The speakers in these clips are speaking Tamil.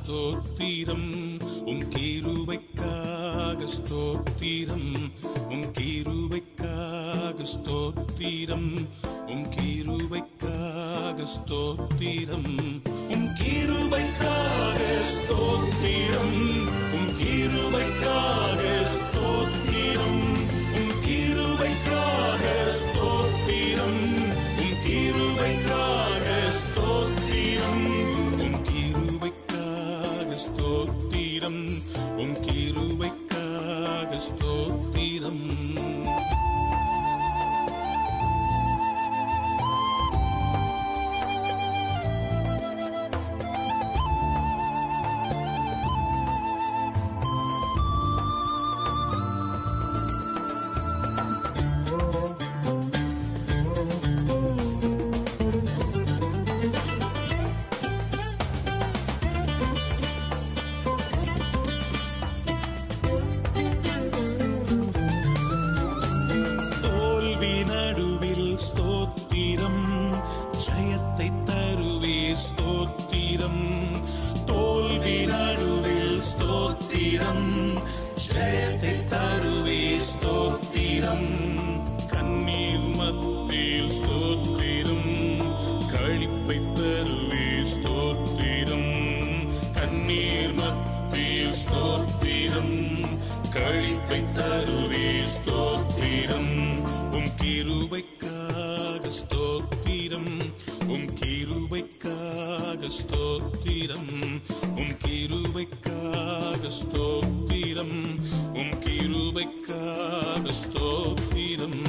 ஸ்தோத்திரம் உம் கீருபைக்காக ஸ்தோத்திரம் உம் கீருபைக்காக ஸ்தோத்திரம் உம் கீருபைக்காக ஸ்தோத்திரம் உம் கீருபைக்காக ஸ்தோத்திரம் உம் கீருபைக்காக ஸ்தோத்திரம் உம் கீருபைக்காக ஸ்தோத்திரம் உம் கீருபைக்காக ஸ்தோத்திரம் உம் கீருபைக்காக ஸ்தோத்திரம் உம் கீருபைக்காக ஸ்தோத்திரம் தோல்வி நடுவில் ஸ்தோத்திரம் ஜெயத்தை தருவீர் ஸ்தோத்திரம் தோல்வி நடுவில் ஸ்தோத்திரம் ஜெயத்தை தருவீர் ஸ்தோத்திரம் கண்ணீர் மத்தியில் ஸ்தோத்திரம் கழிப்பை தருவீர் ஸ்தோத்திரம் கண்ணீர் மத்தியில் ஸ்தோத்திரம் கழிப்பை தருவே ஸ்தோத்திரம் உம் கிருபைக்காக ஸ்தோத்திரம் உம் கிருபைக்காக ஸ்தோத்திரம் உம் கிருபைக்காக ஸ்தோத்திரம் உம் கிருபைக்காக ஸ்தோத்திரம்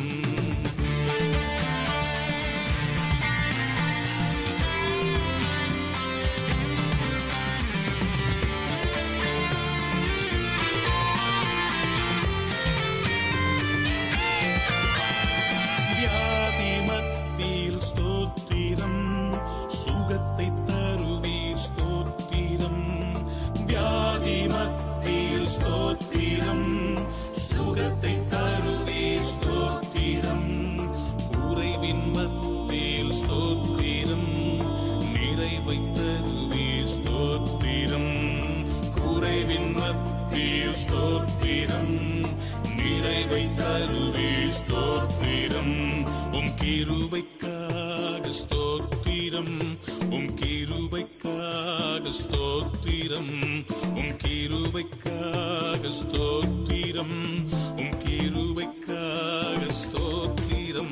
வியாதி மத்தியில் ஸ்தோத்திரம் சுகத்தை தருவீர் ஸ்தோத்திரம் வியாதி மத்தியில் ஸ்தோத்திரம் சுகத்தை தருவீர் ஸ்தோத்திரம் குறைவின் மத்தியில் ஸ்தோத்திரம் நிறைவை தருவீர் ஸ்தோத்திரம் குறைவின் மத்தியில் ஸ்தோத்திரம் நிறைவை தருவே ஸ்தோத்திரம் உம் கிருபைக்காக ஸ்தோத்திரம் உம் கிருபைக்காக ஸ்தோத்திரம் உம் கிருபைக்காக ஸ்தோத்திரம் உம் கிருபைக்காக ஸ்தோத்திரம்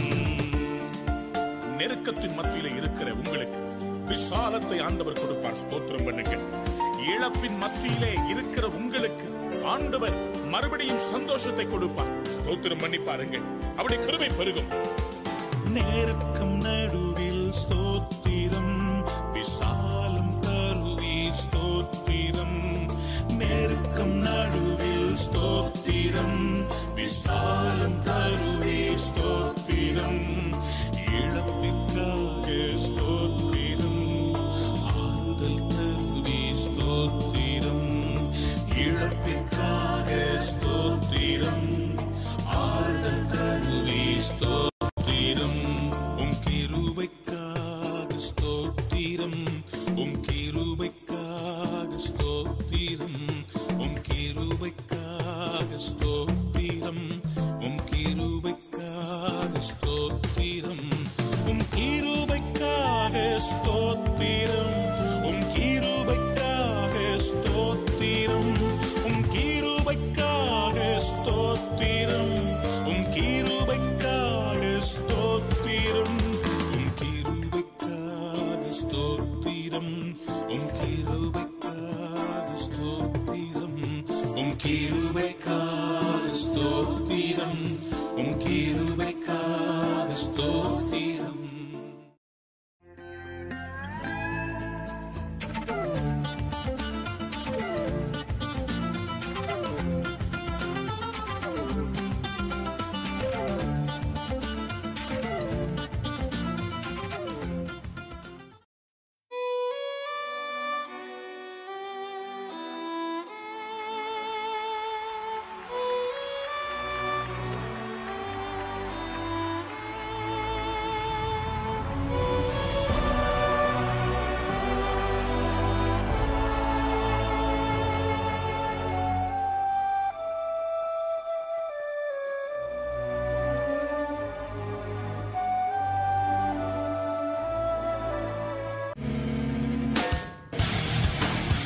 நெருக்கத்தின் மத்தியில இருக்கிற உங்களுக்கு விசாலத்தை ஆண்டவர் கொடுப்பார் ஸ்தோத்திரம் பண்ணுங்க இழப்பின் மத்தியிலே இருக்கிற உங்களுக்கு ஆண்டவர் மறுபடியும் சந்தோஷத்தை கொடுப்பார் ஸ்தோத்திரம் பண்ணி பாருங்க அவருடைய கிருபை பெருகும் நெருக்கம் நடுவில் ஸ்தோத்திரம் விசாலம் தருவீர் ஸ்தோத்திரம் நெருக்கம் நடுவில் ஸ்தோத்திரம் விசாலம் தருவீர் ஸ்தோத்திரம் இழப்பிற்காக ஸ்தோத்திரம் ஆறுதல் தருவீர் ஸ்தோத்திரம் இழப்பிற்காக ஸ்தோத்திரம் ஆறுதல் தருவீர் ஸ்தோத்திரம் உம் கிருபைக்காக ஸ்தோத்திரம் உம் கிருபைக்காக ஸ்தோத்திரம் உம் கிருபைக்காக ஸ்தோத்திரம் உம் கிருபைக்காக ஸ்தோத்திரம் உம் கிருபைக்காக ஸ்தோத்திரம் உம் கிருபைக்காக ஸ்தோத்திரம் உம் கிருபைக்காக ஸ்தோத்திரம் உம் கிருபைக்காக ஸ்தோத்திரம் உம் கிருபைக்காக ஸ்தோத்திரம் உம் கிருபைக்காக ஸ்தோத்திரம் உம் கிருபைக்காக ஸ்தோத்திரம் உம் கிருபைக்காக ஸ்தோத்திரம்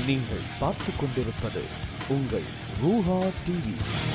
நீங்கள் பார்த்து கொண்டிருப்பது உங்கள் ரூஹா டிவி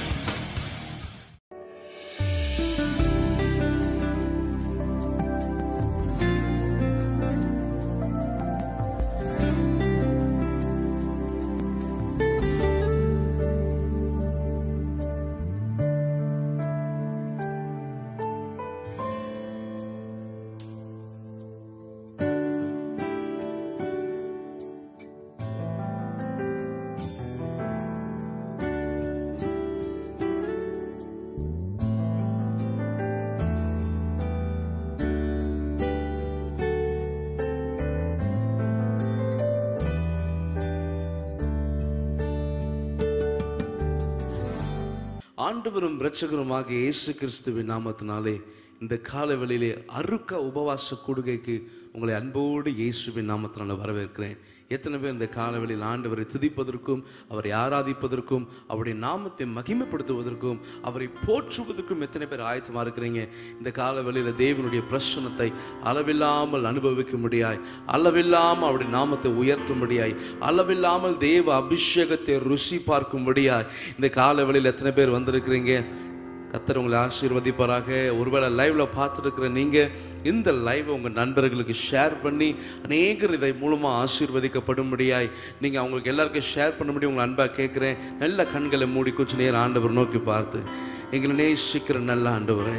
ஆண்டவரும் இரட்சகருமாக இயேசு கிறிஸ்துவின் நாமத்தினாலே இந்த காலவெளியிலே அருக்க உபவாச கூடுகைக்கு உங்களை அன்போடு இயேசுவின் நாமத்தினால வரவேற்கிறேன் எத்தனை பேர் இந்த காலவெளியில் ஆண்டவரை துதிப்பதற்கும் அவரை ஆராதிப்பதற்கும் அவருடைய நாமத்தை மகிமைப்படுத்துவதற்கும் அவரை போற்றுவதற்கும் எத்தனை பேர் ஆயத்தமாக இருக்கிறீங்க இந்த காலவெளியில் தேவனுடைய பிரசனத்தை அளவில்லாமல் அனுபவிக்க முடியாய் அளவில்லாமல் அவருடைய நாமத்தை உயர்த்தும்படியாய் அளவில்லாமல் தேவ அபிஷேகத்தை ருசி பார்க்கும்படியாய் இந்த காலவெளியில் எத்தனை பேர் வந்திருக்கிறீங்க கத்தர் உங்களை ஆசீர்வதிப்பாராக ஒருவேளை லைவ்ல பார்த்துருக்கிற நீங்க இந்த லைவை உங்க நண்பர்களுக்கு ஷேர் பண்ணி அநேகர் இதை மூலமா ஆசீர்வதிக்கப்படும்படியாய் நீங்க அவங்களுக்கு எல்லாருக்கும் ஷேர் பண்ண முடியும் உங்களை அன்பா கேட்கிறேன் நல்ல கண்களை மூடி கொஞ்ச நேரம் ஆண்டவர் நோக்கி பார்த்து எங்களை நேசிக்கிற நல்ல ஆண்டவரே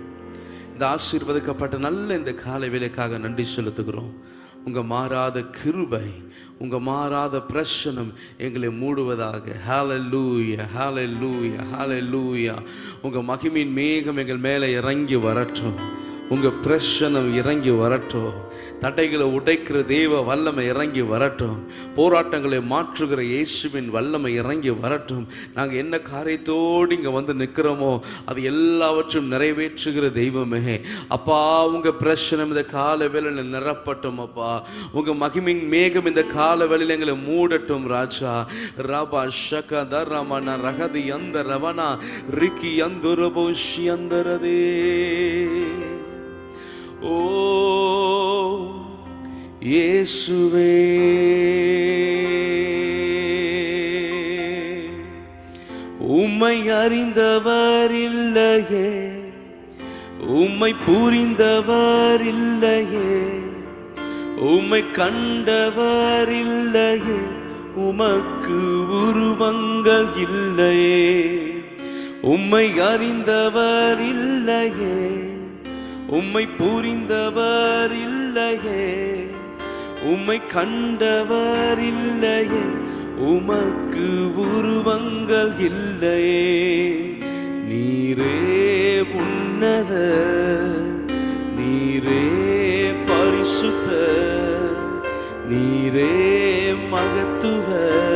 இந்த ஆசீர்வதிக்கப்பட்ட நல்ல இந்த காலை வேலைக்காக நன்றி செலுத்துகிறோம் உங்க மாறாத கிருபை உங்க மாறாத பிரசனம் எங்களை மூடுவதாக ஹalleluya ஹalleluya ஹalleluya உங்க மகிமையின் மேகம் எங்கள் மேலே இறங்கி வரட்டும் உங்க பிரசனம் இறங்கி வரட்டும் தடைகளை உடைக்கிற தேவ வல்லமை இறங்கி வரட்டும் போராட்டங்களை மாற்றுகிற இயேசுவின் வல்லமை இறங்கி வரட்டும் நாங்கள் என்ன காரியத்தோடு இங்கே வந்து நிற்கிறோமோ அது எல்லாவற்றையும் நிறைவேற்றுகிற தெய்வமே அப்பா உங்க பிரச்சனை இந்த கால வேலையில் நிரப்பட்டும் அப்பா உங்க மகிமின் மேகம் இந்த கால வேலையில் எங்களை மூடட்டும் ராஜா ரபா ஷக தரமன ரகதி அந்த ரவனா ரிக்கி அந்துரபோ ஷியந்தரதே ஓ இயேசுவே உம்மை அறிந்தவர் இல்லையே உம்மை புரிந்தவர் இல்லையே உம்மை கண்டவர் இல்லையே உமக்கு உருவங்கள் இல்லையே உம்மை அறிந்தவர் இல்லையே உம்மை புரிந்தவர் இல்லையே உம்மை கண்டவர் இல்லையே உமக்கு உருவங்கள் இல்லையே நீரே உன்னத நீரே பரிசுத்த நீரே மகத்துவ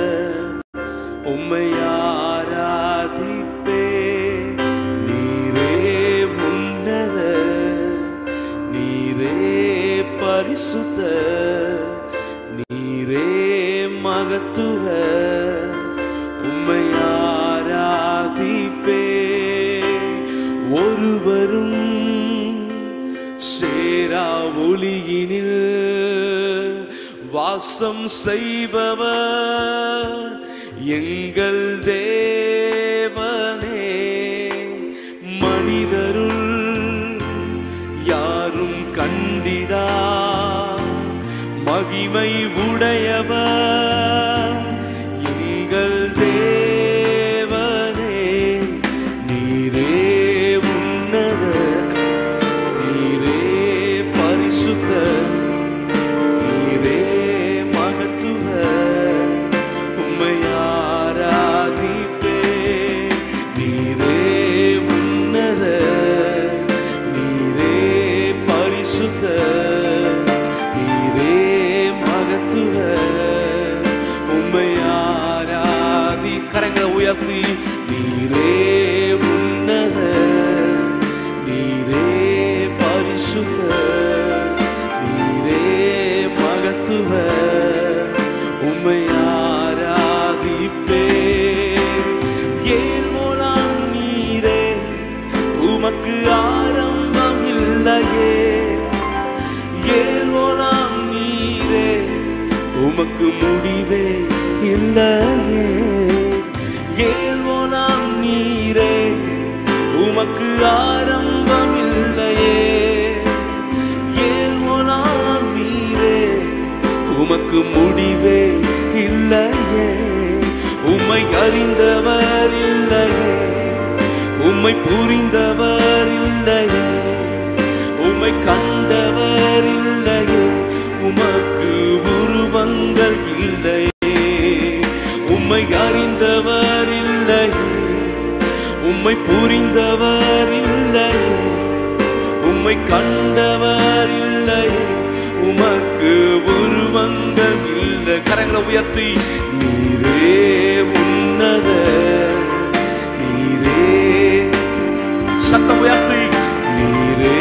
உம்மை ஆராதிப்பே நீரே உன்னத நீரே பரிசுத்த நீரே மகத்துவ உம்மை ஆராதிப்பே ஒருவரும் சேரா ஒளியினில் வாசம் செய்பவர் எங்கள் தேவனே மனிதருள் யாரும் கண்டிடா மகிமை உடையவர் எங்கள் தேவனே நீரே உன்னத நீரே பரிசுத்த நீரே மகத்துவ உம்மை ஆராதிப்பே நீரே உன்னத நீரே பரிசுத்த நீரே மகத்துவ உம்மை ஆராதி கரங்களை உயர்த்தி நீரே உன்னத நீரே பரிசுத்த நீரே மகத்துவ உம்மை ஆராதிப்பே ஏன் மூலம் நீரே உமக்கு ஆரம்பம் இல்லையே ஏன் மூலம் நீரே உமக்கு முடிவே இல்லையே ஏழ்வோனாம் நீரே உமக்கு ஆரம்பம் இல்லையே ஏழ்வோனாம் நீரே உமக்கு முடிவே இல்லையே உம்மை அறிந்தவர் இல்லையே உம்மை புரிந்தவர் இல்லையே உம்மை கண்டவர் இல்லையே உமக்கு உருவங்கள் இல்லையே உம்மை அறிந்தவர் இல்லையே உம்மை புரிந்தவர் இல்லையே உம்மை கண்டவர் இல்லையே உமக்கு உருவங்கள் இல்லை கரங்களை உயர்த்தி நீரே உன்னத நீரே சத்தம் உயர்த்தி நீரே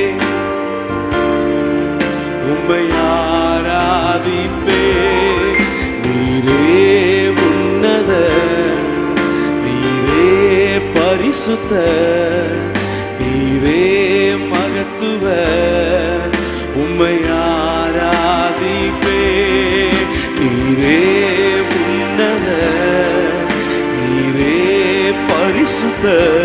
உம்மை ஆராதிப்பே நீரே உன்னத நீரே பரிசுத்த நீரே மகத்துவ உம்மை ஆராதிப்பே நீரே உன்னத நீரே பரிசுத்த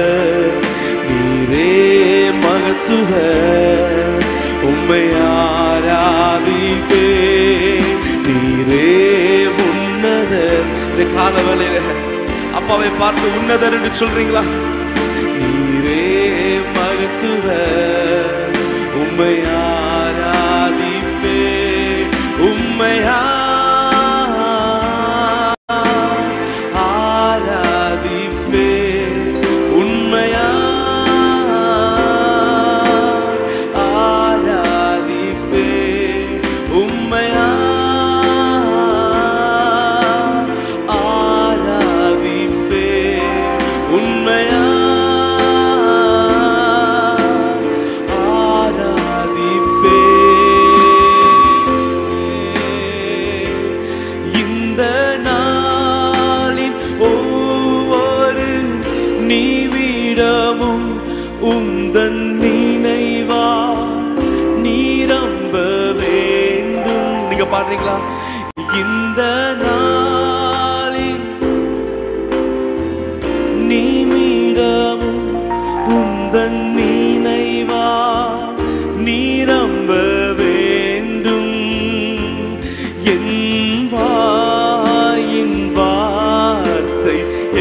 நீரே மகத்துவ உம்மை ஆராதிப்பே நீரே உன்னத இந்த கால வேளையில அப்பாவை பார்த்து உன்னதர் என்று சொல்றீங்களா நீரே மகத்துவ உம்மை ஆராதிப்பே உம்மை ஆராதிப்பே உண்மையா ஆராதிப்பே உம்மையா ஆராதிப்பே உண்மையா ஆராதிப்பே இந்த நாளின் ஒவ்வொரு நீவிடமும் உந்தன் நினைவா நீரம்ப வேண்டும் நீங்க பாடுறீங்களா இந்த நாளின் நீமிடமும் உந்தன் நினைவா நீரம்ப வேண்டும் என் வாயின் வார்த்தை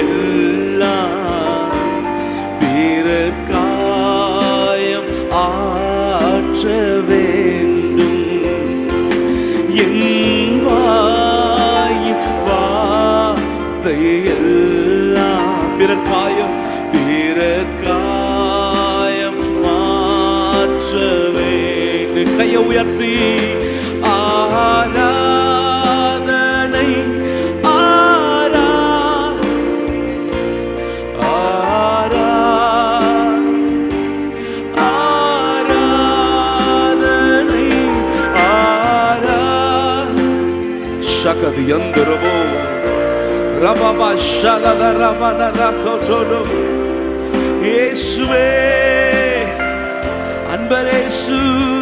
எல்லாம் பிறர் காயம் ஆற்ற வேண்டும் என் வாயின் வார்த்தை எல்லாம் பிறர் காயம் பிறர் காயம் மாற்ற வேண்டும் கையை உயர்த்தி ஆராதனை ஆரா ஆரா ஆராதனை ஆரா ಶಕದಿ ಎಂದರಬೋ ರಬಬ ಶಲದ ರಮನ ರಕೋಟೋಡು ಯೇಸುವೆ அன்பரேசு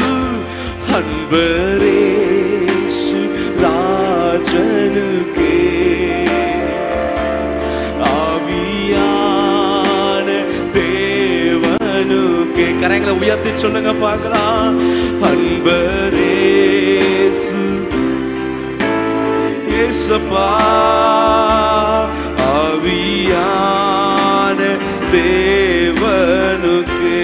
அன்பரேசு ராஜனுக்கே ஆவியான தேவனுக்கே கரங்களை உயர்த்தி சொல்லுங்க பார்க்கலாம் அன்பரேசு ஏசப்பா ஆவியான தேவனுக்கே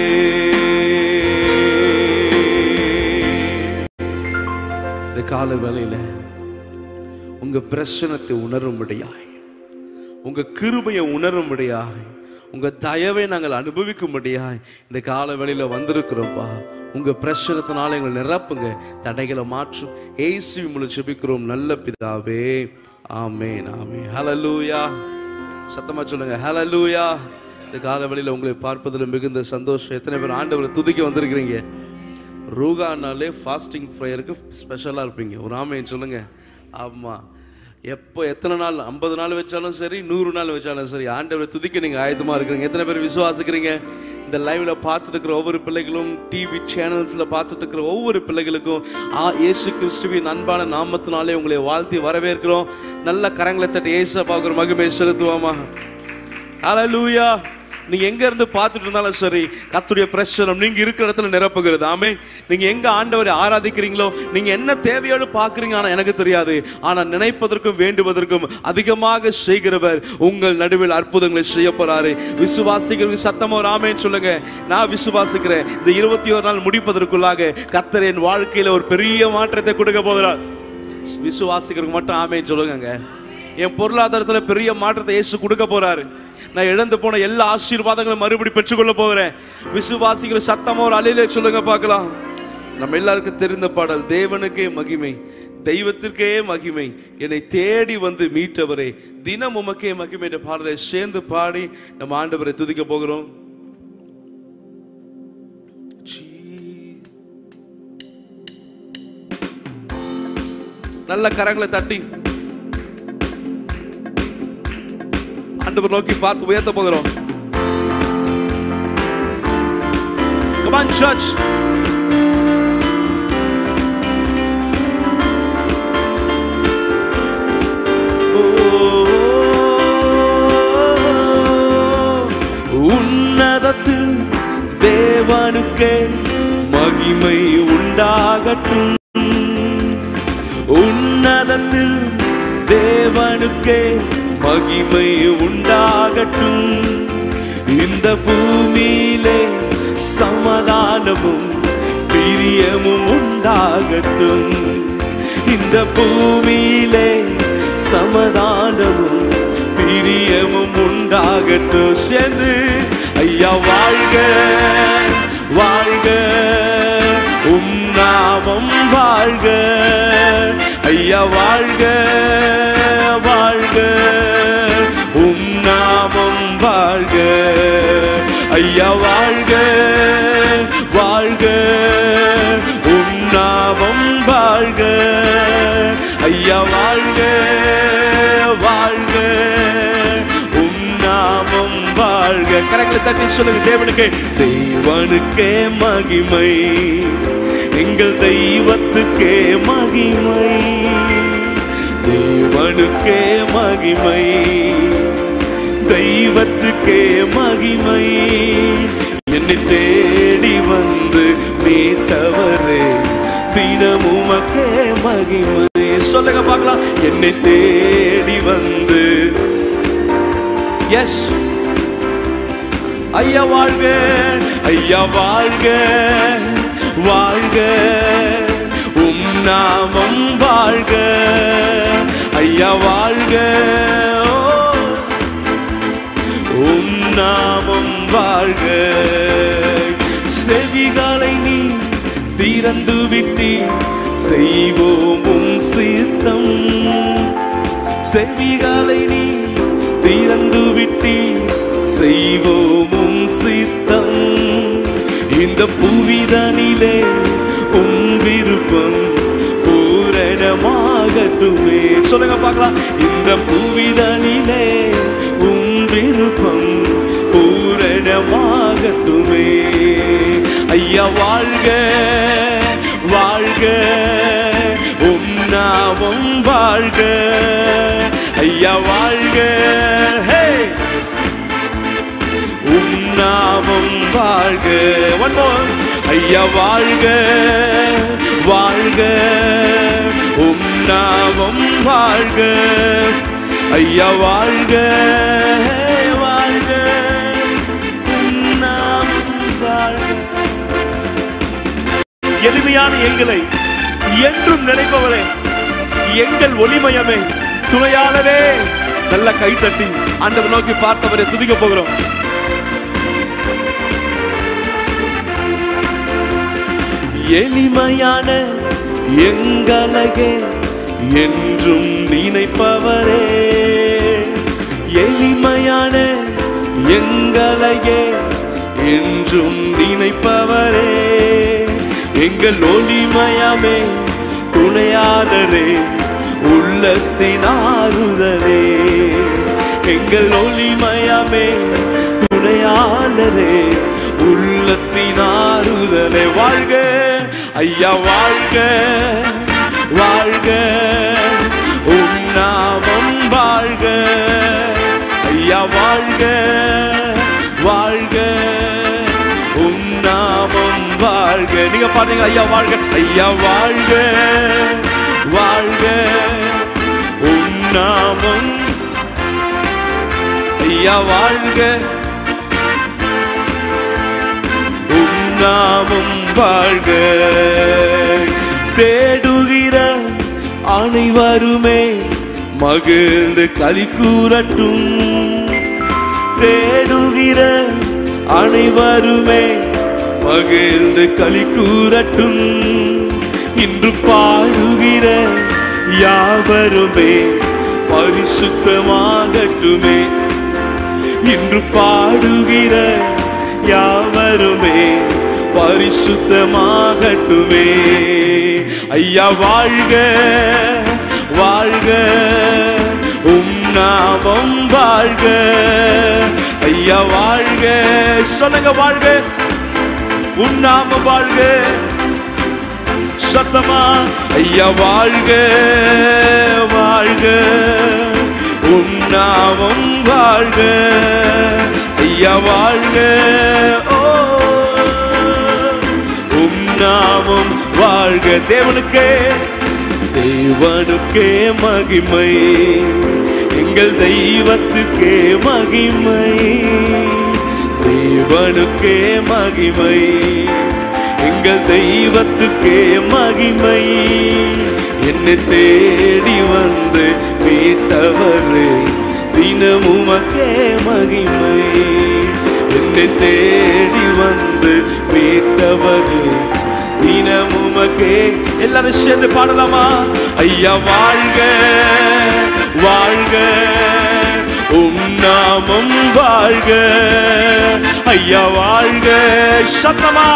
இந்த கால வேளையில உங்க பிரச்சனத்தை உணரும்படியாய் உங்க கிருபையை உணரும்படியாய் உங்க தயவை நாங்கள் அனுபவிக்கும்படியாய் இந்த கால வேளையில வந்திருக்கிறோம்ப்பா உங்க பிரச்சனத்தினால எங்களை நிரப்புங்க தடைகளை மாற்றும் ஏசு மூலம் செபிக்கிறோம் நல்ல பிதாவே ஆமேன் ஆமே ஹலலூயா சத்தமா சொல்லுங்க ஹலலூயா இந்த கால வேளையில உங்களை பார்ப்பதில் மிகுந்த சந்தோஷம் எத்தனை பேர் ஆண்டவரை துதிக்க வந்திருக்கிறீங்க ரூகானாலே ஃபாஸ்டிங் ப்ரேயருக்கு ஸ்பெஷலாக இருப்பீங்க ஒரு ஆமைன்னு சொல்லுங்க ஆமாம் எப்போ எத்தனை நாள் ஐம்பது நாள் வச்சாலும் சரி நூறு நாள் வச்சாலும் சரி ஆண்டவரை துதிக்க நீங்கள் ஆயத்தமாக இருக்கிறீங்க எத்தனை பேர் விசுவாசிக்கிறீங்க இந்த லைவ்ல பார்த்துட்டு இருக்கிற ஒவ்வொரு பிள்ளைகளும் டிவி சேனல்ஸ்ல பார்த்துட்டு இருக்கிற ஒவ்வொரு பிள்ளைகளுக்கும் ஆ இயேசு கிறிஸ்துவின் அன்பான நாமத்தினாலே உங்களை வாழ்த்தி வரவேற்கிறோம் நல்ல கரங்களை தட்டி ஏசப்பாக்கு ஒரு மகிமை செலுத்துவோமா ஹalleluya நீங்க எங்க இருந்து பார்த்துட்டு இருந்தாலும் சரி கத்துடைய பிரச்சனம் நீங்க இருக்கிற இடத்துல நிரப்புகிறது ஆமே நீங்க எங்க ஆண்டவரை ஆராதிக்கிறீங்களோ நீங்க என்ன தேவையோடு பாக்குறீங்க ஆனா எனக்கு தெரியாது ஆனா நினைப்பதற்கும் வேண்டுவதற்கும் அதிகமாக செய்கிறவர் உங்கள் நடுவில் அற்புதங்களை செய்ய போறாரு விசுவாசிக்கிறவங்க சத்தமா ஒரு ஆமேன்னு சொல்லுங்க நான் விசுவாசிக்கிறேன் இந்த இருபத்தி ஒரு நாள் முடிப்பதற்குள்ளாக கத்தர் என் வாழ்க்கையில ஒரு பெரிய மாற்றத்தை கொடுக்க போகிறார் விசுவாசிக்கிறவங்க மட்டும் ஆமேன்னு சொல்லுங்க என் பொருளாதாரத்துல பெரிய மாற்றத்தை இயேசு கொடுக்க போறாரு நான் இழந்து போன எல்லா ஆசீர்வாதங்களும் மறுபடி பெற்றுக்கொள்ள போகிறேன் விசுவாசிக்கிற சத்தமா ஒரு அலையிலே சொல்லுங்க பார்க்கலாம் நம்ம எல்லாருக்கும் தெரிந்த பாடல் தேவனுக்கே மகிமை தெய்வத்திற்கே மகிமை என்னை தேடி வந்து மீட்டவரே தினம் உமக்கே மகிமை என்ற பாடலை சேர்ந்து பாடி நம்ம ஆண்டவரை துதிக்க போகிறோம் நல்ல கரங்களை தட்டி ஆண்டவர் நோக்கி பார்த்து உயர்த்த போகிறோம் Come on, church. உன்னதத்தில் தேவனுக்கே மகிமை உண்டாகட்டும் உன்னதத்தில் தேவனுக்கே மகிமை உண்டாகட்டும் இந்த பூமியிலே சமாதானமும் பிரியமும் உண்டாகட்டும் இந்த பூமியிலே சமாதானமும் பிரியமும் உண்டாகட்டும் சேர்ந்து ஐயா வாழ்க வாழ்க உம் நாமம் வாழ்க ஐயா வாழ்க வாழ்க உம் நாமம் வாழ்க ஐயா வாழ்க வாழ்க உம் நாமம் வாழ்க ஐயா வாழ்க வாழ்க உம் நாமம் வாழ்க கரங்களை தட்டி சொல்லுங்க தேவனுக்கு தேவனுக்கே மகிமை எங்கள் தெய்வத்துக்கே மகிமை தேவனுக்கே மகிமை தெய்வத்துக்கே மகிமை என்னை தேடி வந்து மீட்டவரே தினமுமக்கே மகிமை சொல்லுங்க பார்க்கலாம் என்னை தேடி வந்து எஸ் ஐயா வாழ்க ஐயா வாழ்க வாழ்க உம் நாமம் வாழ்க ஐயா வாழ்க ஓ, உம் நாமம் வாழ்க செவிகளை நீ திறந்து விட்டி செய்வோம் உம் சித்தம் செவிகளை நீ திறந்து விட்டி செய்வோமும் சித்தம் இந்த புவிதனிலே உன் விருப்பம் பூரணமாகட்டுமே சொல்லுங்க பார்க்கலாம் இந்த புவிதனிலே உன் விருப்பம் பூரணமாகட்டுமே ஐயா வாழ்க வாழ்க உம் நாமம் வாழ்க ஐயா வாழ்க ஹே உம் நாமம் வாழ்க ஒன் மோர் ஐயா வாழ்க வாழ்க உம் நாமம் வாழ்க ஐயா வாழ்க வாழ்க உம் நாமம் வாழ்க எளிமையான எங்களை என்றும் நினைப்பவரே எங்கள் ஒளிமயமே துணையாளரே நல்ல கை தட்டி ஆண்டவர் நோக்கி பார்த்தவரை துதிக்க போகிறோம் எளிமையான எங்களையே என்றும் நினைப்பவரே எளிமையான எங்களையே என்றும் நினைப்பவரே எங்கள் ஒளிமயமே துணையாளரே உள்ளத்தின் ஆறுதலே எங்கள் ஒளிமயமே துணையாளரே உள்ளத்தின் ஆறுதலை வாழ்க ஐயா வாழ்க வாழ்க உம் நாமம் வாழ்க ஐயா வாழ்க வாழ்க உம் நாமம் வாழ்க நீங்க பாருங்க ஐயா வாழ்க ஐயா வாழ்க வாழ்க உம் நாமம் ஐயா வாழ்க உம் நாமம் வாழ்க தேடுகிற அனைவருமே மகிழ்ந்து களி கூறட்டும் தேடுகிற அனைவருமே மகிழ்ந்து களி கூறட்டும் இன்று பாடுகிற யாவருமே பரிசுத்தமாகட்டுமே இன்று பாடுகிற யாவருமே பரிசுத்தமாகட்டுமே ஐயா வாழ்க வாழ்க உம் நாமம் வாழ்க ஐயா வாழ்க சொல்லுங்க வாழ்க உன் நாமம் வாழ்க சத்தமா ஐயா வாழ்க வாழ்க உன் நாமம் வாழ்க ஐயா வாழ்க ஓ உம் நாமம் வாழ்க தேவனுக்கே தேவனுக்கே மகிமை எங்கள் தெய்வத்துக்கே மகிமை தேவனுக்கே மகிமை எங்கள் தெய்வத்துக்கே மகிமை என்னை தேடி வந்து மீட்டவரே தினமுமக்கே மகிமை என்னை தேடி வந்து மீட்டவரே தினமுமக்கே எல்லாரும் சேர்ந்து பாடலாமா ஐயா வாழ்க வாழ்க உம் நாமம் வாழ்க ஐயா வாழ்க சத்தமா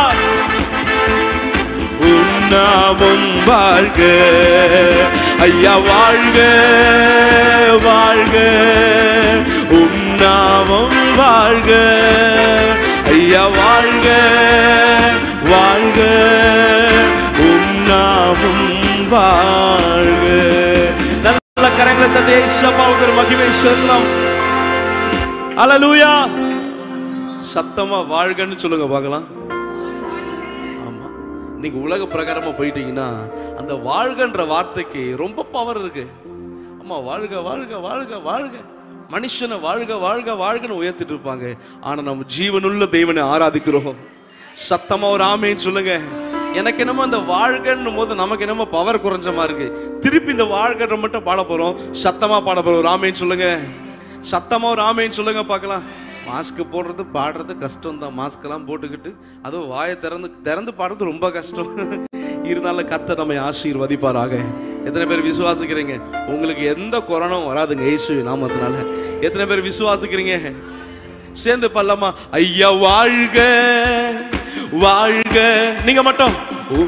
உம் நாமம் வாழ்க ஐயா வாழ்க வாழ்க உம் நாமம் வாழ்க ஐயா வாழ்க வாழ்க உம் நாமம் வாழ்க நல்ல கரங்களை தட்டி ஏசப்பாவுக்கு ஒரு மகிமை சொல்லலாம் அல்லேலூயா சத்தமா வாழ்கன்னு சொல்லுங்க பார்க்கலாம் ஆமா நீங்க உலக பிரகாரமா போயிட்டீங்கன்னா அந்த வாழ்கன்ற வார்த்தைக்கு ரொம்ப பவர் இருக்கு ஆமா வாழ்க வாழ்க வாழ்க வாழ்க மனுஷனை வாழ்க வாழ்க வாழ்கன்னு உயர்த்திட்டு இருப்பாங்க ஆனா நம்ம ஜீவனுள்ள தேவனை ஆராதிக்கிறோம் சத்தமா ஒரு ஆமேன்னு சொல்லுங்க எனக்கு என்னமோ அந்த வாழ்கன்னும் போது நமக்கு என்னமோ பவர் குறைஞ்ச மாதிரி இருக்கு திருப்பி இந்த வாழ்கன்ற மட்டும் பாட போறோம் சத்தமா பாட போறோம் ஒரு ஆமேன்னு சொல்லுங்க சத்தமா ஒரு ஆமேன்னு சொல்லுங்க பார்க்கலாம் மாஸ்க் போடுறது பாடுறது கஷ்டம் தான் மாஸ்க் எல்லாம் போட்டுக்கிட்டு அதுவும் வாயை திறந்து திறந்து பாடுறது ரொம்ப கஷ்டம் இருந்தாலும் கத்த நம்மை ஆசீர்வதிப்பாராக எத்தனை பேர் விசுவாசிக்கிறீங்க உங்களுக்கு எந்த கொரோனாவும் வராதுங்க இயேசு நாமத்தினால எத்தனை பேர் விசுவாசிக்கிறீங்க சேர்ந்து பல்லமா ஐயா வாழ்க வாழ்க நீங்க மட்டும் ஓ.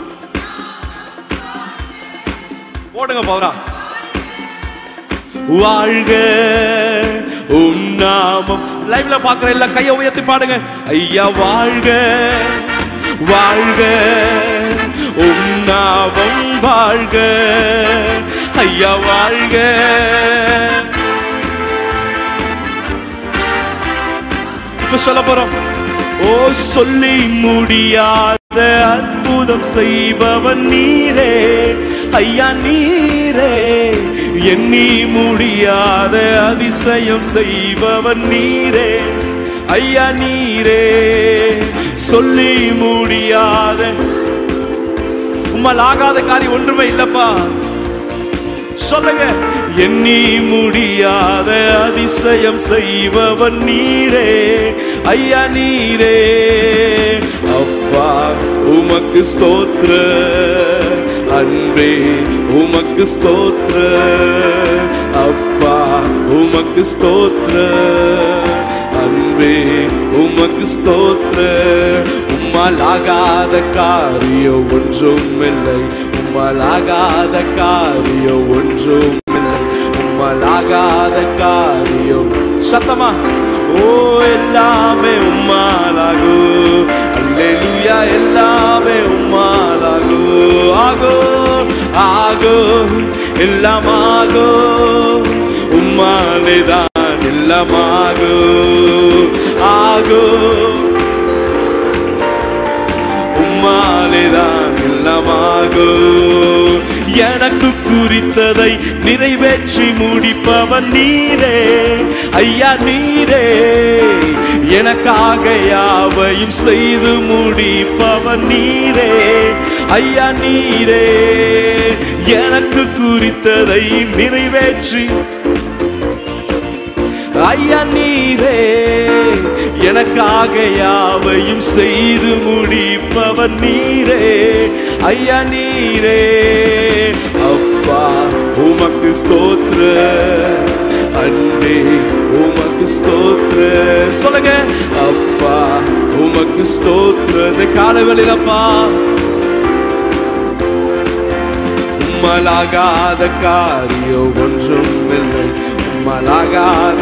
போடுங்க பவரா வாழ்க உம் நாமம் லைவ்ல பாக்குற எல்லா கையை உயர்த்தி பாடுங்க ஐயா வாழ்க வாழ்க உம் நாமம் வாழ்க ஐயா வாழ்க இப்ப சொல்ல போறோம் ஓ சொல்லி முடியாத அற்புதம் செய்பவன் நீரே ஐயா நீரே எண்ணி முடியாத அதிசயம் செய்பவன் நீரே ஐயா நீரே சொல்லி முடியாத உம்மால் ஆகாத காரியம் ஒன்றுமே இல்லப்பா சொல்லுங்க எண்ணி முடியாத அதிசயம் செய்பவன் நீரே ஐயா நீரே அப்பா உமக்கு ஸ்தோத்ர அன்பே உமக்கு ஸ்தோத்ர அப்பா உமக்கு ஸ்தோத்ர அன்பே உமக்கு ஸ்தோத்ர உம்மால் ஆகாத காரியம் ஒன்றும் இல்லை உம்மால் ஆகாத காரியம் ஒன்றும் இல்லை உம்மால் ஆகாத காரியம் சத்தமா ஓ எல்லாமே உம்மாலாகும் எல்லாமாகும் உம்மாலேதான் எல்லாமாகும் ஆகும் உம்மாலேதான் எல்லாமாகும் எனக்கு குறித்ததை நிறைவேற்றி முடிப்பவன் நீரே ஐயா நீரே எனக்காக யாவையும் செய்து முடிப்பவன் நீரே ஐயா நீரே எனக்கு குறித்ததை நிறைவேற்றி ஐயா நீரே எனக்காக யாவையும் செய்து முடிப்பவன் நீரே ஐயா நீரே அப்பா உமக்கு ஸ்தோத்ர அன்பே உமக்கு ஸ்தோத்ர சொல்லுங்க அப்பா உமக்கு ஸ்தோத்ர இந்த காலவெளியிலப்பா உம்மலாகாத காரியம் ஒன்றும் இல்லை உம்மலாகாத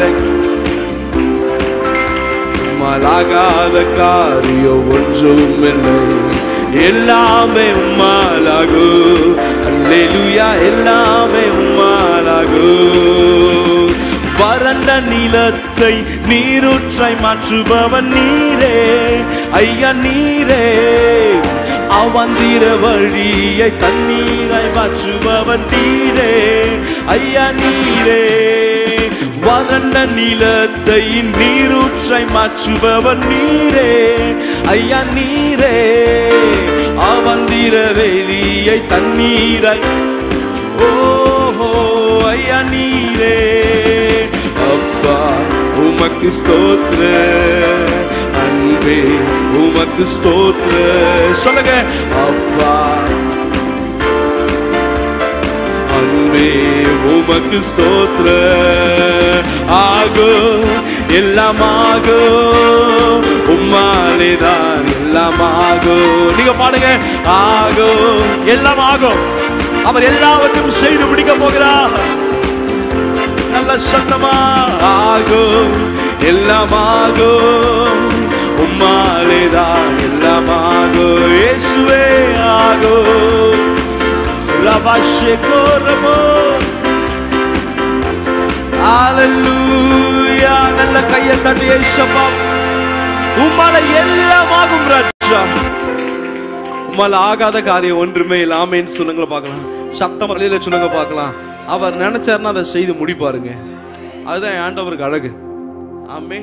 உம்மலாகாத காரியம் ஒன்றும் இல்லை எல்லாமே உம்மாலாகு அல்லேலூயா எல்லாமே உம்மாலாகு வறண்ட நிலத்தை நீரூற்றை மாற்றுபவன் நீரே ஐயா நீரே அவந்திர வழியை தண்ணீராய் மாற்றுபவன் நீரே ஐயா நீரே வறண்ட நிலத்தை நீரூற்றை மாற்றுபவன் நீரே ஐயா நீரே அவந்திர வெளியை தண்ணீராய் ஓஹோ ஐயா நீரே அப்பா உமக்கு ஸ்தோத்ர அன்பே உமக்கு ஸ்தோத்ர சொல்லுங்க அப்பா அன்பே உமக்கு ஸ்தோத்ர ஆகோ எல்லாமாகோ உம்மாலேதான் எல்லாமாகோ நீங்க பாடுங்க ஆகோ எல்லாம் ஆகும் அவர் எல்லாவற்றையும் செய்து முடிக்க போகிறார் நல்ல சத்தமா ஆகும் எல்லாமாகும் உம்மாலேதான் எல்லாமாகும் இயேசுவே ஆகும் ரபாஷே கோரமோ ஹalleluya நல்ல கையை தட்டி இயேசுப்பா உம்மால எல்லாமாகும் ராஜா உம்மால ஆகாத காரியம் ஒன்றுமே இல்லாமேன்னு சொல்லுங்க பார்க்கலாம் சத்தம் வழியில சொல்லுங்க பார்க்கலாம் அவர் நினைச்சாருன்னா அதை செய்து முடிப்பாருங்க அதுதான் என் ஆண்டவருக்கு அழகு ஆமே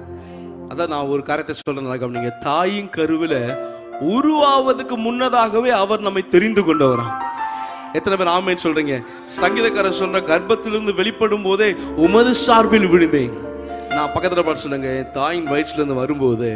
அதான் நான் ஒரு காரியத்தை சொல்றேன் கவனிங்க தாயின் கருவில உருவாவதுக்கு முன்னதாகவே அவர் நம்மை தெரிந்து கொண்டவராம் எத்தனை பேர் ஆமேன்னு சொல்றீங்க சங்கீதக்காரர் சொல்ற கர்ப்பத்திலிருந்து வெளிப்படும் போதே உமது சார்பில் விழுந்தேன் நான் பக்கத்துல பாட்டு சொல்லுங்க என் தாயின் வயிற்றுல இருந்து வரும்போது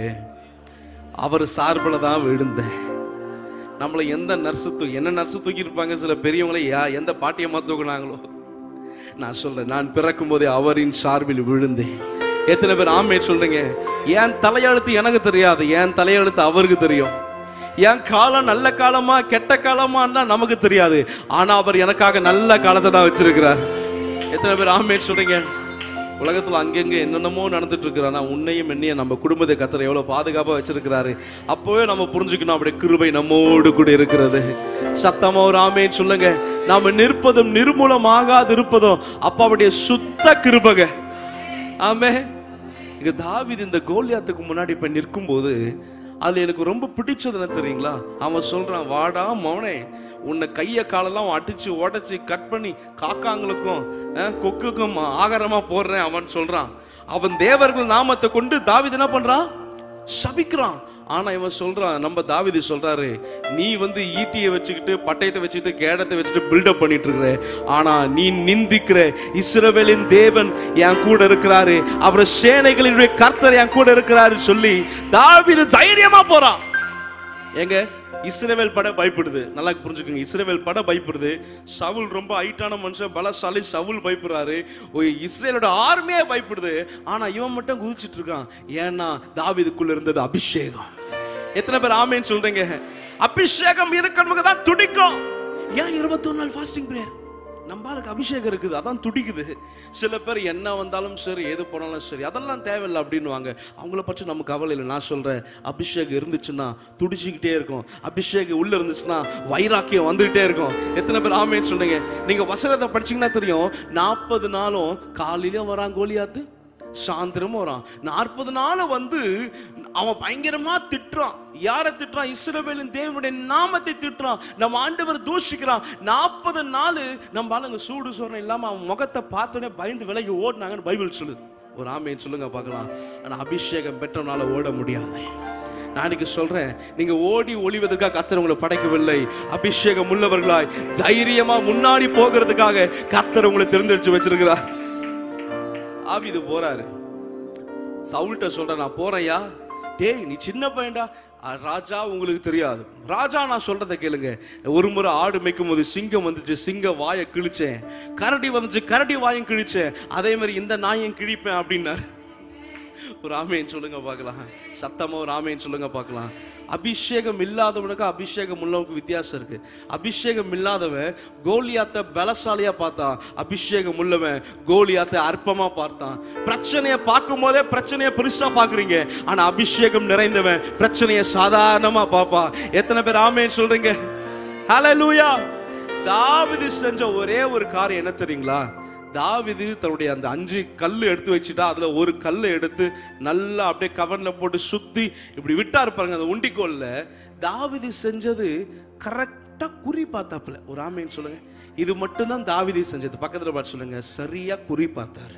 அவர் சார்பில் தான் விழுந்தேன் நம்மளை எந்த நர்ஸு தூ என்ன நர்ஸு தூக்கி இருப்பாங்க சில பெரியவங்களே யா எந்த பாட்டியம்மா தூக்குனாங்களோ நான் சொல்றேன் நான் பிறக்கும் போதே அவரின் சார்பில் விழுந்தேன் எத்தனை பேர் ஆமே சொல்றீங்க என் தலையெழுத்து எனக்கு தெரியாது என் தலையெழுத்து அவருக்கு தெரியும் என் காலம் நல்ல காலமா கெட்ட காலமான்னா நமக்கு தெரியாது ஆனா அவர் எனக்காக நல்ல காலத்தை தான் வச்சிருக்கிறார் எத்தனை பேர் ஆமே சொல்றீங்க உலகத்துல அங்கங்க என்னென்னமோ நடந்துட்டு இருக்கு ஆனா உன்னையும் என்னையும் நம்ம குடும்பத்தை கத்தர் எவ்வளவு பாதுகாப்பா வச்சிருக்கிறாரு அப்பவே நம்ம புரிஞ்சுக்கணும் அப்படி கிருபை நம்மோடு கூட இருக்கிறது சத்தமா ஒரு ஆமேன்னு சொல்லுங்க நாம நிற்பதும் நிர்மூலமாகாது இருப்பதும் அப்பாவுடைய சுத்த கிருபக ஆமே இங்க தாவீது இந்த கோலியாத்துக்கு முன்னாடி இப்ப நிற்கும் போது அதுல எனக்கு ரொம்ப பிடிச்சது என்ன தெரியுங்களா அவன் சொல்றான் வாடா மவனே உன்னை கைய காலெல்லாம் அடிச்சு உடைச்சு கட் பண்ணி காக்காங்களுக்கும் அஹ், கொக்குக்கும் ஆகாரமா போடுறேன் அவன் சொல்றான் அவன் தேவர்கள் நாமத்தை கொண்டு தாவீது என்ன பண்றான் சபிக்கிறான் ஆனா இவன் சொல்றான் நம்ம தாவீது சொல்றாரு நீ வந்து ஈட்டியை வச்சுக்கிட்டு பட்டயத்தை வச்சுக்கிட்டு கேடத்தை வச்சுட்டு பில்டப் பண்ணிட்டு இருக்கிற ஆனா நீ நிந்திக்கிற இஸ்ரவேலின் தேவன் என் கூட இருக்கிறாரு அவர் சேனைகளினுடைய கர்த்தர் என் கூட இருக்கிறாரு சொல்லி தாவீது தைரியமா போறான் எங்க இஸ்ரவேல் பட பயப்படுது நல்லா புரிஞ்சுக்கோங்க இஸ்ரவேல் பட பயப்படுது சவுல் ரொம்ப ஹைட்டான மனுஷன் பலசாலி சவுல் பயப்படுறாரு ஒரு இஸ்ரேலோட ஆர்மியே பயப்படுது ஆனா இவன் மட்டும் குதிச்சிட்டு இருக்கான் ஏன்னா தாவீதுக்குள்ள இருந்தது அபிஷேகம் எத்தனை பேர் ஆமேன்னு சொல்றீங்க அபிஷேகம் இருக்கிறவங்க தான் துடிக்கும் ஏன் இருபத்தொரு நாள் ஃபாஸ்டிங் பிரேயர் நம்மளுக்கு அபிஷேகம் இருக்குது அதான் துடிக்குது சில பேர் என்ன வந்தாலும் சரி எது போனாலும் சரி அதெல்லாம் தேவையில்லை அப்படின்னுவாங்க அவங்கள பற்றி நமக்கு கவலை இல்லை நான் சொல்றேன் அபிஷேகம் இருந்துச்சுன்னா துடிச்சுக்கிட்டே இருக்கும் அபிஷேகம் உள்ள இருந்துச்சுன்னா வைராக்கியம் வந்துகிட்டே இருக்கும் எத்தனை பேர் ஆமேன்னு சொல்றீங்க நீங்க வசனத்தை படிச்சீங்கன்னா தெரியும் நாற்பது நாளும் காலையில வரான் கோலியாத்து சாயந்தரமும் வரான் நாற்பது நாள் வந்து அவன் பயங்கரமா திட்டுறான் யாரை திட்டுறான் இஸ்ரவேலின் தேவனுடைய நாமத்தை திட்டுறான் நம்ம ஆண்டவர் தூஷிக்கிறான் நாற்பது நாள் நம்ம ஆளுங்க சூடு சொரணம் இல்லாம அவன் முகத்தை பார்த்தோன்னே பயந்து விலகி ஓடினாங்கன்னு பைபிள் சொல்லுது ஒரு ஆமைன்னு சொல்லுங்க பார்க்கலாம் ஆனா அபிஷேகம் பெற்றனால ஓட முடியாது நான் இன்னைக்கு சொல்றேன் நீங்க ஓடி ஒளிவதற்காக கத்தர் உங்களை படைக்கவில்லை அபிஷேகம் உள்ளவர்களாய் தைரியமா முன்னாடி போகிறதுக்காக கத்தர் உங்களை தெரிந்தெடுத்து வச்சிருக்கிறார் ஆவிது போறாரு சவுல்கிட்ட சொல்ற நான் போறேன்யா டேய் நீ சின்ன பையன்டா அ, ராஜா உங்களுக்கு தெரியாது ராஜா நான் சொல்றதை கேளுங்க ஒரு முறை ஆடு மேய்க்கும் போது சிங்கம் வந்துச்சு சிங்க வாயை கிழிச்சேன் கரடி வந்துச்சு கரடி வாயும் கிழிச்சேன் அதே மாதிரி இந்த நாயும் கிழிப்பேன் அப்படின்னாரு ஒரு ஆமைன்னு சொல்லுங்க பார்க்கலாம் சத்தமா ஒரு ஆமைன்னு சொல்லுங்க பார்க்கலாம் அபிஷேகம் இல்லாதவனுக்கு அபிஷேகம் உள்ளவனுக்கு வித்தியாசம் இருக்கு அபிஷேகம் இல்லாதவன் கோலியாத்த பலசாலியா பார்த்தான் அபிஷேகம் உள்ளவன் கோலியாத்த அற்பமா பார்த்தான் பிரச்சனையை பார்க்கும் போதே பிரச்சனையை பெருசா பாக்குறீங்க ஆனா அபிஷேகம் நிறைந்தவன் பிரச்சனையை சாதாரணமா பார்ப்பான் எத்தனை பேர் ஆமேன்னு சொல்றீங்க ஹalleluya தாவீது செஞ்ச ஒரே ஒரு காரியம் என்ன தெரியுங்களா தாவிது தன்னுடைய அந்த அஞ்சு கல் எடுத்து வச்சுட்டா அதுல ஒரு கல்லை எடுத்து நல்லா அப்படியே கவர்ல போட்டு சுத்தி இப்படி விட்டாரு பாருங்க அந்த உண்டிக்கோல்ல தாவிது செஞ்சது கரெக்டா குறி பார்த்தாப்புல ஒரு ஆமைன்னு சொல்லுங்க இது மட்டும்தான் தாவிதி செஞ்சது பக்கத்துல பார்த்து சொல்லுங்க சரியா குறி பார்த்தாரு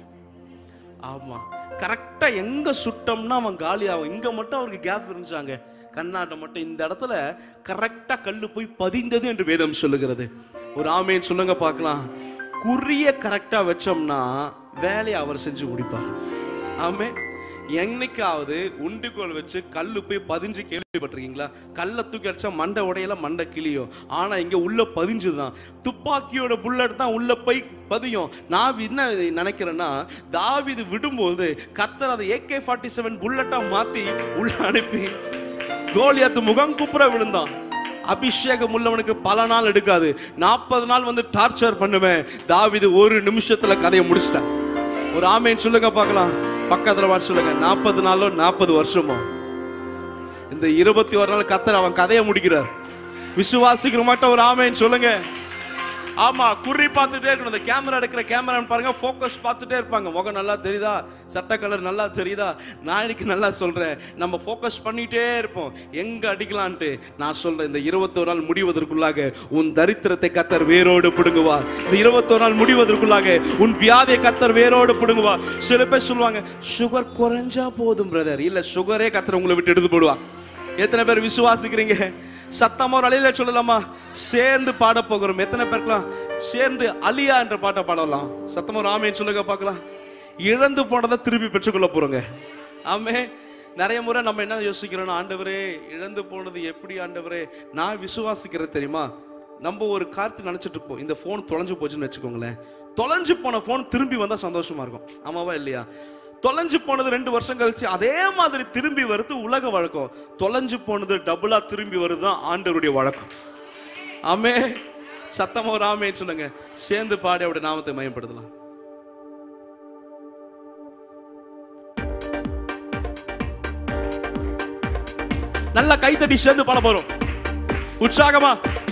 ஆமா கரெக்டா எங்க சுட்டோம்னா அவன் காலி ஆகும் இங்க மட்டும் அவருக்கு கேப் இருந்துச்சாங்க கண்ணாட்டம் மட்டும் இந்த இடத்துல கரெக்டா கல்லு போய் பதிந்தது என்று வேதம் சொல்லுகிறது ஒரு ஆமைன்னு சொல்லுங்க பார்க்கலாம் குறிய கரெக்டா வச்சோம்னா வேலையை அவர் செஞ்சு முடிப்பார் ஆமே என்னைக்காவது உண்டுகோல் வச்சு கல்லு போய் பதிஞ்சு கேள்விப்பட்டிருக்கீங்களா கல்லை தூக்கி அடிச்சா மண்டை உடையில மண்டை கிளியும் ஆனா இங்க உள்ள பதிஞ்சுதான் துப்பாக்கியோட புல்லட் தான் உள்ள போய் பதியும் நான் என்ன நினைக்கிறேன்னா தாவிது விடும்போது கத்தர் அதை ஏகே ஃபார்ட்டி செவன் புல்லட்டா மாத்தி உள்ள அனுப்பி கோலியாத்து முகம் குப்புற விழுந்தான் அபிஷேகம் உள்ளவனுக்கு பல நாள் எடுக்காது நாற்பது நாள் வந்து டார்ச்சர் பண்ணுவேன் தாவிது ஒரு நிமிஷத்துல கதையை முடிச்சிட்டான் ஒரு ஆமைன்னு சொல்லுங்க பார்க்கலாம் பக்கத்துல வர சொல்லுங்க நாற்பது நாளோ நாற்பது வருஷமோ இந்த இருபத்தி ஒரு நாள் கத்தர் அவன் கதையை முடிக்கிறார் விசுவாசிக்கிற மாட்டோம் ஒரு ஆமைன்னு சொல்லுங்க ஆமா குறி பார்த்துட்டே இருக்கணும் இந்த கேமரா எடுக்கிற கேமரா பாருங்க ஃபோக்கஸ் பார்த்துட்டே இருப்பாங்க முகம் நல்லா தெரியுதா சட்டை கலர் நல்லா தெரியுதா நான் இன்னைக்கு நல்லா சொல்றேன் நம்ம ஃபோக்கஸ் பண்ணிட்டே இருப்போம் எங்க அடிக்கலான்ட்டு நான் சொல்றேன் இந்த இருபத்தோரு நாள் முடிவதற்குள்ளாக உன் தரித்திரத்தை கத்தர் வேரோடு பிடுங்குவார் இந்த இருபத்தோரு நாள் முடிவதற்குள்ளாக உன் வியாதியை கத்தர் வேரோடு பிடுங்குவார் சில பேர் சொல்லுவாங்க சுகர் குறைஞ்சா போதும் பிரதர் இல்ல சுகரே கத்தர் உங்களை விட்டு எடுத்து போடுவா எத்தனை பேர் விசுவாசிக்கிறீங்க சத்தமா ஒரு அழியில சொல்லலாமா சேர்ந்து பாட போகிறோம் எத்தனை பேருக்கலாம் சேர்ந்து அலியா என்ற பாட்டை பாடலாம் சத்தமா ஒரு ஆமைன்னு சொல்லுங்க பார்க்கலாம் இழந்து போனதை திருப்பி பெற்றுக்கொள்ள போறோங்க ஆமே நிறைய முறை நம்ம என்ன யோசிக்கிறோம்னா ஆண்டவரே இழந்து போனது எப்படி ஆண்டவரே நான் விசுவாசிக்கிறது தெரியுமா நம்ம ஒரு கார்த்து நினைச்சிட்டு இருப்போம் இந்த ஃபோன் தொலைஞ்சு போச்சுன்னு வச்சுக்கோங்களேன் தொலைஞ்சு போன ஃபோன் திரும்பி வந்தா சந்தோஷமா இருக்கும் ஆமாவா இல்லையா தொலைஞ்சு போனது ரெண்டு வருஷம் கழிச்சு அதே மாதிரி திரும்பி வருது உலக வழக்கம் தொலைஞ்சு போனது டபுளா திரும்பி வருதுதான் ஆண்டவருடைய வழக்கம் ஆமே சத்தமா ஒரு ஆமே சொல்லுங்க சேர்ந்து பாடி அவருடைய நாமத்தை மயப்படுத்தலாம் நல்லா கைத்தட்டி சேர்ந்து பாட போறோம் உற்சாகமா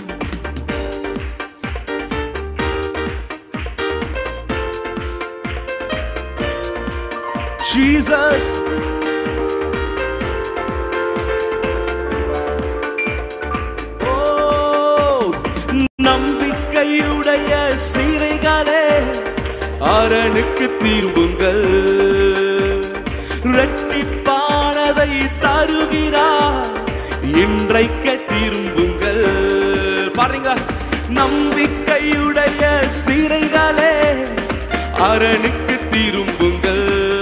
Jesus. ஓ, நம்பிக்கையுடைய சீரைகளே அரணுக்கு திரும்புங்கள் இரட்டிப்பானதை தருகிறார் இன்றைக்கு திரும்புங்கள் பாருங்க நம்பிக்கையுடைய சீரைகளே அரணுக்கு திரும்புங்கள்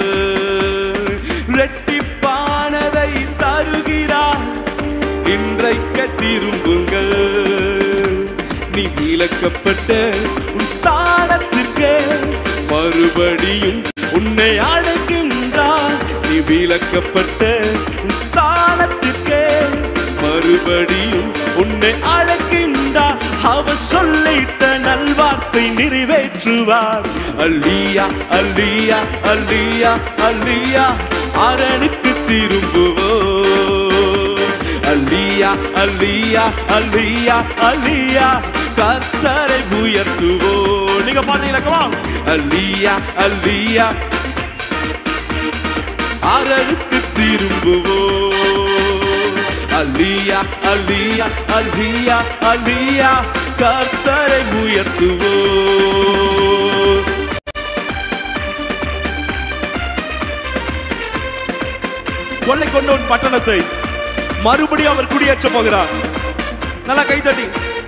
இரட்டிப்பானதை தருகிறார் இன்றைக்கு திரும்புங்கள் நீ விலக்கப்பட்ட உன் ஸ்தானத்திற்கு மறுபடியும் உன்னை அழைக்கின்றார் நீ விலக்கப்பட்ட உன் ஸ்தானத்திற்கு மறுபடியும் உன்னை அழைக்கின்றார் அவர் சொல்லிட்ட நல்வார்த்தை நிறைவேற்றுவார் அல்லியா அல்லியா அல்லியா அல்லியா அரணுக்கு திரும்புவோ அல்லியா அல்லியா அல்லியா அல்லியா கர்த்தரை உயர்த்துவோ நீங்க பாத்தீங்களா அல்லியா அல்லியா அரணுக்கு திரும்புவோ அல்லியா அல்லியா அல்லியா அல்லியா கர்த்தரை உயர்த்துவோ கொள்ளை கொண்ட உன் பட்டணத்தை மறுபடியும் அவர் குடியேற்ற போகிறார் நல்லா கைத்தட்டி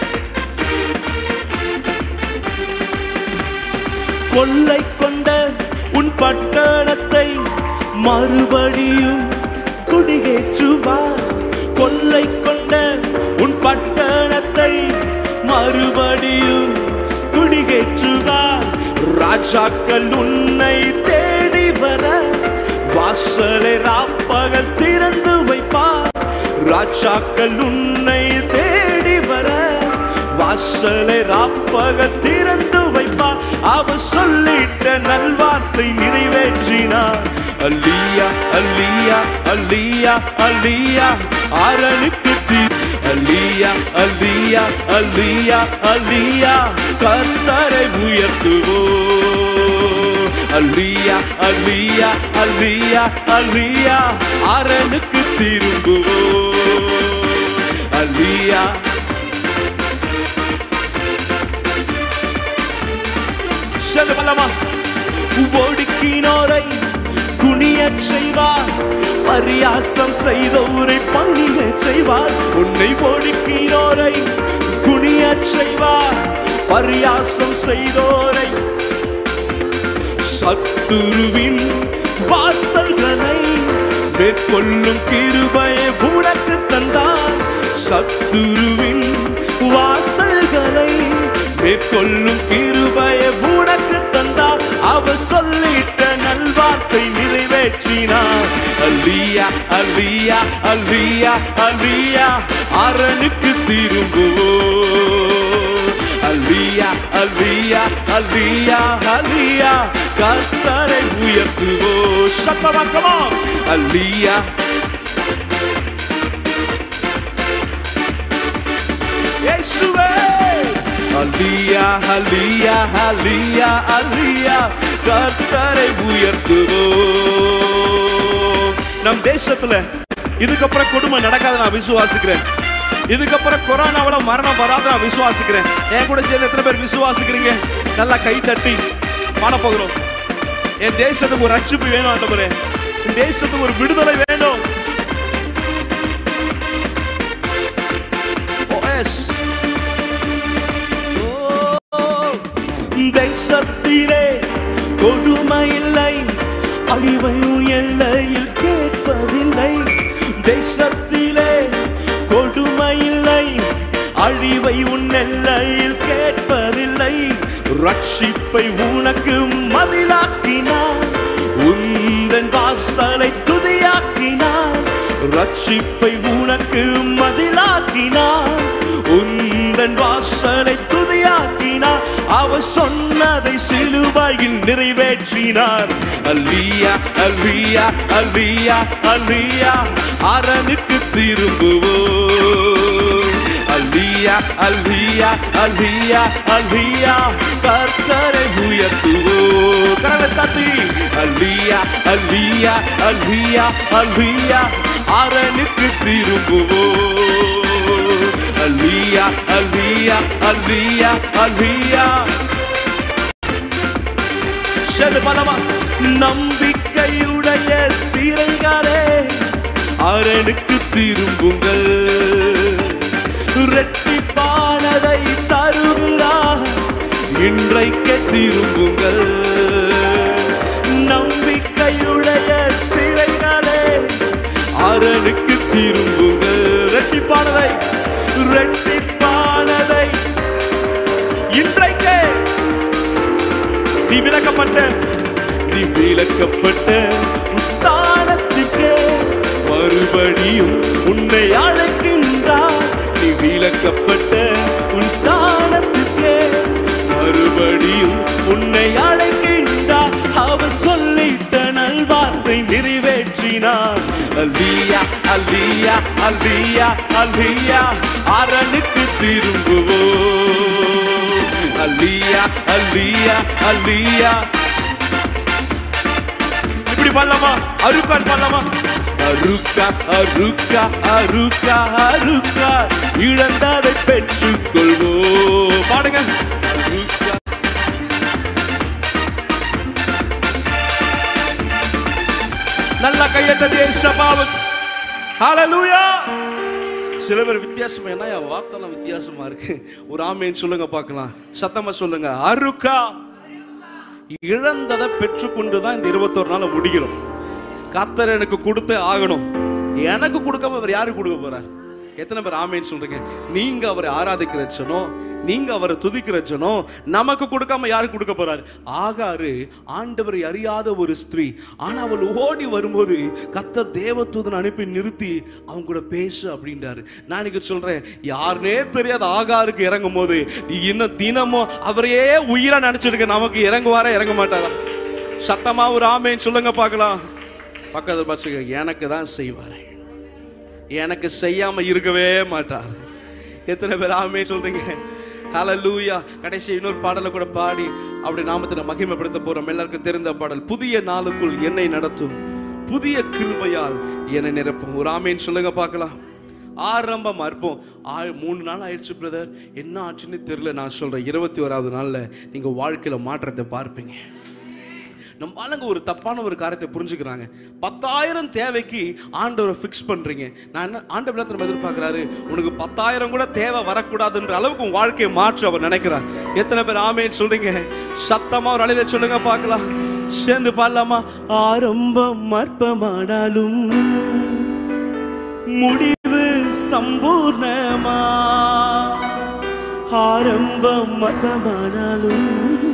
கொள்ளை கொண்ட உன் பட்டணத்தை மறுபடியும் குடியேற்றுவார் கொள்ளை கொண்ட உன் பட்டணத்தை மறுபடியும் குடியேற்றுவார் ராஜாக்கள் உன்னை தேடி வர வாசலை ராப்பகல் திறந்து வைப்பார் ராஜாக்கள் உன்னை தேடி வர வாசலை ராப்பகல் திறந்து வைப்பார் அவர் சொல்லிட்ட நல்வார்த்தை நிறைவேற்றினார் அல்லியா அல்லியா அல்லியா அல்லியா அரணுக்கு தீ அல்லியா அல்லியா அல்லியா அல்லியா கர்த்தரை உயர்த்துவோ அல்லியா அல்லியா அல்லியா அல்லியா அரணுக்கு திரும்புவோ அல்லியா செல்ல வல்லமா ஒடுக்கினோரை குனியச் செய்வார் பரியாசம் செய்தோரை பணியச் செய்வார் உன்னை ஒடுக்கினோரை குனியச் செய்வார் பரியாசம் செய்தோரை சத்துருவின் வாசல்களை மேற்கொள்ளும் கிருபையை உனக்கு தந்தார் சத்துருவின் வாசல்களை மேற்கொள்ளும் கிருபையை உனக்கு தந்தார் அவர் சொல்லிட்ட நல்வார்த்தை நிறைவேற்றினார் அல்லியா அல்லியா அல்லியா அல்லியா அரணுக்கு திரும்புவோ அல்லியா அல்லியா அல்லியா அல்லியா கர்த்தரை உயர்த்துவோ சத்தமாக்கமா அல்லியா இயேசுவே அல்லியா அல்லியா அல்லியா அல்லியா கர்த்தரை உயர்த்துவோ நம் தேசத்துல இதுக்கப்புறம் கொடுமை நடக்காத நான் விசுவாசிக்கிறேன் இதுக்கப்புறம் கொரோனாவோட மரணம் வராத நான் விசுவாசிக்கிறேன் என் கூட சேர்ந்து எத்தனை பேர் விசுவாசிக்கிறீங்க நல்லா கை தட்டி பாட போகிறோம் என் தேசத்துக்கு ஒரு ரட்சிப்பு வேணும் ஆண்டவரே என் தேசத்துக்கு ஒரு விடுதலை வேணும் Oh, yes. Oh, தேசத்திலே கொடுமை இல்லை அழிவையும் எல்லையில் கேட்பதில்லை தேசத்திலே கொடுமை இல்லை அழிவை உன் எல்லையில் கேட்பதில்லை ரட்சிப்பை உனக்கு மதிலாக்கினார் உந்தன் வாசலை துதியாக்கினார் ரட்சிப்பை உனக்கு மதிலாக்கினார் உந்தன் வாசலை துதியாக்கினார் அவர் சொன்னதை சிலுவையில் நிறைவேற்றினார் அல்லியா அல்லியா அல்லியா அல்லியா அரணுக்கு திரும்புவோ அல்லியா அல்லியா அல்லியா அல்லியா கர்த்தரை உயர்த்துவோ கரலை தட்டி அல்லியா அல்லியா அல்லியா அல்லியா அரணுக்கு திரும்புவோ அல்லியா அல்லியா அல்லியா அல்லியா செது பலமா நம்பிக்கையுடைய சீரைகளே அரணுக்கு திரும்புங்கள் ரெட்டிப்பானதை தருகிறார் இன்றைக்கு திரும்புங்கள் நம்பிக்கையுடைய சிறைகளே அரணுக்கு திரும்புங்கள் ரெட்டிப்பானதை ரெட்டிப்பானதை இன்றைக்கே நீ விலக்கப்பட்ட நீ விலக்கப்பட்ட உன் ஸ்தானத்துக்கு மறுபடியும் உன்னை அழைக்கின்ற அழைக்கப்பட்ட உன் ஸ்தானத்துக்கே மறுபடியும் உன்னை அழைக்கின்றார் அவர் சொல்லிட்ட நல்வார்த்தை நிறைவேற்றினார் அல்லியா அல்லியா அல்லியா அல்லியா அரணுக்கு திரும்புவோம் அல்லியா அல்லியா அல்லியா இப்படி பண்ணலாமா அருக்கான் பண்ணலாமா அருக்கா அருக்கா அருக்கா அருக்கா இழந்ததை பெற்றுக்கொள்வோம் பாடுங்க அருக்கா நல்ல கையத்தடி சபாவுக்கு ஹalleluya சில பேர் வித்தியாசமா என்ன என் வார்த்தை வித்தியாசமா இருக்கு ஒரு ஆமேன்னு சொல்லுங்க பார்க்கலாம் சத்தமா சொல்லுங்க அருக்கா இழந்ததை பெற்றுக்கொண்டு தான் இந்த இருபத்தோரு நாளை முடிக்கிறோம் கத்தர் எனக்கு கொடுத்தே ஆகணும் எனக்கு கொடுக்காம அவர் யாருக்கு கொடுக்க போறார் எத்தனை பேர் ஆமேன்னு சொல்றீங்க நீங்க அவரை ஆராதிக்கிற ஜனம் நீங்க அவரை துதிக்கிற ஜனம் நமக்கு கொடுக்காம யாருக்கு கொடுக்க போறார் ஆகாரு ஆண்டவரை அறியாத ஒரு ஸ்திரீ ஆனா அவள் ஓடி வரும்போது கத்தர் தேவதூதன் அனுப்பி நிறுத்தி அவங்க கூட பேசு அப்படின்றாரு நான் இன்னைக்கு சொல்றேன் யாருனே தெரியாத ஆகாருக்கு இறங்கும் போது நீ இன்னும் தினமும் அவரையே உயிரா நினைச்சிருக்க நமக்கு இறங்குவாரா இறங்க மாட்டாரா சத்தமா ஒரு ஆமேன்னு சொல்லுங்க பார்க்கலாம் பக்கத்து பசங்க எனக்கு தான் செய்வாரு எனக்கு செய்யாம இருக்கவே மாட்டார் எத்தனை பேர் ஆமே சொல்றீங்க ஹalleluya கடைசி இன்னொரு பாடலை கூட பாடி அப்படி நாமத்தை நான் மகிமைப்படுத்த போறோம் எல்லாருக்கும் தெரிந்த பாடல் புதிய நாளுக்குள் என்னை நடத்தும் புதிய கிருபையால் என்னை நிரப்பும் ஒரு ஆமேன்னு சொல்லுங்க பார்க்கலாம் ஆரம்பமா இருப்போம் ஆ மூணு நாள் ஆயிடுச்சு பிரதர் என்ன ஆச்சுன்னு தெரியல நான் சொல்றேன் இருபத்தி ஓராவது நாள்ல நீங்க வாழ்க்கையில மாற்றத்தை பார்ப்பீங்க நம்ம ஆளுங்க ஒரு தப்பான ஒரு காரியத்தை புரிஞ்சுக்கிறாங்க பத்தாயிரம் தேவைக்கு ஆண்டவரை ஃபிக்ஸ் பண்றீங்க நான் என்ன ஆண்டவர் என்ன தெரியுமா எதிர்பார்க்கிறாரு உனக்கு பத்தாயிரம் கூட தேவை வரக்கூடாதுன்ற அளவுக்கு உன் வாழ்க்கையை மாற்ற அவர் நினைக்கிறார் எத்தனை பேர் ஆமேன்னு சொல்றீங்க சத்தமா ஒரு அலையில சொல்லுங்க பார்க்கலாம் சேர்ந்து பாடலாமா ஆரம்பம் அற்பமானாலும் முடிவு சம்பூர்ணமா ஆரம்பம் அற்பமானாலும்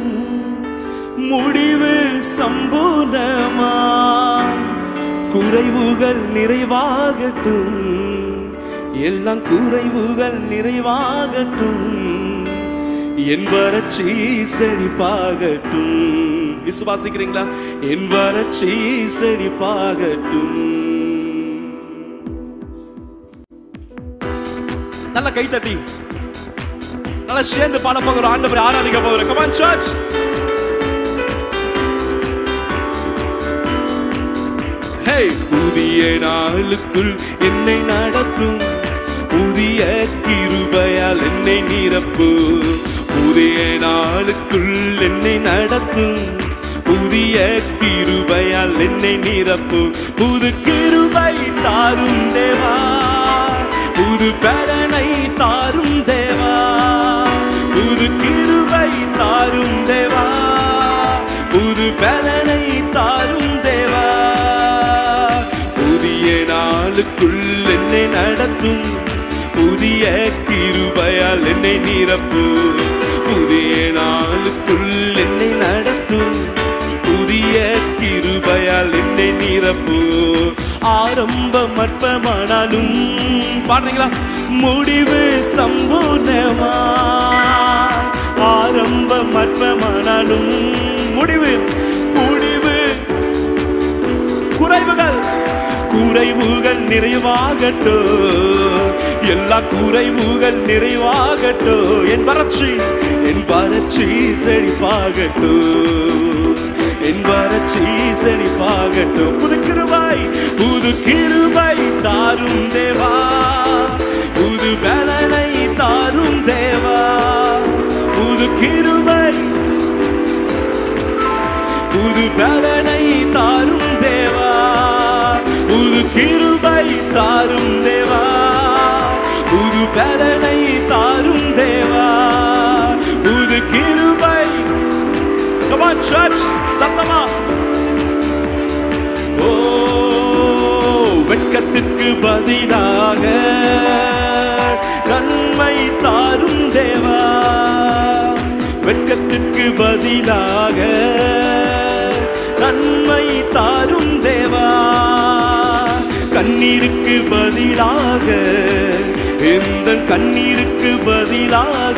முடிவு சம்பூர்ணமா குறைவுகள் நிறைவாகட்டும் எல்லாம் குறைவுகள் நிறைவாகட்டும் என் வறட்சி செழிப்பாகட்டும் விசுவாசிக்கிறீங்களா என் வறட்சி செழிப்பாகட்டும் நல்ல கை தட்டி நல்லா சேர்ந்து பாட போகிறோம் ஆண்டவர் ஆராதிக்க போகிறோம் கமான் சர்ச் ஹே புதிய நாளுக்குள் என்னை நடத்தும் புதிய கிருபையால் என்னை நிரப்பு புதிய நாளுக்குள் என்னை நடத்தும் புதிய கிருபையால் என்னை நிரப்பு புது கிருபை தாரும் தேவா புது பலனை தாரும் தேவா புது கிருபை தாரும் தேவா புது பலனை தாரும் தேவா புதிய நாளுக்குள் என்னை நடத்தும் புதிய கிருபையால் என்னை நிரப்பு புதிய நாளுக்குள் என்னை நடத்தும் புதிய கிருபையால் என்னை நிரப்பு ஆரம்பம் அற்பமானாலும் பாடுறீங்களா முடிவு சம்பூர்ணமா ஆரம்பம் அற்பமானாலும் முடிவு முடிவு குறைவுகள் குறைவுகள் நிறைவாகட்டோ எல்லா குறைவுகள் நிறைவாகட்டோ என் வறட்சி என் வறட்சி செழிப்பாகட்டோ என் வறட்சி செழிப்பாகட்டோ புது கிருபாய் புது கிருபை தாரும் தேவா புது பலனை தாரும் தேவா புது கிருபை புது பலனை தாரும் தேவா புது கிருபை தாரும் தேவா புது பலனை தாரும் தேவா புது கிருபை Come on, church, சத்தமா ஓ வெட்கத்துக்கு பதிலாக நன்மை தாரும் தேவா வெட்கத்துக்கு பதிலாக நன்மை தாரும் தேவா கண்ணீருக்கு பதிலாக எந்த கண்ணீருக்கு பதிலாக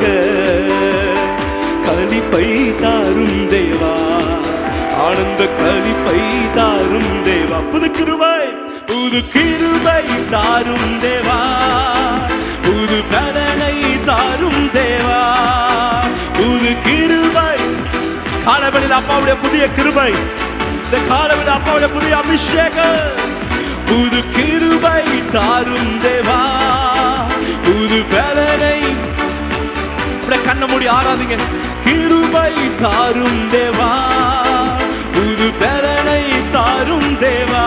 களிப்பை தாரும் தேவா ஆனந்த களிப்பை தாரும் தேவா புது கிருபை புது கிருபை தாரும் தேவா புது பலனை தாரும் தேவா புது கிருபை காலவெளியில் அப்பாவுடைய புதிய கிருபை இந்த காலவெளியில் அப்பாவுடைய புதிய அபிஷேகம் புது கிருபை தாரும் தேவா புது பலனை அப்படியே கண்ண மூடி ஆராதிங்க கிருபை தாரும் தேவா புது பலனை தாரும் தேவா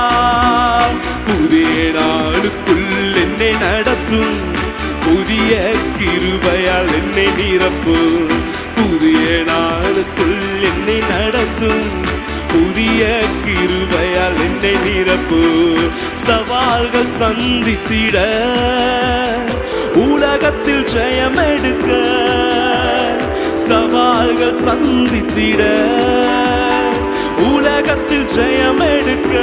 புதிய நாளுக்குள் என்னை நடத்தும் புதிய கிருபையால் என்னை நிரப்பும் புதிய நாளுக்குள் என்னை நடத்தும் புதிய கிருபையால் என்னை நிரப்பு சவால்கள் சந்தித்திட உலகத்தில் ஜெயம் எடுக்க சவால்கள் சந்தித்திட உலகத்தில் ஜெயம் எடுக்க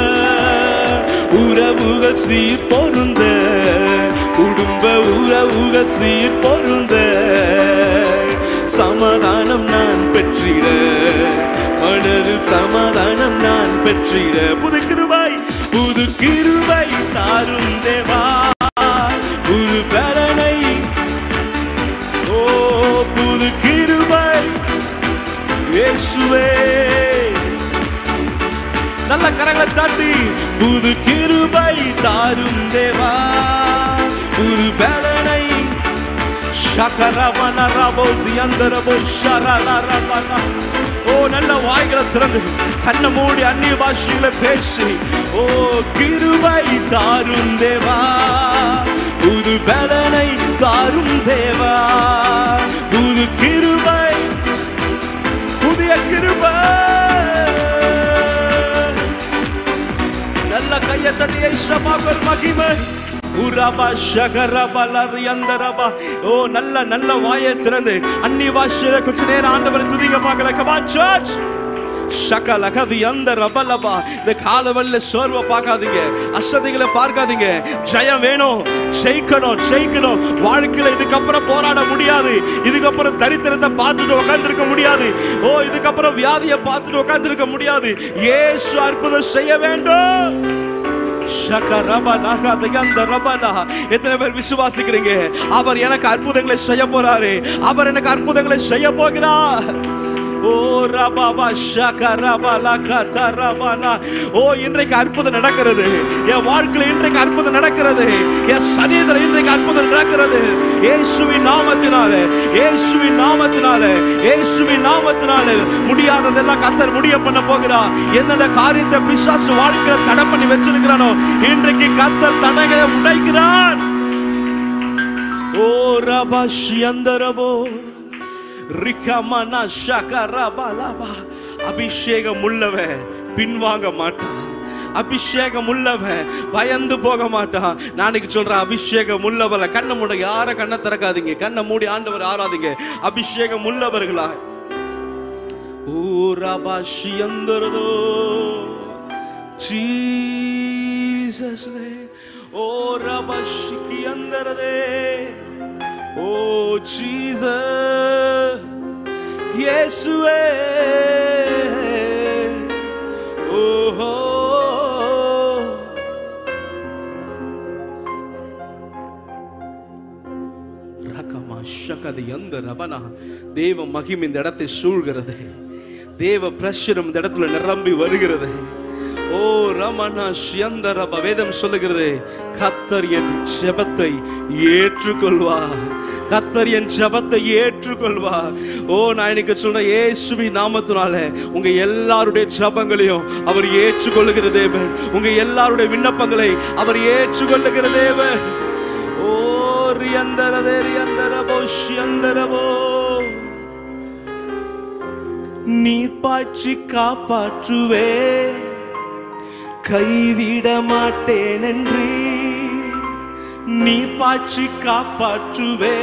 உறவுகள் சீர் பொருந்த குடும்ப உறவுகள் சீர் பொருந்த சமாதானம் நான் பெற்றிட மனதில் சமாதானம் நான் பெற்றிட புது கிருபை புது கிருபை தாரும் தேவா புது பலனை ஓ புது கிருபை இயேசுவே நல்ல கரங்களை தாட்டி புது கிருபை தாரும் தேவா புது பலனை ஷகரவன ரபோ தியந்தரபோ ஷரலரபன ஓ நல்ல வாய்களை திறந்து கண்ணை மூடி அந்நிய பாஷையில பேசி ஓ கிருபை தாரும் தேவா புது பலனை தாரும் தேவா புது கிருபை புதிய கிருபை நல்ல கையை தட்டியை சமாகர் மகிமை உரபா ஷகரபா லரியந்தரபா ஓ நல்ல நல்ல வாயை திறந்து அன்னி பாஷையில கொஞ்ச நேரம் ஆண்டவர் துதிக்க பார்க்கல கமான் சர்ச் ஷகலகதி அந்த ரபலபா இந்த காலவல்ல சோர்வை பார்க்காதீங்க அசதிகளை பார்க்காதீங்க ஜெயம் வேணும் ஜெயிக்கணும் ஜெயிக்கணும் வாழ்க்கையில இதுக்கப்புறம் போராட முடியாது இதுக்கப்புறம் தரித்திரத்தை பார்த்துட்டு உட்கார்ந்திருக்க முடியாது ஓ இதுக்கப்புறம் வியாதியை பார்த்துட்டு உட்கார்ந்திருக்க முடியாது இயேசு அற்புதம் செய்ய வேண்டும் எத்தனை பேர் விசுவாசிக்கிறீங்க அவர் எனக்கு அற்புதங்களை செய்ய போறாரு அவர் எனக்கு அற்புதங்களை செய்ய போகிறார் ஓ ரபாபா ஷகரபா லகத ரபானா ஓ இன்றைக்கு அற்புதம் நடக்கிறது என் வாழ்க்கையில இன்றைக்கு அற்புதம் நடக்கிறது என் சரீரத்தில் இன்றைக்கு அற்புதம் நடக்கிறது இயேசுவின் நாமத்தினாலே இயேசுவின் நாமத்தினாலே இயேசுவின் நாமத்தினாலே முடியாததெல்லாம் கத்தர் முடிய பண்ண போகிறார் என்னென்ன காரியத்தை பிசாசு வாழ்க்கையில தடை பண்ணி வச்சிருக்கிறானோ இன்றைக்கு கத்தர் தடைகளை உடைக்கிறான் ஓ ரபாஷி அந்தரபோ ரிகமன ஷகரபலபா அபிஷேகம் உள்ளவன் பின்வாங்க மாட்டான் அபிஷேகம் உள்ளவன் பயந்து போக மாட்டான் நாளைக்கு சொல்றேன் அபிஷேகம் உள்ளவரை கண்ணை மூட யார கண்ணை திறக்காதீங்க கண்ணை மூடி ஆண்டவர் ஆராதிங்க அபிஷேகம் உள்ளவர்களா ஊரபாஷி அந்தரதோ ஜீசஸ் ஓ ரபாஷிக்கு அந்தரதே ஓ ஜீசஸ் இயேசுவே ஓஹோ ரகமா ஷகதி அந்த ரபனா தேவ மகிம் இந்த இடத்தை சூழ்கிறது தேவ பிரசுரம் இந்த இடத்துல நிரம்பி வருகிறது ஓ ரமணா சியந்தரப வேதம் சொல்லுகிறது கத்தர் என் ஜெபத்தை ஏற்றுக்கொள்வார் கத்தர் என் ஜெபத்தை ஏற்றுக்கொள்வார் ஓ நான் இன்னைக்கு சொல்றேன் இயேசுவி நாமத்தினால உங்க எல்லாருடைய ஜெபங்களையும் அவர் ஏற்றுக்கொள்ளுகிற தேவன் உங்க எல்லாருடைய விண்ணப்பங்களை அவர் ஏற்றுக்கொள்ளுகிற தேவன் ஓ ரியந்தரதே ரியந்தரபோ ஷியந்தரபோ நீ பாய்ச்சி காப்பாற்றுவே கைவிட மாட்டேன் என்று நீ பாய்ச்சி காப்பாற்றுவே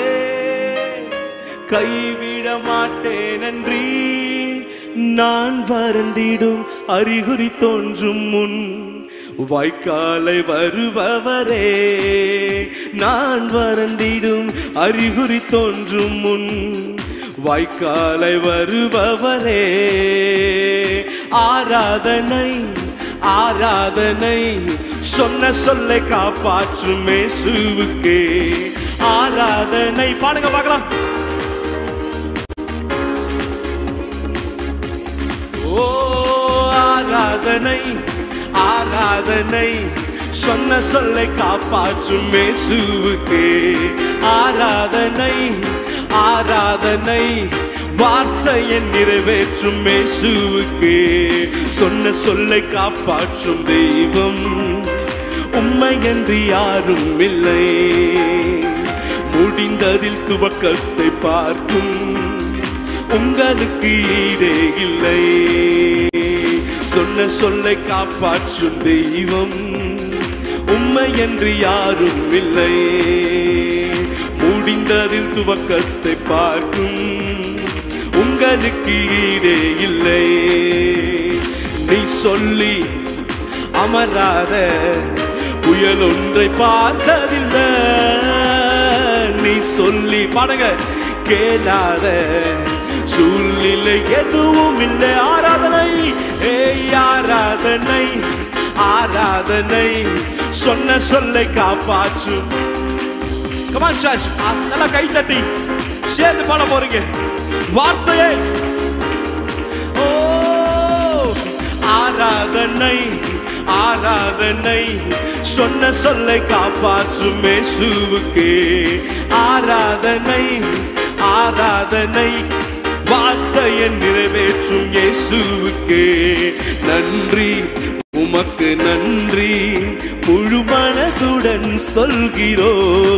கைவிட மாட்டேன் என்று நான் வறண்டிடும் அறிகுறி தோன்றும் முன் வாய்க்காலை வருபவரே நான் வறண்டிடும் அறிகுறி தோன்றும் முன் வாய்க்காலை வருபவரே ஆராதனை ஆராதனை சொன்ன சொல்லை காப்பாற்றும் மேசுவுக்கே ஆராதனை பாடுங்க பார்க்கலாம் ஓ ஆராதனை ஆராதனை சொன்ன சொல்லை காப்பாற்றும் மேசுவுக்கே ஆராதனை ஆராதனை வார்த்தையை நிறைவேற்றும் மேசுவுக்கே சொன்ன சொல்லை காப்பாற்றும் தெய்வம் உண்மை என்று யாரும் இல்லை முடிந்ததில் துவக்கத்தை பார்க்கும் உங்களுக்கு ஈடே இல்லை சொன்ன சொல்லை காப்பாற்றும் தெய்வம் உண்மை என்று யாரும் இல்லை முடிந்ததில் துவக்கத்தை பார்க்கும் உங்களுக்கு ஈடே இல்லை நீ சொல்லி அமராத புயல் ஒன்றை பார்த்ததில்லை நீ சொல்லி பாடுங்க கேளாத சூழ்நிலை எதுவும் இல்லை ஆராதனை ஏய் ஆராதனை ஆராதனை சொன்ன சொல்லை காப்பாற்றும் கமான் சார்ஜ் நல்லா கை தட்டி சேர்ந்து பாட போறீங்க வார்த்தையே ஓ ஆராதனை ஆராதனை சொன்ன சொல்லை காப்பாற்றும் மேசுவுக்கு ஆராதனை ஆராதனை வார்த்தையை நிறைவேற்றும் இயேசுவுக்கு நன்றி உமக்கு நன்றி முழு மனதுடன் சொல்கிறோ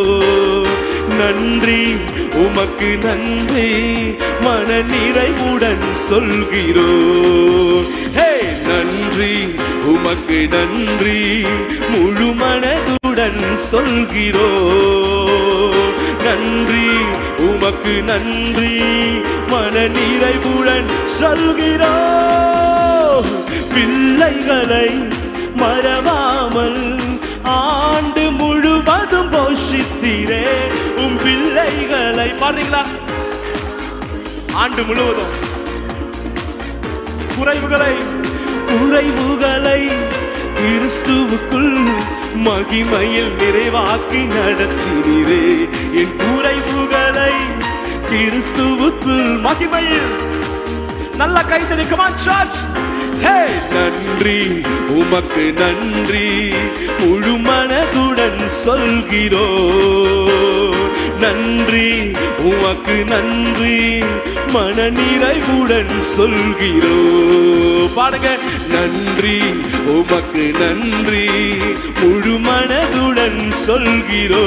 நன்றி உமக்கு நன்றி மன நிறைவுடன் சொல்கிறோ ஹே நன்றி உமக்கு நன்றி முழு மனதுடன் சொல்கிறோ நன்றி உமக்கு நன்றி மன நிறைவுடன் சொல்கிறோ பிள்ளைகளை மறவாமல் ஆண்டு முழுவதும் போஷித்தீரே உம் பிள்ளைகளை பாருங்களா ஆண்டு முழுவதும் குறைவுகளை குறைவுகளை கிறிஸ்துவுக்குள் மகிமையில் நிறைவாக்கி நடத்தினீரே என் குறைவுகளை கிறிஸ்துவுக்குள் மகிமையில் நல்ல கைத்தறி கமான் சார்ஜ் ஹே நன்றி உமக்கு நன்றி முழு மனதுடன் சொல்கிறோ நன்றி உமக்கு நன்றி மன நிறைவுடன் சொல்கிறோ பாடுங்க நன்றி உமக்கு நன்றி முழு மனதுடன் சொல்கிறோ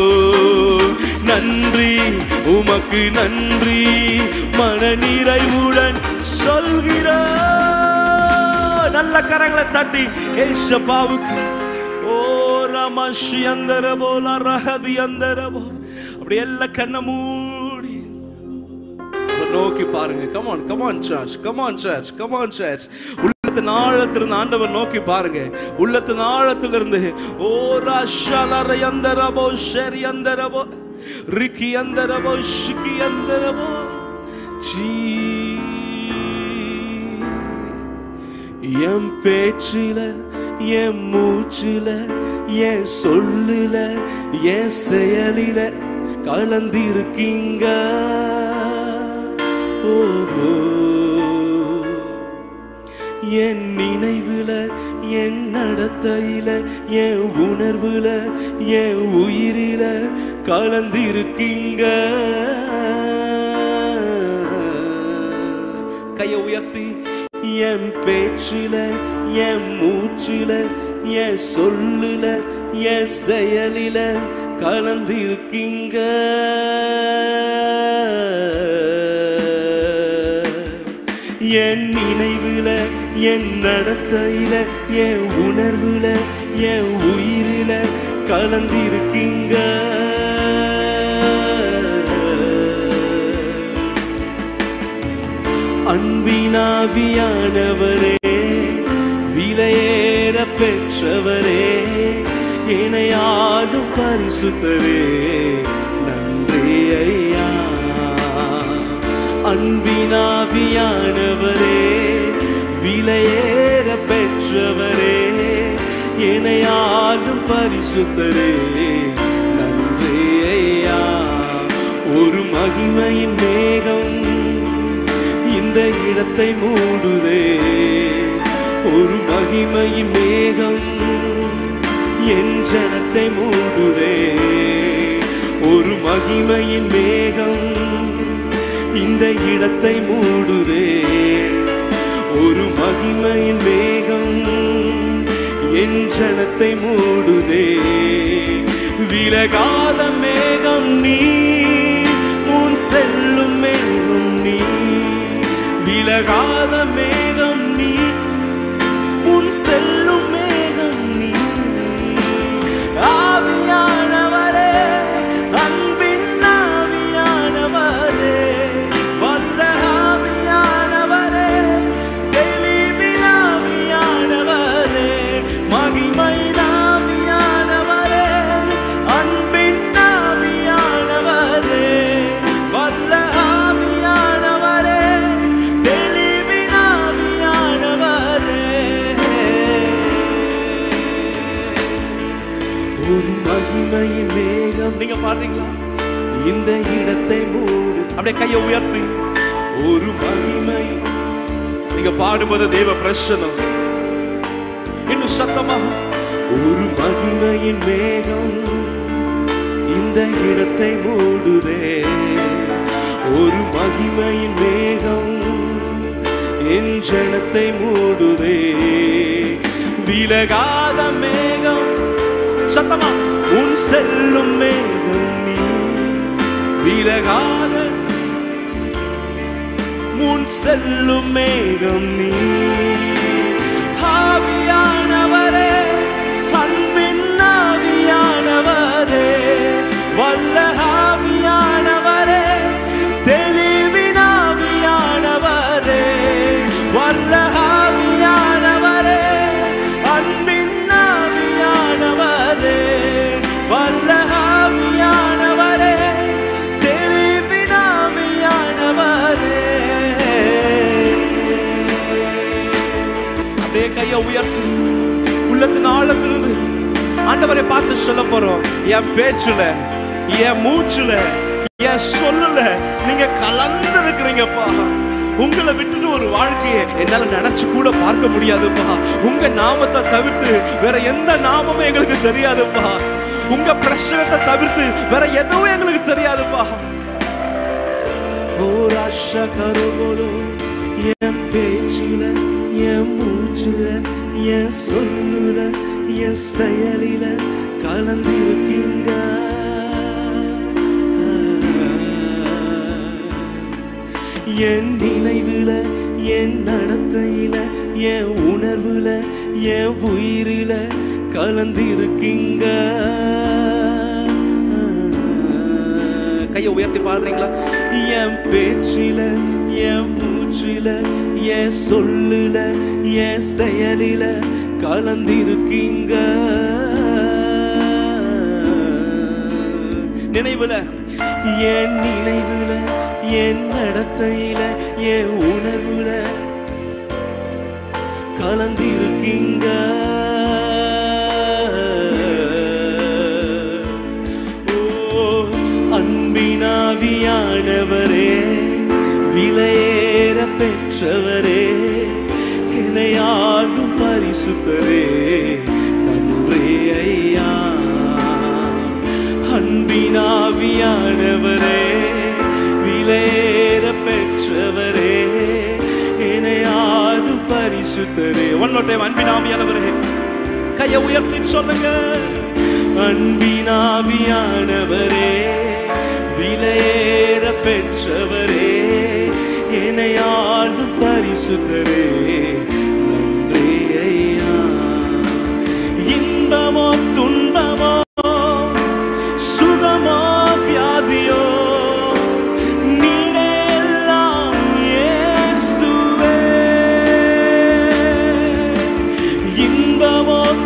நன்றி உமக்கு நன்றி மன நிறைவுடன் சொல்கிறோ நல்ல கரங்களை தட்டி ஏசப்பாவுக்கு ஓ ரமஷி அந்தரபோ ரஹதி அந்தரபோ அப்படி எல்லா கண்ணை மூடி அவர் நோக்கி பாருங்க come on come on church come on church come on church உள்ளத்தின் ஆழத்திலிருந்து ஆண்டவர் நோக்கி பாருங்க உள்ளத்தின் ஆழத்திலிருந்து ஓ ராஷாலரை அந்தரபோ ஷரி அந்தரபோ ரிக்கி அந்தரபோ ஷிக்கி அந்தரபோ ஜீ என் பேச்சில என் மூச்சில என் சொல்லுல என் செயலில கலந்திருக்கீங்க ஓஹோ என் நினைவுல என் நடத்தையில என் உணர்வுல என் உயிரில கலந்திருக்கீங்க கையை உயர்த்தி என் பேச்சில என் மூச்சில என் சொல்லுல என் செயலில கலந்திருக்கீங்க என் நினைவுல என் நடத்தையில என் உணர்வுல என் உயிரில கலந்திருக்கீங்க அன்பினாவியானவரே விலையேற பெற்றவரே இணையாடும் பரிசுத்தரே நன்றி ஐயா அன்பினாவியானவரே விலையேற பெற்றவரே இணையாடும் பரிசுத்தரே நன்றி ஐயா ஒரு மகிமையின் மேகம் இந்த இடத்தை மூடுதே ஒரு மகிமையின் மேகம் என் ஜனத்தை மூடுதே ஒரு மகிமையின் மேகம் இந்த இடத்தை மூடுதே ஒரு மகிமையின் மேகம் என் ஜனத்தை மூடுதே விலகாத மேகம் நீ முன் செல்லும் மேகம் நீ விலகாத மேகம் நீ முன் செல்லும் மேகம் நீ ஆவியானவரே அன்பின் ஆவியானவரே வல்ல ஆவியானவரே தெளிவின் ஆவியானவரே மகிமை ஆவியானவரே அன்பின் ஆவியானவரே வல்ல ஆவியானவரே தெளிவின் ஆவியானவரே ஒரு மகிமையின் மேகம் நீங்க பாடுறீங்களா இந்த இடத்தை மூடு அப்படியே கையை உயர்த்தி ஒரு மகிமை நீங்க பாடும்போது தேவ பிரசனம் இன்னும் சத்தமா ஒரு மகிமையின் மேகம் இந்த இடத்தை மூடுதே ஒரு மகிமையின் மேகம் என் ஜனத்தை மூடுதே விலகாத மேகம் சத்தமா உன் செல்லும் மேகம் நீ விலகாத முன் செல்லும் மேகம் நீ ஆவியானவரே அன்பின் ஆவியானவரே வல்ல ஆவியானவரே தெளிவின் ஆவியானவரே வல்ல ஆவியானவரே அன்பின் ஆவியானவரே வல்ல ஆவியானவரே தெளிவின் ஆவியானவரே அப்படியே கையை உயர்த்து உள்ளத்தின் ஆழத்திலிருந்து ஆண்டவரை பார்த்து சொல்ல போறோம் என் பேச்சுல என் மூச்சுல என் சொல்லுல நீங்க கலந்து இருக்கிறீங்கப்பா உங்களை விட்டுட்டு ஒரு வாழ்க்கையை என்னால நினைச்சு கூட பார்க்க முடியாதுப்பா உங்க நாமத்தை தவிர்த்து வேற எந்த நாமமும் எங்களுக்கு தெரியாதுப்பா உங்க பிரச்சனத்தை தவிர்த்து வேற எதுவும் எங்களுக்கு தெரியாதுப்பா ஓ ராஷா கருவோலோ என் பேச்சில என் மூச்சுல என் சொல்லுல என் செயலில கலந்திருக்கீங்க என் நினைவுல என் நடத்தையில என் உணர்வுல என் உயிரில கலந்திருக்கீங்க கையை உயர்த்தி பாடுறீங்களா என் பேச்சில என் மூச்சில என் சொல்லுல என் செயலில கலந்திருக்கீங்க நினைவுல என் நினைவுல என் நடத்தையில என் உணர்வுல கலந்திருக்கீங்க ஓ அன்பினாவியானவரே விலையேற பெற்றவரே இணையாடும் பரிசுத்தரே நன்றி ஐயா அன்பினாவியானவரே விலையேற பெற்றவரே இணையாடும் பரிசுத்தரே ஒன் மோர் டைம் அன்பினாவியானவரே கையை உயர்த்தி சொல்லுங்க அன்பினாவியானவரே விலையேற பெற்றவரே இணையாளும் பரிசுத்தரே நன்றி ஐயா இன்பமோ துன்பமோ சுகமோ வியாதியோ நீரே எல்லாம் இயேசுவே இன்பமோ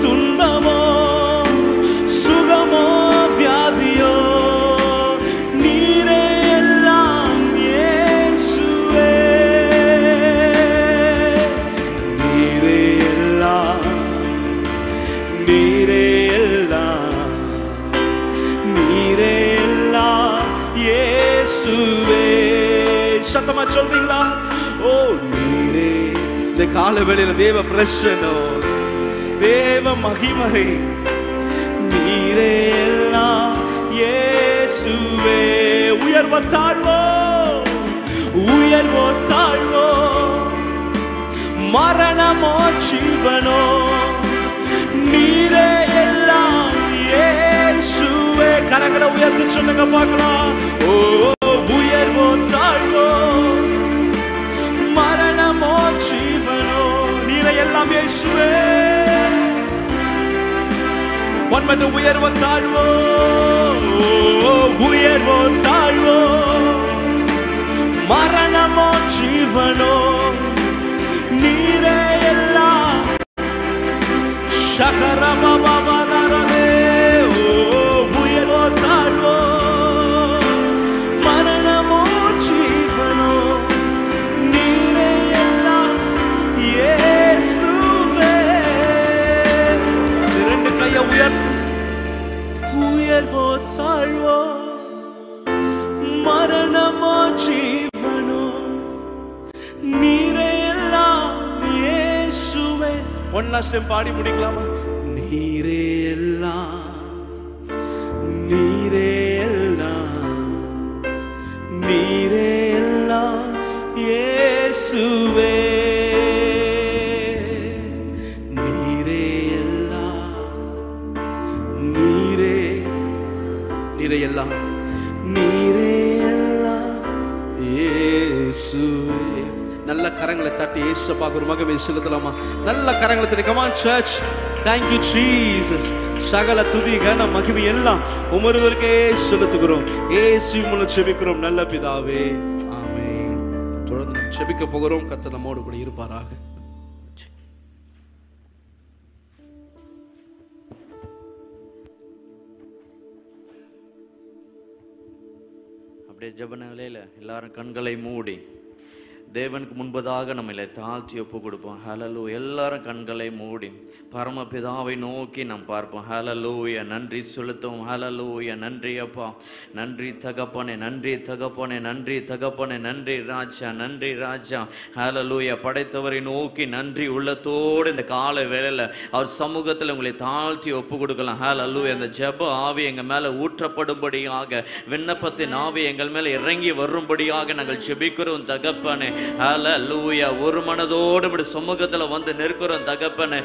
இயேசுவே சத்தமா சொல்றீங்களா ஓ நீரே இந்த கால வேளையில தேவ பிரசனம் தேவ மகிமை நீரே எல்லாம் இயேசுவே உயர்வோ தாழ்வோ உயர்வோ தாழ்வோ மரணமோ ஜீவனோ நீரே எல்லாம் இயேசுவே கரங்களை உயர்ந்து சொல்லுங்க பார்க்கலாம் ஓ உயர்வோ தாழ்வோ மரணமோ ஜீவனோ நீரே எல்லாம் இயேசுவே ஒன் மட்டும் உயர்வோ தாழ்வோ உயர்வோ தாழ்வோ மரணமோ ஜீவனோ நீரே எல்லாம் சகரபபதரதே ஓ உயர்வோ தாழ்வோ மரணமோ ஜீவனோ நீரே எல்லாம் இயேசுவே இரண்டு கையை உயர்த்து உயர்வோ தாழ்வோ மரணமோ ஜீவனோ நீரே எல்லாம் இயேசுவே ஒன்னா சேர்ந்து பாடி முடிக்கலாமா நீரே எல்லாம் நீரே எல்லாம் நீரே எல்லாம் இயேசுவே நீரே எல்லாம் நீரே நீரே எல்லாம் நீரே எல்லாம் இயேசுவே நல்ல கரங்களை தட்டி ஏசப்பாக்கு ஒரு மகமே செலுத்தலாமா நல்ல கரங்களை தட்டி come on church thank you Jesus சகல துதி கன மகிமை எல்லாம் உமருவருக்கே செலுத்துகிறோம் ஏசு மூலம் செபிக்கிறோம் நல்ல பிதாவே ஆமென் தொடர்ந்து நாம் செபிக்க போகிறோம் கர்த்தர் நம்மோடு கூட இருப்பாராக அப்படியே ஜெப நிலையில எல்லாரும் கண்களை மூடி தேவனுக்கு முன்பதாக நம்மளை தாழ்த்தி ஒப்பு கொடுப்போம் ஹலலு எல்லாரும் கண்களை மூடி பரமபிதாவை நோக்கி நாம் பார்ப்போம் ஹலலூய நன்றி செலுத்தும் ஹலலூய நன்றி அப்பா நன்றி தகப்பனே நன்றி தகப்பனே நன்றி தகப்பனே நன்றி ராஜா நன்றி ராஜா ஹலலூய படைத்தவரை நோக்கி நன்றி உள்ளத்தோடு இந்த கால வேளையில் அவர் சமூகத்தில் உங்களை தாழ்த்தி ஒப்பு கொடுக்கலாம் ஹலலூய அந்த ஜெப ஆவி எங்கள் மேலே ஊற்றப்படும்படியாக விண்ணப்பத்தின் ஆவி எங்கள் மேலே இறங்கி வரும்படியாக நாங்கள் ஜெபிக்கிறோம் தகப்பனே ஹலலூயா ஒரு மனதோடு இப்படி சமூகத்தில் வந்து நிற்கிறோம் தகப்பனே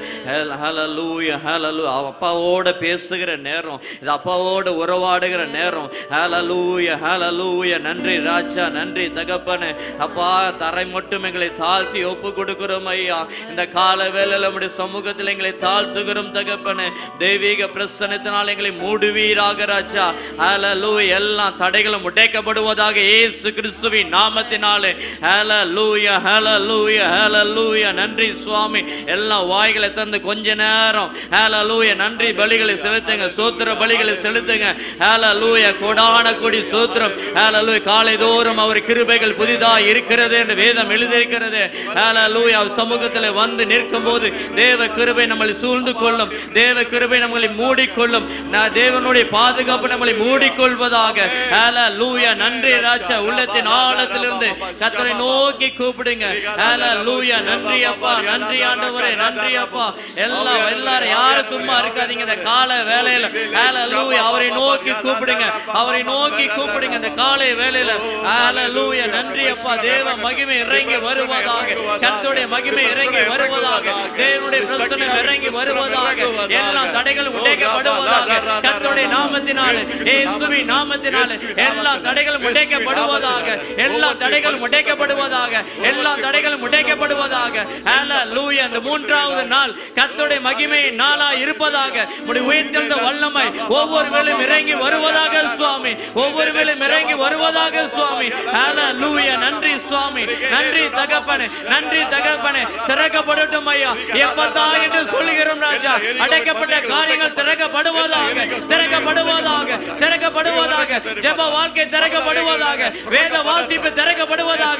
ஹலலூயா ஹலலூ அப்பாவோட பேசுகிற நேரம் இது அப்பாவோட உறவாடுகிற நேரம் ஹலலூயா ஹலலூயா நன்றி ராஜா நன்றி தகப்பனே அப்பா தரை மட்டும் எங்களை தாழ்த்தி ஒப்பு கொடுக்கிறோம் ஐயா இந்த கால வேளையில் நம்முடைய சமூகத்தில் எங்களை தாழ்த்துகிறோம் தகப்பனே தெய்வீக பிரசனத்தினால் எங்களை மூடுவீராக ராஜா ஹalleluya எல்லாம் தடைகளும் உடைக்கப்படுவதாக இயேசு கிறிஸ்துவின் நாமத்தினாலே ஹalleluya ஹalleluya ஹalleluya நன்றி சுவாமி எல்லாம் வாய்களை தந்து கொஞ்ச நேரம் ஹalleluya நன்றி பலிகளை செலுத்துங்க சோத்திர பலிகளை செலுத்துங்க ஹalleluya கோடான கொடி சோத்திரம் ஹalleluya காலை தோறும் அவர் கிருபைகள் புதிதாக இருக்கிறது என்று வேதம் எழுதியிருக்கிறது ஹalleluya அவர் சமூகத்தில் வந்து நிற்கும் போது தேவ கிருபை நம்மளை சூழ்ந்து கொள்ளும் தேவ கிருபை நம்மளை மூடிக்கொள்ளும் நான் தேவனுடைய பாதுகாப்பு நம்மளை மூடிக்கொள்வதாக ஹalleluya நன்றி ராஜா உள்ளத்தின் ஆழத்திலிருந்து கர்த்தரை நோக்கி கூப்பிடுங்க ஹalleluya நன்றி அப்பா நன்றி ஆண்டவரே நன்றி அப்பா எல்லாம் எல்லாரும் யாரும் சும்மா இருக்காதீங்க இந்த கால வேளையில ஹalleluya அவரை நோக்கி கூப்பிடுங்க அவரை நோக்கி கூப்பிடுங்க இந்த காலை வேளையில ஹalleluya நன்றி அப்பா தேவ மகிமை இறங்கி வருவதாக கர்த்தருடைய மகிமை இறங்கி வருவதாக தேவனுடைய பிரசன்னம் இறங்கி வருவதாக எல்லா தடைகளும் உடைக்கப்படுவதாக கர்த்தருடைய நாமத்தினாலே இயேசுவின் நாமத்தினாலே எல்லா தடைகளும் உடைக்கப்படுவதாக எல்லா தடைகளும் உடைக்கப்படுவதாக எல்லா தடைகளும் உடைக்கப்படுவதாக ஹalleluya அந்த மூன்றாவது நாள் கர்த்தருடைய மகிமை நாளா இருப்பதாக உடைய உயிர்த்தெழுந்த வல்லமை ஒவ்வொரு வேளையும் இறங்கி வருவதாக சுவாமி ஒவ்வொரு வேளையும் இறங்கி வருவதாக சுவாமி ஹalleluya நன்றி சுவாமி நன்றி தகப்பனே நன்றி தகப்பனே திறக்கப்படட்டும் ஐயா எப்பதா என்று சொல்லுகிறோம் ராஜா அடைக்கப்பட்ட காரியங்கள் திறக்கப்படுவதாக திறக்கப்படுவதாக திறக்கப்படுவதாக ஜெப வாழ்க்கை திறக்கப்படுவதாக வேத வாசிப்பு திறக்கப்படுவதாக உங்களுடைய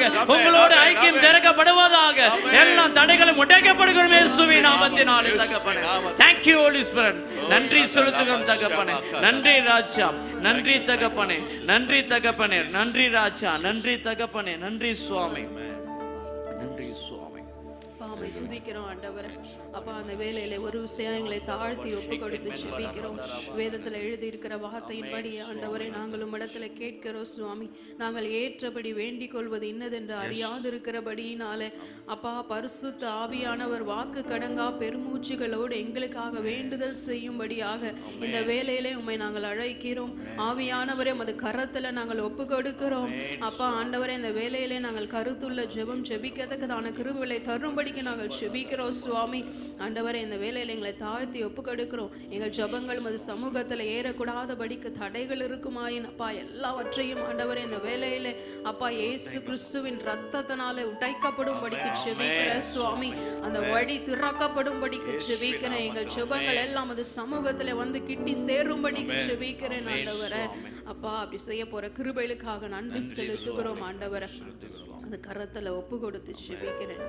எங்களோடு ஐக்கியம் திறக்கப்படுவதாக எல்லா தடைகளும் உடைக்கப்படுகிறோம் இயேசுவின் நாமத்தினாலே தகப்பனே Thank you Holy Spirit நன்றி செலுத்துகிறோம் தகப்பனே நன்றி ராஜா நன்றி தகப்பனே நன்றி தகப்பனே நன்றி ராஜா நன்றி தகப்பனே நன்றி சுவாமி நன்றி சுவாமி பாமை துதிக்கிறோம் ஆண்டவரே அப்பா அந்த வேலையில ஒரு விஷயம் எங்களை தாழ்த்தி ஒப்பு கொடுத்து செபிக்கிறோம் வேதத்துல எழுதி இருக்கிற வார்த்தையின்படி ஆண்டவரை நாங்கள் உம்மிடத்துல கேட்கிறோம் சுவாமி நாங்கள் ஏற்றபடி வேண்டிக் கொள்வது இன்னதென்று அறியாதிருக்கிறபடியினாலே அப்பா பரிசுத்த ஆவியானவர் வாக்கு கடங்கா பெருமூச்சுகளோடு எங்களுக்காக வேண்டுதல் செய்யும்படியாக இந்த வேலையிலே உம்மை நாங்கள் அழைக்கிறோம் ஆவியானவரே உமது கரத்துல நாங்கள் ஒப்பு கொடுக்கிறோம் அப்பா ஆண்டவரே இந்த வேலையிலே நாங்கள் கருத்துள்ள ஜெபம் ஜெபிக்கத்தக்கதான கிருபைகளை தரும்படிக்கு நாங்கள் ஜெபிக்கிறோம் சுவாமி ஆண்டவரே இந்த வேலையில எங்களை தாழ்த்தி ஒப்பு கொடுக்கிறோம் எங்கள் ஜெபங்கள் உமது சமூகத்துல ஏறக்கூடாதபடிக்கு தடைகள் இருக்குமாயின் அப்பா எல்லாவற்றையும் ஆண்டவரே இந்த வேலையிலே அப்பா இயேசு கிறிஸ்துவின் ரத்தத்தினாலே உடைக்கப்படும்படிக்கு ஜெபிக்கிற சுவாமி அந்த வழி திறக்கப்படும்படிக்கு ஜெபிக்கிறேன் எங்கள் ஜெபங்கள் எல்லாம் அது சமூகத்துல வந்து கிட்டி சேரும்படிக்கு ஜெபிக்கிறேன் ஆண்டவரே அப்பா அப்படி செய்ய போற கிருபைகளுக்காக நன்றி செலுத்துகிறோம் ஆண்டவரை அந்த கரத்துல ஒப்பு கொடுத்து ஜெபிக்கிறேன்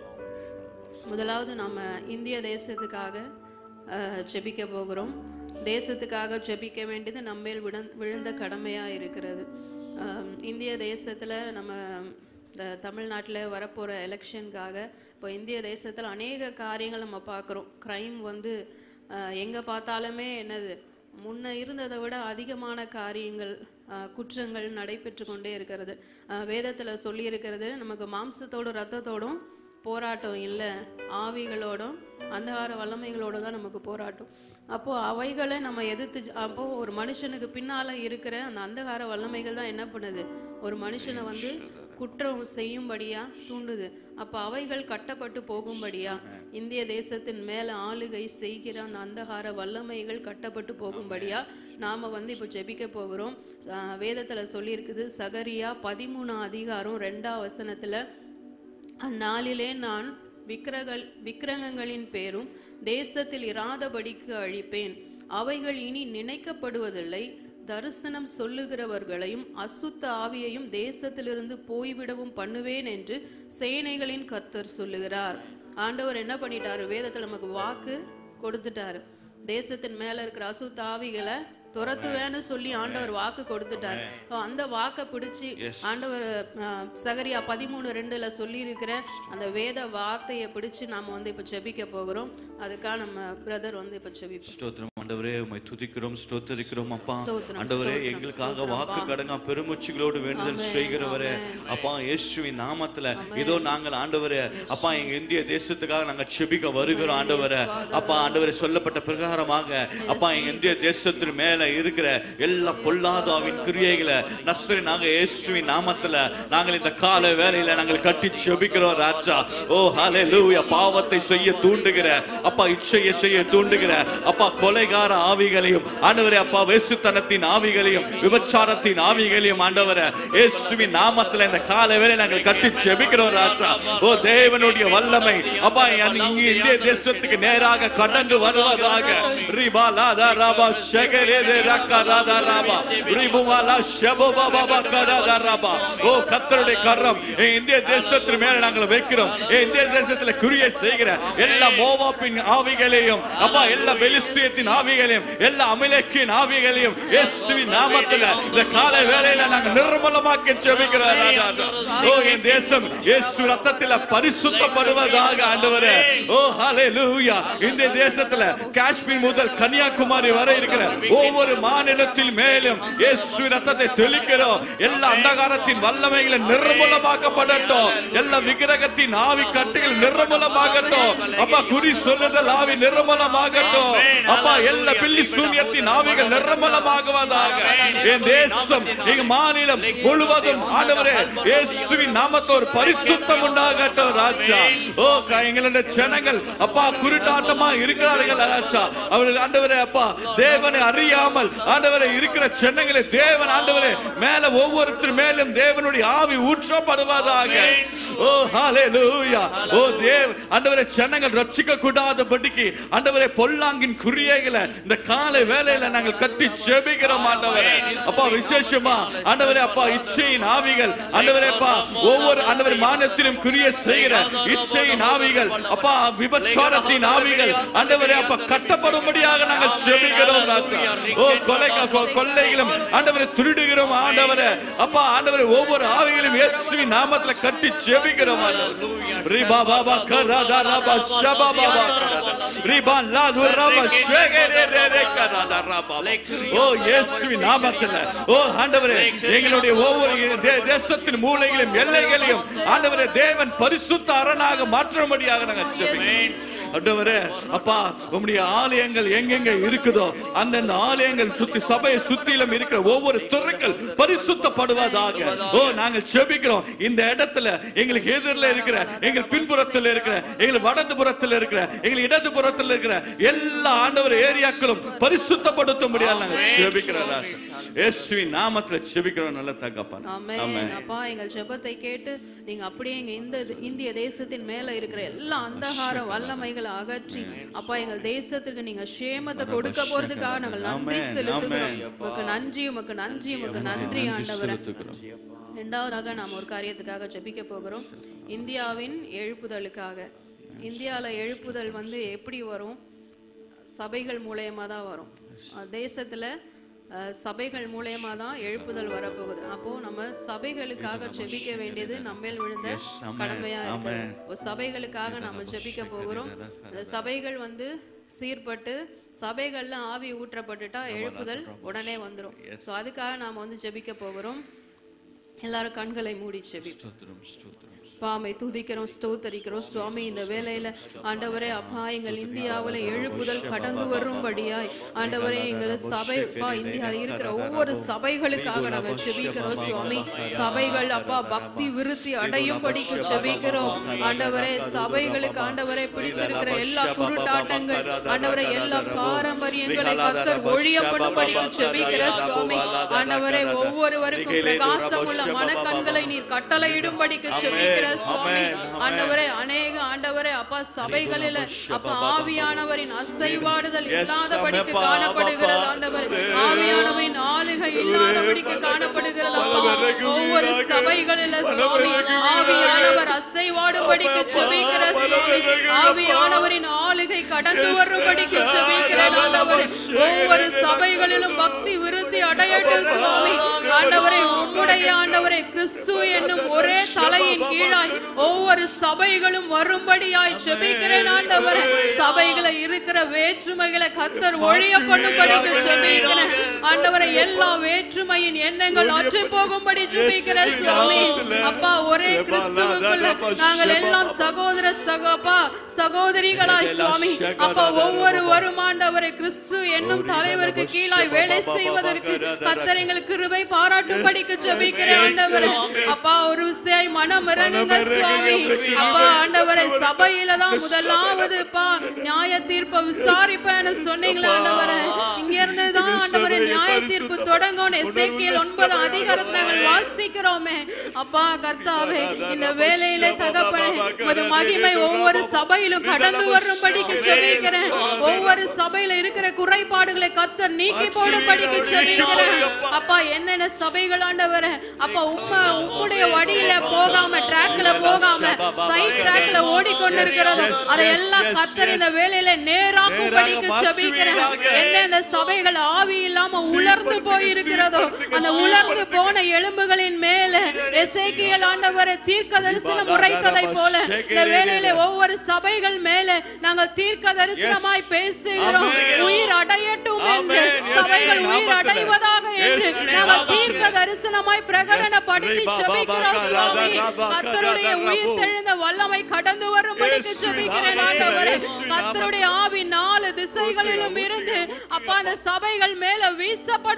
முதலாவது நாம இந்திய தேசத்துக்காக அஹ், ஜெபிக்க போகிறோம் தேசத்துக்காக ஜெபிக்க வேண்டியது நம்மேல் விட விழுந்த கடமையா இருக்கிறது அஹ், இந்திய தேசத்துல நம்ம இந்த தமிழ்நாட்டில் வரப்போகிற எலெக்ஷனுக்காக இப்போ இந்திய தேசத்தில் அநேக காரியங்கள் நம்ம பார்க்குறோம் க்ரைம் வந்து எங்கே பார்த்தாலுமே என்னது முன்ன இருந்ததை விட அதிகமான காரியங்கள் அஹ், குற்றங்கள் நடைபெற்று கொண்டே இருக்கிறது வேதத்தில் சொல்லியிருக்கிறது நமக்கு மாம்சத்தோடும் ரத்தத்தோடும் போராட்டம் இல்லை ஆவிகளோடும் அந்தகார வல்லமைகளோட தான் நமக்கு போராட்டம் அப்போ அவைகளை நம்ம எதிர்த்து ஜ- அப்போ ஒரு மனுஷனுக்கு பின்னால இருக்கிற அந்த அந்தகார வல்லமைகள் தான் என்ன பண்ணுது ஒரு மனுஷனை வந்து குற்றம் செய்யும்படியா தூண்டுது அப்போ அவைகள் கட்டப்பட்டு போகும்படியா இந்திய தேசத்தின் மேல ஆளுகை செய்கிற அந்த அந்தகார வல்லமைகள் கட்டப்பட்டு போகும்படியா நாம வந்து இப்போ ஜெபிக்க போகிறோம் ஆஹ் வேதத்துல சொல்லியிருக்குது சகரியா பதிமூணாம் அதிகாரம் ரெண்டாம் வசனத்துல அந்நாளிலே நான் விக்கிரகள் விக்கிரகங்களின் பேரும் தேசத்தில் இராதபடிக்கு அழிப்பேன் அவைகள் இனி நினைக்கப்படுவதில்லை தரிசனம் சொல்லுகிறவர்களையும் அசுத்த ஆவியையும் தேசத்திலிருந்து போய்விடவும் பண்ணுவேன் என்று சேனைகளின் கர்த்தர் சொல்லுகிறார் ஆண்டவர் என்ன பண்ணிட்டாரு வேதத்துல நமக்கு வாக்கு கொடுத்துட்டாரு தேசத்தின் மேல இருக்கிற அசுத்த ஆவிகளை துரத்துவேன்னு சொல்லி ஆண்டவர் வாக்கு கொடுத்துட்டார் So, அந்த வாக்கை பிடிச்சு ஆண்டவர் அஹ், சகரியா பதிமூணு ரெண்டுல சொல்லி இருக்கிற அந்த வேத வார்த்தையை பிடிச்சு நாம வந்து இப்ப ஜெபிக்க போகிறோம் அதுக்காக நம்ம பிரதர் வந்து இப்ப ஜெபிப்போம் ஸ்தோத்திரம் ஆண்டவரே உம்மை துதிக்கிறோம் ஸ்தோத்தரிக்கிறோம் அப்பா ஸ்தோத்திரம், ஆண்டவரே ஸ்தோத்திரம், எங்களுக்காக ஸ்தோத்திரம், வாக்கு அப்பா. கடங்கா பெருமூச்சுகளோடு வேண்டுதல் ஆமென், செய்கிறவரே ஆமென். அப்பா இயேசுவின் நாமத்துல இதோ நாங்கள் ஆண்டவரே அப்பா எங்க இந்திய தேசத்துக்காக நாங்க செபிக்க வருகிறோம் ஆண்டவரே அப்பா ஆண்டவரே சொல்லப்பட்ட பிரகாரமாக அப்பா எங்க இந்திய தேசத்தின் மேல இருக்கிற எல்லா பொல்லாதாவின் கிரியைகளை நஸ்ரி நாங்க இயேசுவின் நாமத்துல நாங்கள் இந்த கால வேலையில நாங்கள் கட்டி செபிக்கிறோம் ராஜா ஓ ஹalleluya பாவத்தை செய்ய தூண்டுகிற அப்பா இச்சையை செய்ய தூண்டுகிற அப்பா கொலைகார ஆவிகளையும் ஆண்டவரே அப்பா வேசுத்தனத்தின் ஆவிகளையும் விபச்சாரத்தின் ஆவிகளையும் ஆண்டவரே இயேசுவின் நாமத்துல இந்த கால வேளை நாங்கள் கட்டி செபிக்கிறோம் ராஜா ஓ தேவனுடைய வல்லமை அப்பா இங்க இந்திய தேசத்துக்கு நேராக கடந்து வருவதாக ரிபா லாதா ராபா ஷகரேதே ரக்கா ராதா ராபா ரிபுவாலா ஷபோபா பாபா கராதா ராபா ஓ கர்த்தருடைய கரம் என் இந்திய தேசத்தின் மேல நாங்கள் வைக்கிறோம் என் இந்திய தேசத்துல குறியை செய்கிற எல்லா மோவாப்பின் ஆவிகளையும் அப்பா எல்லா பெலிஸ்தியத்தின் ஆவிகளையும் எல்லா அமிலேக்கின் ஆவிகளையும் இயேசுவின் நாமத்துல இந்த கால வேளையில நாங்கள் நிர்மலமாக்கி ஜெபிக்கிறோம் ராஜா ஓ என் தேசம் இயேசு ரத்தத்தில பரிசுத்தப்படுவதாக ஆண்டவரே ஓ ஹalleluya இந்த தேசத்துல காஷ்மீர் முதல் கன்னியாகுமரி வரை இருக்கிற ஒவ்வொரு மாநிலத்தில் மேலும் இயேசு ரத்தத்தை தெளிக்கிறோம் எல்லா அந்தகாரத்தின் வல்லமைகளை நிர்மூலமாக்கப்படட்டும் எல்லா விக்கிரகத்தின் ஆவி கட்டுகள் நிர்மூலமாகட்டும் அப்பா குறி சொல்லுதல் ஆவி நிர்மூலமாகட்டும் அப்பா எல்லா பில்லி சூன்யத்தின் ஆவிகள் நிர்மூலமாகுவதாக என் தேசம் எங்க மாநிலம் முழுவதும் ஆண்டவரே இயேசுவின் நாமத்தை ஒரு பரிசுத்தம் உண்டாகட்டும் ராஜா ஓ க- எங்களுடைய ஜனங்கள் அப்பா குருட்டாட்டமா இருக்கிறார்கள் ராஜா அவர்கள் ஆண்டவரே அப்பா தேவனை அறியாம இல்லாமல் ஆண்டவரே இருக்கிற சென்னங்களை தேவன் ஆண்டவரே மேல ஒவ்வொருத்தர் மேலும் தேவனுடைய ஆவி ஊற்றப்படுவதாக ஓ ஹalleluya ஓ தேவ் ஆண்டவரே சென்னங்கள் ரட்சிக்க கூடாதபடிக்கு ஆண்டவரே பொல்லாங்கின் குறியைகளை இந்த காலை வேளையில நாங்கள் கட்டி ஜெபிக்கிறோம் ஆண்டவரே அப்பா விசேஷமா ஆண்டவரே அப்பா இச்சையின் ஆவிகள் ஆண்டவரே அப்பா ஒவ்வொரு ஆண்டவர் மானத்திலும் குறிய செய்கிற இச்சையின் ஆவிகள் அப்பா விபச்சாரத்தின் ஆவிகள் ஆண்டவரே அப்பா கட்டப்படும்படியாக நாங்கள் ஜெபிக்கிறோம் ராஜா ஓ கொலை கொ- கொள்ளைகளும் ஆண்டவரை திருடுகிறோம் ஆண்டவரே அப்பா ஆண்டவரே ஒவ்வொரு ஆவிகளும் இயேசுவின் நாமத்துல கட்டி ஜெபிக்கிறோம் ஆண்டவரே ரிபா பாபா கராதா ரபா ஷபா பாபா கராதா ரிபா லாது ரபா ஷேகரே ரே ரே கராதா ரபா ஓ இயேசுவின் நாமத்துல ஓ ஆண்டவரே எங்களுடைய ஒவ்வொரு தே- தேசத்தின் மூலைகளையும் எல்லைகளையும் ஆண்டவரே தேவன் பரிசுத்த அரணாக மாற்றும்படியாக நாங்கள் ஜெபிக்கிறோம் ஆண்டவரே அப்பா உம்முடைய ஆலயங்கள் எங்கெங்க இருக்குதோ அந்தந்த ஆலயங்கள் சுத்தி சபையை சுத்திலும் இருக்கிற ஒவ்வொரு துறைகள் பரிசுத்தப்படுவதாக ஓ நாங்கள் செபிக்கிறோம் இந்த இடத்துல எங்களுக்கு எதிரில் இருக்கிற எங்கள் பின்புறத்தில் இருக்கிற எங்கள் வடது புறத்தில் இருக்கிற எங்கள் இடது புறத்தில் இருக்கிற எல்லா ஆண்டவர் ஏரியாக்களும் பரிசுத்தப்படுத்த முடியாது நாங்கள் செபிக்கிறோம் ராஜா. இயேசுவின் நாமத்துல செபிக்கிறோம் நல்ல தகப்பன் ஆமென் அப்பா எங்கள் ஜெபத்தை கேட்டு நீங்க அப்படியே எங்க இந்த இந்திய தேசத்தின் மேல இருக்கிற எல்லா அந்தகார வல்லமைகளை அகற்றி அப்பா எங்கள் தேசத்திற்கு நீங்க சேமத்தை கொடுக்க போறதுக்காக நாங்கள் நன்றி செலுத்துகிறோம் உமக்கு நன்றி உமக்கு நன்றி உமக்கு நன்றி ஆண்டவரே இரண்டாவதாக நாம் ஒரு காரியத்துக்காக ஜெபிக்க போகிறோம் இந்தியாவின் எழுப்புதலுக்காக இந்தியால எழுப்புதல் வந்து எப்படி வரும் சபைகள் மூலயமா தான் வரும் அஹ் தேசத்துல அஹ், சபைகள் மூலயமா தான் எழுப்புதல் வரப்போகுது அப்போ நம்ம சபைகளுக்காக ஜெபிக்க வேண்டியது நம்மேல் விழுந்த கடமையா இருக்கு ஒரு சபைகளுக்காக நம்ம ஜெபிக்க போகிறோம் அந்த சபைகள் வந்து சீர்பட்டு சபைகள்ல ஆவி ஊற்றப்பட்டுட்டா எழுப்புதல் உடனே வந்துரும் சோ அதுக்காக நாம வந்து ஜெபிக்க போகிறோம் எல்லாரும் கண்களை மூடி ஜெபி பாமை துதிக்கிறோம் ஸ்தோத்தரிக்கிறோம் சுவாமி இந்த வேலையில ஆண்டவரே அப்பா எங்கள் இந்தியாவுல எழுப்புதல் கடந்து வரும்படியாய் ஆண்டவரே எங்கள் சபை அப்பா இந்தியாவில் இருக்கிற ஒவ்வொரு சபைகளுக்காக நாங்கள் செபிக்கிறோம் சுவாமி சபைகள் அப்பா பக்தி விருத்தி அடையும்படிக்கு செபிக்கிறோம் ஆண்டவரே சபைகளுக்கு ஆண்டவரே பிடித்திருக்கிற எல்லா குருட்டாட்டங்கள் ஆண்டவரே எல்லா பாரம்பரியங்களை கத்தர் ஒழிய பண்ணும்படிக்கு செபிக்கிற சுவாமி ஆண்டவரே ஒவ்வொருவருக்கும் பிரகாசம் உள்ள மனக்கண்களை நீர் கட்டளையிடும்படிக்கு செபிக்கிற சுவாமி ஆண்டவரே அநேக ஆண்டவரே அப்பா சபைகளில அப்பா ஆவியானவரின் அசைவாடுதல் இல்லாதபடிக்கு காணப்படுகிறது ஆண்டவர் ஆவியானவரின் ஆளுகை இல்லாதபடிக்கு காணப்படுகிறது அப்பா ஒவ்வொரு சபைகளில சுவாமி ஆவியானவர் அசைவாடும்படிக்கு செபிக்கிற சுவாமி ஆவியானவரின் ஆளுகை கடந்து வரும்படிக்கு செபிக்கிறேன் ஆண்டவர் ஒவ்வொரு சபைகளிலும் பக்தி விருத்தி அடையட்டும் சுவாமி ஆண்டவரை உம்முடைய ஆண்டவரை கிறிஸ்து என்னும் ஒரே தலையின் கீழாய் ஒவ்வொரு சபைகளும் வரும்படியாய் செபிக்கிறேன் ஆண்டவரே சபைகளை இருக்கிற வேற்றுமைகளை கத்தர் ஒழிய பண்ணும்படிக்கு செபிக்கிறேன் ஆண்டவரை எல்லா வேற்றுமையின் எண்ணங்கள் அற்று போகும்படி செபிக்கிற சுவாமி அப்பா ஒரே கிறிஸ்துவுக்குள்ள நாங்கள் எல்லாம் சகோதர சகப்பா சகோதரிகளாய் சுவாமி அப்பா ஒவ்வொரு வருமாண்டவரை கிறிஸ்து என்னும் தலைவருக்கு கீழாய் வேலை செய்வதற்கு கத்தர் எங்களுக்கு கிருபை பாராட்டும்படிக்கு ஜெபிக்கிறேன் ஆண்டவரே அப்பா ஒரு விசை மனம் இறங்குங்க சுவாமி அப்பா ஆண்டவரே சபையில தான் முதலாவது பா நியாய தீர்ப்பை விசாரிப்பேன்னு சொன்னீங்களா ஆண்டவரே இங்க இருந்து தான் ஆண்டவரே நியாய தீர்ப்பு தொடங்கும் எசேக்கியேல் ஒன்பது அதிகாரத்தை நாங்கள் வாசிக்கிறோமே அப்பா கர்த்தாவே இந்த வேலையில தகப்பனே உமது மகிமை ஒவ்வொரு சபையிலும் கடந்து வரும்படிக்கு ஜெபிக்கிறேன் ஒவ்வொரு சபையில இருக்கிற குறைபாடுகளை கத்தர் நீக்கி போடும்படிக்கு ஜெபிக்கிறேன் அப்பா என்னென்ன சபைகள் ஆண்டவரே அப்பா உம்ம உம்முடைய வழியில போகாம ட்ராக்ல போகாம சைட் ட்ராக்ல ஓடிக்கொண்டிருக்கிறதோ அதை எல்லாம் கத்தர் இந்த வேலையில நேராக்கும்படிக்கு ஜெபிக்கிறேன் என்னென்ன சபைகள் ஆவி இல்லாம உலர்ந்து போயிருக்கிறதோ அந்த உலர்ந்து போன எலும்புகளின் மேல எசேக்கியேல் ஆண்டவரை தீர்க்க தரிசனம் உரைத்ததை போல இந்த வேலையில ஒவ்வொரு சபைகள் மேல நாங்கள் தீர்க்க தரிசனமாய் பேசுகிறோம் உயிர் அடையட்டும் என்று சபைகள் உயிர் அடைவதாக என்று நாங்கள் தீர்க்க தரிசனமாய் பிரகடனப்படுத்தி ஜெபிக்கிறோம் சுவாமி கர்த்தருடைய உயிர் தெழுந்த வல்லமை கடந்து வரும்படிக்கு ஜெபிக்கிறேன் ஆண்டவரே கர்த்தருடைய ஆவி நாலு திசைகளிலும் இருந்து அப்பா அந்த சபைகள் மேல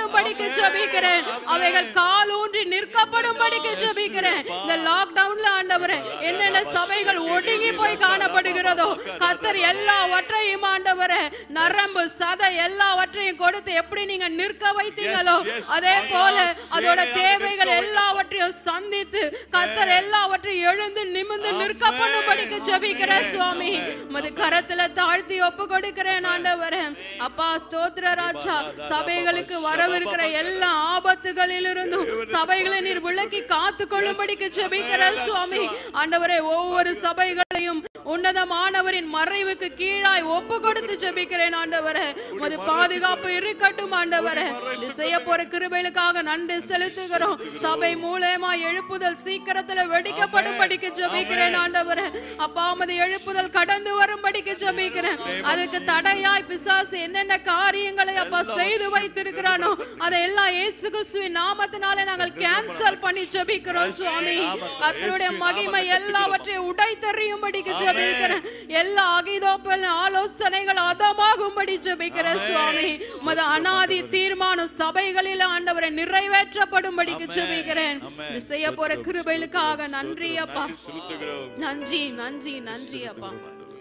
வீசப்படும்படிக்கு ஜெபிக்கிறேன் அவைகள் காலூன்றி நிற்கப்படும்படிக்கு ஜெபிக்கிறேன் இந்த லாக்டவுன்ல ஆண்டவரே ஆண்டவரே என்னென்ன சபைகள் ஒடுங்கி போய் காணப்படுகிறதோ கத்தர் எல்லாவற்றையும் ஆண்டவரே நரம்பு சதை எல்லாவற்றையும் கொடுத்து எப்படி நீங்க நிற்க வைத்தீங்களோ அதே போல அதோட தேவைகள் எல்லாவற்றையும் சந்தித்து கத்தர் எல்லாவற்றையும் எழுந்து நிமிர்ந்து நிற்க பண்ணும்படிக்கு ஜெபிக்கிறேன் சுவாமி உமது கரத்துல தாழ்த்தி ஒப்பு கொடுக்கிறேன் ஆண்டவரே அப்பா ஸ்தோத்திர ராஜா சபைகளுக்கு வரவிருக்கிற எல்லா ஆபத்துகளிலிருந்தும் சபைகளை நீர் விலக்கி காத்து கொள்ளும்படிக்கு ஜெபிக்கிறேன் சுவாமி ஆண்டவரே ஒவ்வொரு சபைகளையும் உன்னதமானவரின் மறைவுக்கு கீழாய் ஒப்பு கொடுத்து ஜெபிக்கிறேன் ஆண்டவரே உமது பாதுகாப்பு இருக்கட்டும் ஆண்டவரே இது செய்ய போற கிருபைகளுக்காக நன்றி செலுத்துகிறோம் சபை மூலயமா எழுப்புதல் சீக்கிரத்துல வெடிக்கப்படும்படிக்கு ஜெபிக்கிறேன் ஆண்டவரே அப்பா உமது எழுப்புதல் கடந்து வரும்படிக்கு ஜெபிக்கிறேன் அதுக்கு தடையாய் பிசாசு என்னென்ன காரியங்களை அப்பா செய்து வைத்திருக்கிறானோ அதை எல்லாம் இயேசு கிறிஸ்துவின் நாமத்தினாலே நாங்கள் கேன்சல் பண்ணி ஜெபிக்கிறோம் சுவாமி கர்த்தருடைய மகிமை எல்லாவற்றையும் உடைத்தெறியும்படிக்கு ஜெபிக்கிறேன் எல்லா அகிதோப்பல் ஆலோசனைகள் அதமாகும்படி ஜெபிக்கிறேன் சுவாமி உமது அனாதி தீர்மானம் சபைகளில் ஆண்டவரை நிறைவேற்றப்படும்படிக்கு ஜெபிக்கிறேன் இது செய்ய போற கிருபைகளுக்காக நன்றி அப்பா நன்றி நன்றி நன்றி அப்பா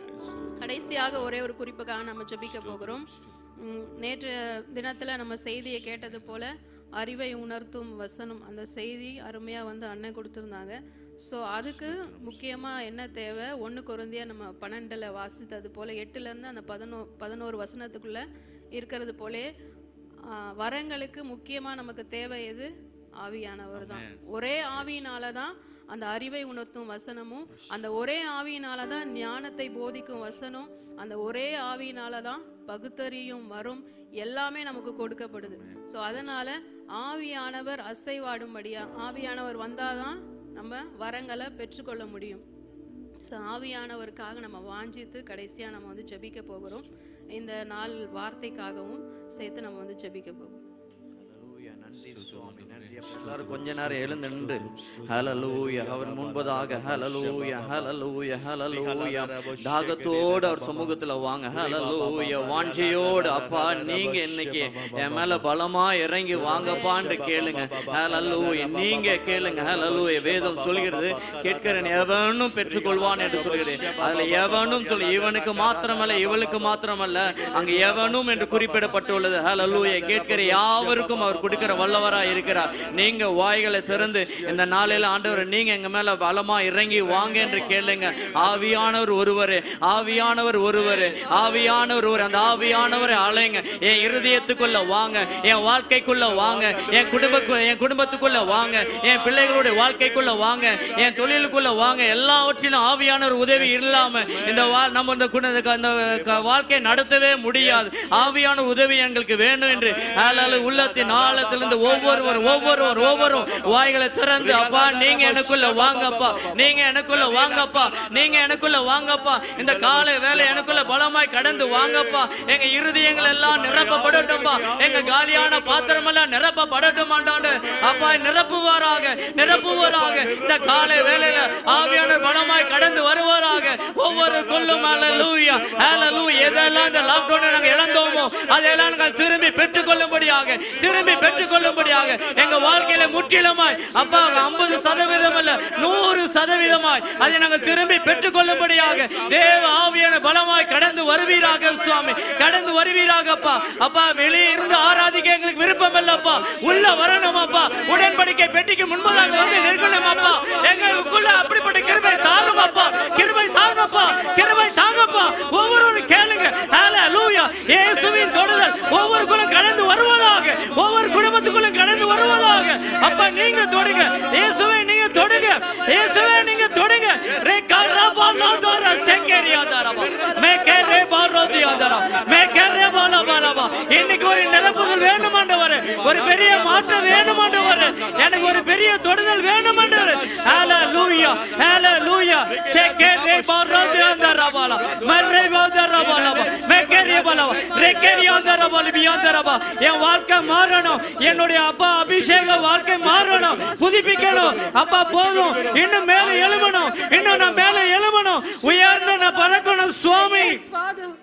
கடைசியாக ஒரே ஒரு குறிப்புக்காக நம்ம ஜெபிக்க போகிறோம் உம், நேற்று தினத்துல நம்ம செய்தியை கேட்டது போல அறிவை உணர்த்தும் வசனம் அந்த செய்தி அருமையா வந்து அண்ணன் கொடுத்துருந்தாங்க ஸோ அதுக்கு முக்கியமா என்ன தேவை ஒன்று குருந்தியா நம்ம பன்னெண்டுல வாசித்தது போல எட்டுல இருந்து அந்த பதினோ பதினோரு வசனத்துக்குள்ள இருக்கிறது போலே ஆ, வரங்களுக்கு முக்கியமா நமக்கு தேவை எது ஆவியானவர் தான் ஒரே ஆவியினால தான் அந்த அறிவை உணர்த்தும் வசனமும் அந்த ஒரே ஆவியினால தான் ஞானத்தை போதிக்கும் வசனம் அந்த ஒரே ஆவியினால தான் பகுத்தறியும் வரும் எல்லாமே நமக்கு கொடுக்கப்படுது ஸோ அதனால ஆவியானவர் அசைவாடும்படியா ஆவியானவர் வந்தாதான் நம்ம வரங்களை பெற்றுக்கொள்ள முடியும் ஸோ ஆவியானவருக்காக நம்ம வாஞ்சித்து கடைசியாக நம்ம வந்து ஜெபிக்க போகிறோம் இந்த நாள் வார்த்தைக்காகவும் சேர்த்து நம்ம வந்து ஜெபிக்க போகிறோம் ஹalleluya நன்றி சுவாமி நன்றி அப்பா. எல்லாரும் கொஞ்ச நேரம் எழுந்து நின்று ஹalleluya அவர் முன்பதாக ஹalleluya ஹalleluya ஹalleluya தாகத்தோடு அவர் சமூகத்துல வாங்க ஹalleluya வாஞ்சையோடு அப்பா நீங்க இன்னைக்கு என் மேல பலமா இறங்கி வாங்கப்பான்னு கேளுங்க ஹalleluya நீங்க கேளுங்க ஹalleluya வேதம் சொல்கிறது கேட்கிறேன் எவனும் பெற்றுக்கொள்வான் என்று சொல்கிறது அதுல எவனும் சொல்லி இவனுக்கு மாத்திரமல்ல இவளுக்கு மாத்திரமல்ல அங்க எவனும் என்று குறிப்பிடப்பட்டுள்ளது ஹalleluya கேட்கிற யாவருக்கும் அவர் கொடுக்கிற வல்லவரா இருக்கிறார் நீங்க வாய்களை திறந்து இந்த நாளில ஆண்டவர் நீங்க எங்க மேல பலமா இறங்கி வாங்க என்று கேளுங்க ஆவியானவர் ஒருவர் ஆவியானவர் ஒருவர் ஆவியானவர் ஒரு அந்த ஆவியானவரை அலைங்க என் இருதயத்துக்குள்ள வாங்க என் வாழ்க்கைக்குள்ள வாங்க என் குடும்ப என் குடும்பத்துக்குள்ள வாங்க என் பிள்ளைகளுடைய வாழ்க்கைக்குள்ள வாங்க என் தொழிலுக்குள்ள வாங்க எல்லாவற்றிலும் ஆவியானவர் உதவி இல்லாம இந்த வா- நம்ம இந்த குண- இந்த க- இந்த க- வாழ்க்கையை நடத்தவே முடியாது ஆவியான உதவி எங்களுக்கு வேணும் என்று ஹalleluya, உள்ளத்தின் ஆழத்திலிருந்து ஒவ்வொருவர் ஒவ்வொருவர் ஒவ்வொரு வாய்களை திறந்து அப்பா நீங்க எனக்குள்ள வாங்கப்பா நீங்க எனக்குள்ள வாங்கப்பா நீங்க எனக்குள்ள வாங்கப்பா இந்த காலை வேலை எனக்குள்ள பலமாய் கடந்து வாங்கப்பா எங்க இருதயங்கள் எல்லாம் நிரப்பப்படட்டும்பா எங்க காலியான பாத்திரம் எல்லாம் நிரப்பப்படட்டும் ஆண்டாண்டு அப்பா நிரப்புவாராக நிரப்புவாராக இந்த காலை வேலையில ஆவியானவர் பலமாய் கடந்து வருவாராக ஒவ்வொரு கொல்லும் ஹalleluya ஹalleluya எதெல்லாம் இந்த லாக்டவுன் நாங்க இழந்தோமோ அதெல்லாம் நாங்கள் திரும்பி பெற்றுக்கொள்ளும்படியாக திரும்பி பெற்றுக்கொள்ளும்படியாக எங்க வாழ்க்கையில முற்றிலுமாய் அப்பா ஐம்பது சதவீதம் அல்ல நூறு சதவீதமாய் அதை நாங்கள் திரும்பி பெற்றுக்கொள்ளும்படியாக தேவ ஆவியான பலமாய் கடந்து வருவீராக சுவாமி கடந்து வருவீராக அப்பா அப்பா வெளியே இருந்து ஆராதிக்க எங்களுக்கு விருப்பம் இல்லப்பா உள்ள வரணும் அப்பா உடன்படிக்கை பெட்டிக்கு முன்பதாக வந்து நிற்கணும் அப்பா எங்களுக்குள்ள அப்படிப்பட்ட கிருபை தாங்கும் அப்பா கிருபை தாங்கப்பா கிருபை தாங்கப்பா ஒவ்வொருவரும் கேளுங்க ஹalleluya இயேசுவின் தொடுதல் ஒவ்வொருக்குள்ளும் கடந்து வருவதாக ஒவ்வொரு குடும்பத்துக்குள்ளும் கடந்து வருவதாக அப்பா நீங்க தொடுங்க இயேசுவை நீங்க தொடுங்க இயேசுவை நீங்க தொடுங்க ரே கரபா லோதர செக்கரியா தரபா மே கரே பாரோதியா தரா மே கரே பாலா பாலா இன்னைக்கு ஒரு நிரப்புதல் வேண்டும் ஆண்டவரே ஒரு பெரிய மாற்றம் வேண்டும் ஆண்டவரே எனக்கு ஒரு பெரிய தொடுதல் வேண்டும் ஆண்டவரே ஹalleluya ஹalleluya செக்கரே பாரோதியா தரபாலா மர்ரே பாதரா பாலா மே கரே பாலா ரே கரியா தரபா லிபியா தரபா என் வாழ்க்கை மாறணும் என்னுடைய அப்பா அபிஷேக வாழ்க்கை மாறணும் புதுப்பிக்கணும் அப்பா போதும் இன்னும் மேல எழுமணும் இன்னும் நான் மேல எழுமணும் உயர்ந்து நான் பறக்கணும் சுவாமி Yes, Father.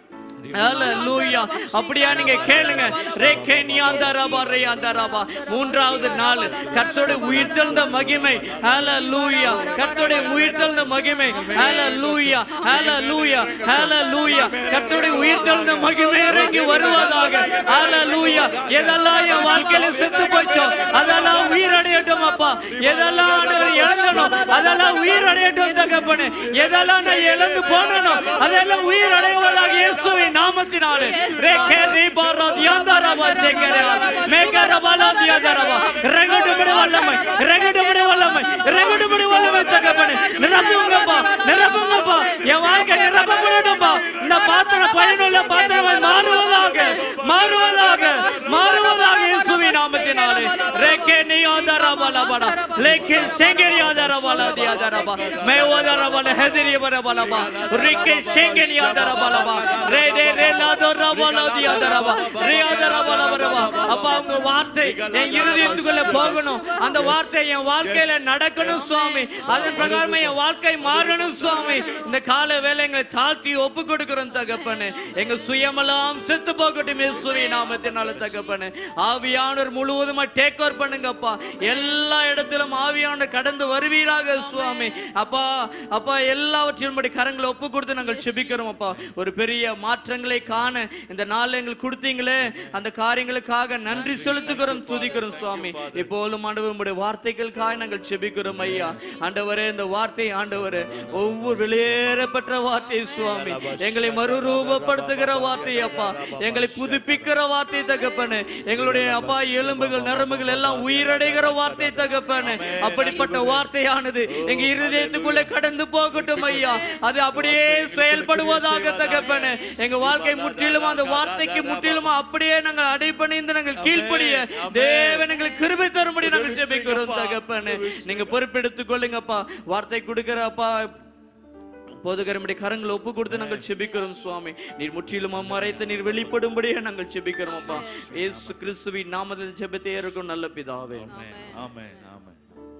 ஹalleluya அப்படியா நீங்க கேளுங்க ரேகேனியாந்தரபா ரேயாந்தரபா மூன்றாவது நாள் கர்த்தருடைய உயிர்த்தெழுந்த மகிமை ஹalleluya கர்த்தருடைய உயிர்த்தெழுந்த மகிமை ஹalleluya ஹalleluya ஹalleluya கர்த்தருடைய உயிர்த்தெழுந்த மகிமை இறங்கி வருவதாக ஹalleluya எதெல்லாம் என் வாழ்க்கையில செத்து போச்சோ அதெல்லாம் உயிரடையட்டும் அப்பா எதெல்லாம் ஆண்டவர் இழந்தனோ அதெல்லாம் உயிரடையட்டும் தகப்பனே எதெல்லாம் நான் இழந்து போனனோ அதெல்லாம் உயிரடைவதாக இயேசுவின் நாமத்தினாலே ரேகே ரீபாரா தியாந்தரபா சேகரா மேகரபாலா தியாந்தரபா ரகடுபடி வல்லமை ரகடுபடி வல்லமை ரகடுபடி வல்லமை தகப்பனே நிரப்புங்கப்பா நிரப்புங்கப்பா என் வாழ்க்கை நிரப்பப்படட்டும்பா இந்த பாத்திரம் பயனுள்ள பாத்திரமாய் மாறுவதாக மாறுவதாக மாறுவதாக இயேசுவின் நாமத்தினாலே ரேகே நியாந்தரபாலபடா லேகே செங்கரியாதரபாலா தியாதரபா மேவதரபால ஹெதிரியபரபாலபா ரிகே செங்கரியாதரபாலபா ரே ரே ரே லாதரபாலா தியாதரபா ரியாதரபாலபரபா அப்பா உங்க வார்த்தை என் இருதயத்துக்குள்ள போகணும் அந்த வார்த்தை என் வாழ்க்கையில நடக்கணும் சுவாமி அதன் பிரகாரமா என் வாழ்க்கை மாறணும் சுவாமி இந்த கால வேலை எங்களை தாழ்த்தி ஒப்பு கொடுக்கிறோம் தகப்பனே எங்க சுயமெல்லாம் செத்து போகட்டும் இயேசுவி நாமத்தினால தகப்பனே ஆவியானவர் முழுவதுமா டேக் ஓவர் பண்ணுங்கப்பா எல்லா இடத்திலும் ஆவியானவர் கடந்து வருவீராக சுவாமி அப்பா அப்பா எல்லாவற்றிலும் படி கரங்களை ஒப்பு கொடுத்து நாங்கள் செபிக்கிறோம் அப்பா ஒரு பெரிய மாற்றங்களை காண இந்த நாள் எங்களுக்கு கொடுத்தீங்களே அந்த காரியங்களுக்காக நன்றி செலுத்துகிறோம் துதிக்கிறோம் சுவாமி இப்போலும் ஆண்டவர் உம்முடைய வார்த்தைகளுக்காக நாங்கள் செபிக்கிறோம் ஐயா ஆண்டவரே இந்த வார்த்தை ஆண்டவரே ஒவ்வொரு வெளியேறப்பட்ட வார்த்தை சுவாமி எங்களை மறுரூபப்படுத்துகிற வார்த்தை அப்பா எங்களை புதுப்பிக்கிற வார்த்தை தகப்பனே எங்களுடைய அப்பா எலும்புகள் நரம்புகள் எல்லாம் உயிரடைகிற வார்த்தை தகப்பனே அப்படிப்பட்ட வார்த்தையானது எங்க இருதயத்துக்குள்ளே கடந்து போகட்டும் ஐயா அது அப்படியே செயல்படுவதாக தகப்பனே எங்க வாழ்க்கை முற்றிலும் அந்த வார்த்தைக்கு முற்றிலும் அப்படியே நாங்கள் அடைப்பணிந்து நாங்கள் கீழ்ப்படிய தேவன் எங்களுக்கு கிருபை தரும்படி நாங்கள் ஜெபிக்கிறோம் தகப்பனே நீங்க பொறுப்பெடுத்துக் கொள்ளுங்கப்பா வார்த்தை கொடுக்கிற அப்பா போதுகரமுடைய கரங்களை ஒப்பு கொடுத்து நாங்கள் செபிக்கிறோம் சுவாமி நீர் முற்றிலும் மறைத்து நீர் வெளிப்படும்படியே நாங்கள் செபிக்கிறோம் அப்பா இயேசு கிறிஸ்துவின் நாமத்தில் ஜெபத்தை ஏற்கும் நல்ல பிதாவே ஆமென் ஆமென்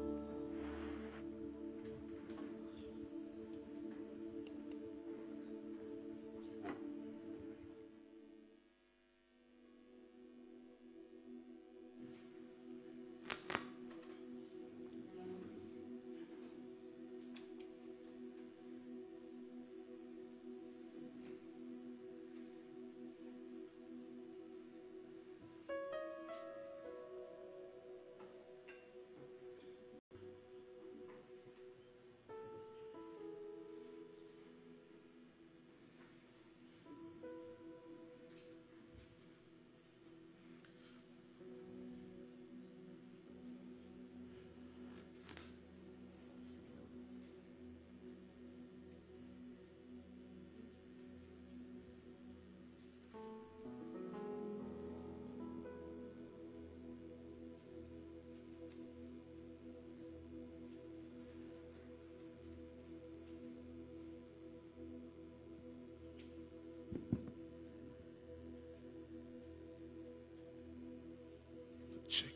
Check.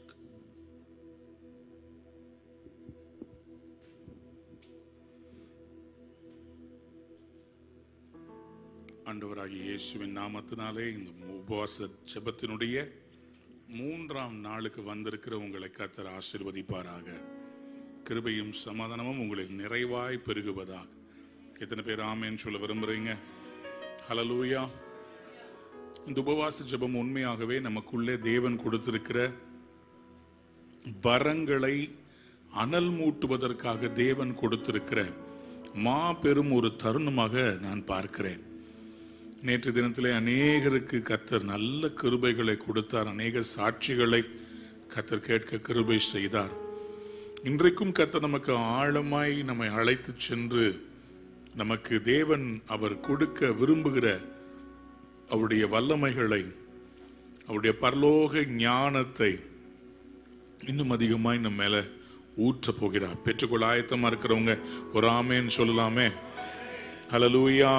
ஆண்டவராகிய இயேசுவின் நாமத்தினாலே இந்த உபவாச ஜெபத்தினுடைய மூன்றாம் நாளுக்கு வந்திருக்கிற உங்களை கத்தர் ஆசீர்வதிப்பாராக கிருபையும் சமாதானமும் உங்களில் நிறைவாய் பெருகுவதாக எத்தனை பேர் ஆமேன்னு சொல்ல விரும்புறீங்க ஹலலூயா இந்த உபவாச ஜெபம் உண்மையாகவே நமக்குள்ளே தேவன் கொடுத்திருக்கிற வரங்களை அனல் மூட்டுவதற்காக தேவன் கொடுத்திருக்கிற மாபெரும் ஒரு தருணமாக நான் பார்க்கிறேன் நேற்று தினத்திலே அநேகருக்கு கத்தர் நல்ல கிருபைகளை கொடுத்தார் அநேக சாட்சிகளை கத்தர் கேட்க கிருபை செய்தார் இன்றைக்கும் கத்தர் நமக்கு ஆழமாய் நம்மை அழைத்து சென்று நமக்கு தேவன் அவர் கொடுக்க விரும்புகிற அவருடைய வல்லமைகளை அவருடைய பரலோக ஞானத்தை இன்னும் அதிகமாய் நம்ம மேல ஊற்ற போகிறார் பெற்றுக்கொள்ள ஆயத்தமா இருக்கிறவங்க ஒரு ஆமேன்னு சொல்லலாமே ஹலலூயா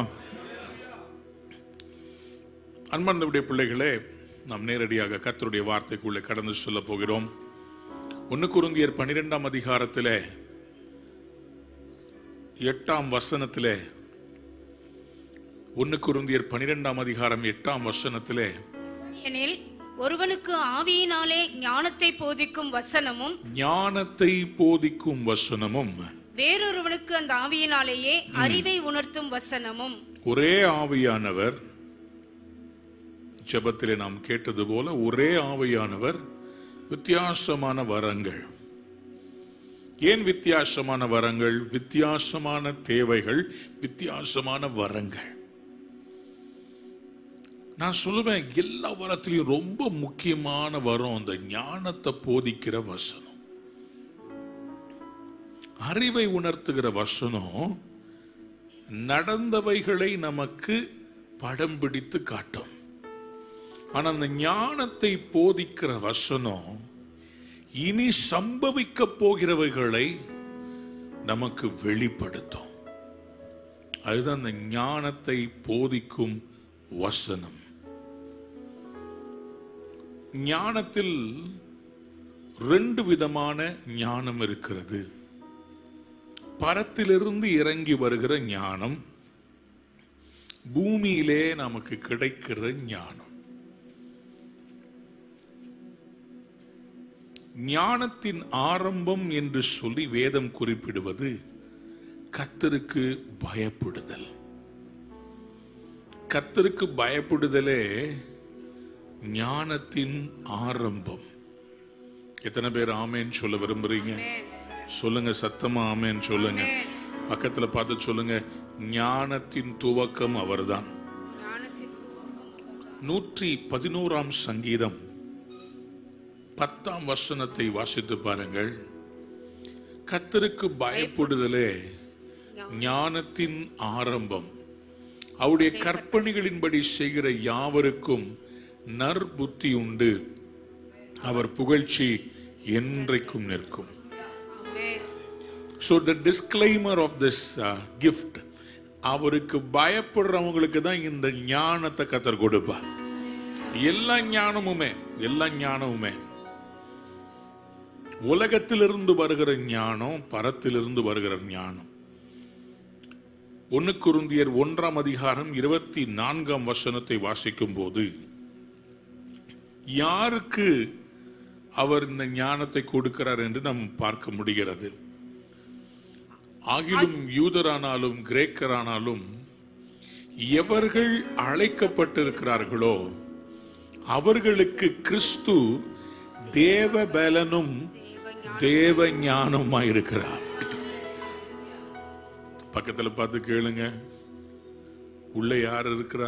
அன்பார்ந்தவுடைய பிள்ளைகளே நாம் நேரடியாக கர்த்தருடைய வார்த்தைக்குள்ளே கடந்து சொல்ல போகிறோம் ஒன்னு குருந்தியர் பன்னிரெண்டாம் அதிகாரத்திலே எட்டாம் வசனத்திலே ஒன்னு குருந்தியர் பனிரெண்டாம் அதிகாரம் எட்டாம் வசனத்திலே எனில் ஒருவனுக்கு ஆவியினாலே ஞானத்தை போதிக்கும் வசனமும் ஞானத்தை போதிக்கும் வசனமும் வேறொருவனுக்கு அந்த ஆவியினாலேயே அறிவை உணர்த்தும் வசனமும் ஒரே ஆவியானவர் ஜெபத்திலே நாம் கேட்டது போல ஒரே ஆவியானவர் வித்தியாசமான வரங்கள் ஏன் வித்தியாசமான வரங்கள் வித்தியாசமான தேவைகள் வித்தியாசமான வரங்கள் நான் சொல்லுவேன் எல்லா வரத்திலையும் ரொம்ப முக்கியமான வரம் அந்த ஞானத்தை போதிக்கிற வசனம் அறிவை உணர்த்துகிற வசனம் நடந்தவைகளை நமக்கு படம் பிடித்து காட்டும் ஆனா அந்த ஞானத்தை போதிக்கிற வசனம் இனி சம்பவிக்க போகிறவைகளை நமக்கு வெளிப்படுத்தும் அதுதான் அந்த ஞானத்தை போதிக்கும் வசனம் ஞானத்தில் ரெண்டு விதமான ஞானம் இருக்கிறது பரத்திலிருந்து இறங்கி வருகிற ஞானம் பூமியிலே நமக்கு கிடைக்கிற ஞானம் ஞானத்தின் ஆரம்பம் என்று சொல்லி வேதம் குறிப்பிடுவது கத்தருக்கு பயப்படுதல் கத்தருக்கு பயப்படுதலே ஞானத்தின் ஆரம்பம் எத்தனை பேர் ஆமேன்னு சொல்ல விரும்புறீங்க சொல்லுங்க சத்தமா ஆமேன்னு சொல்லுங்க பக்கத்துல பார்த்து சொல்லுங்க ஞானத்தின் துவக்கம் அவர்தான் நூற்றி பதினோராம் சங்கீதம் பத்தாம் வசனத்தை வாசித்து பாருங்கள் கத்தருக்கு பயப்படுதலே ஞானத்தின் ஆரம்பம் அவருடைய கற்பனைகளின்படி செய்கிற யாவருக்கும் நற்புத்தி உண்டு அவர் புகழ்ச்சி என்றைக்கும் நிற்கும் so the disclaimer of this gift அவருக்கு பயப்படுறவங்களுக்கு தான் இந்த ஞானத்தை கத்தர் கொடுப்பார் எல்லா ஞானமுமே எல்லா ஞானமுமே உலகத்திலிருந்து வருகிற ஞானம் பரத்திலிருந்து வருகிற ஞானம் ஒன்னு குருந்தியர் ஒன்றாம் அதிகாரம் இருபத்தி நான்காம் வசனத்தை வாசிக்கும் போது யாருக்கு அவர் இந்த ஞானத்தை கொடுக்கிறார் என்று நாம் பார்க்க முடிகிறது ஆகிலும் யூதரானாலும் கிரேக்கரானாலும் எவர்கள் அழைக்கப்பட்டிருக்கிறார்களோ அவர்களுக்கு கிறிஸ்து தேவ பலனும் தேவ ஞானமாய் இருக்கிறார் பக்கத்துல பார்த்து கேளுங்க உள்ள யார் இருக்கிறா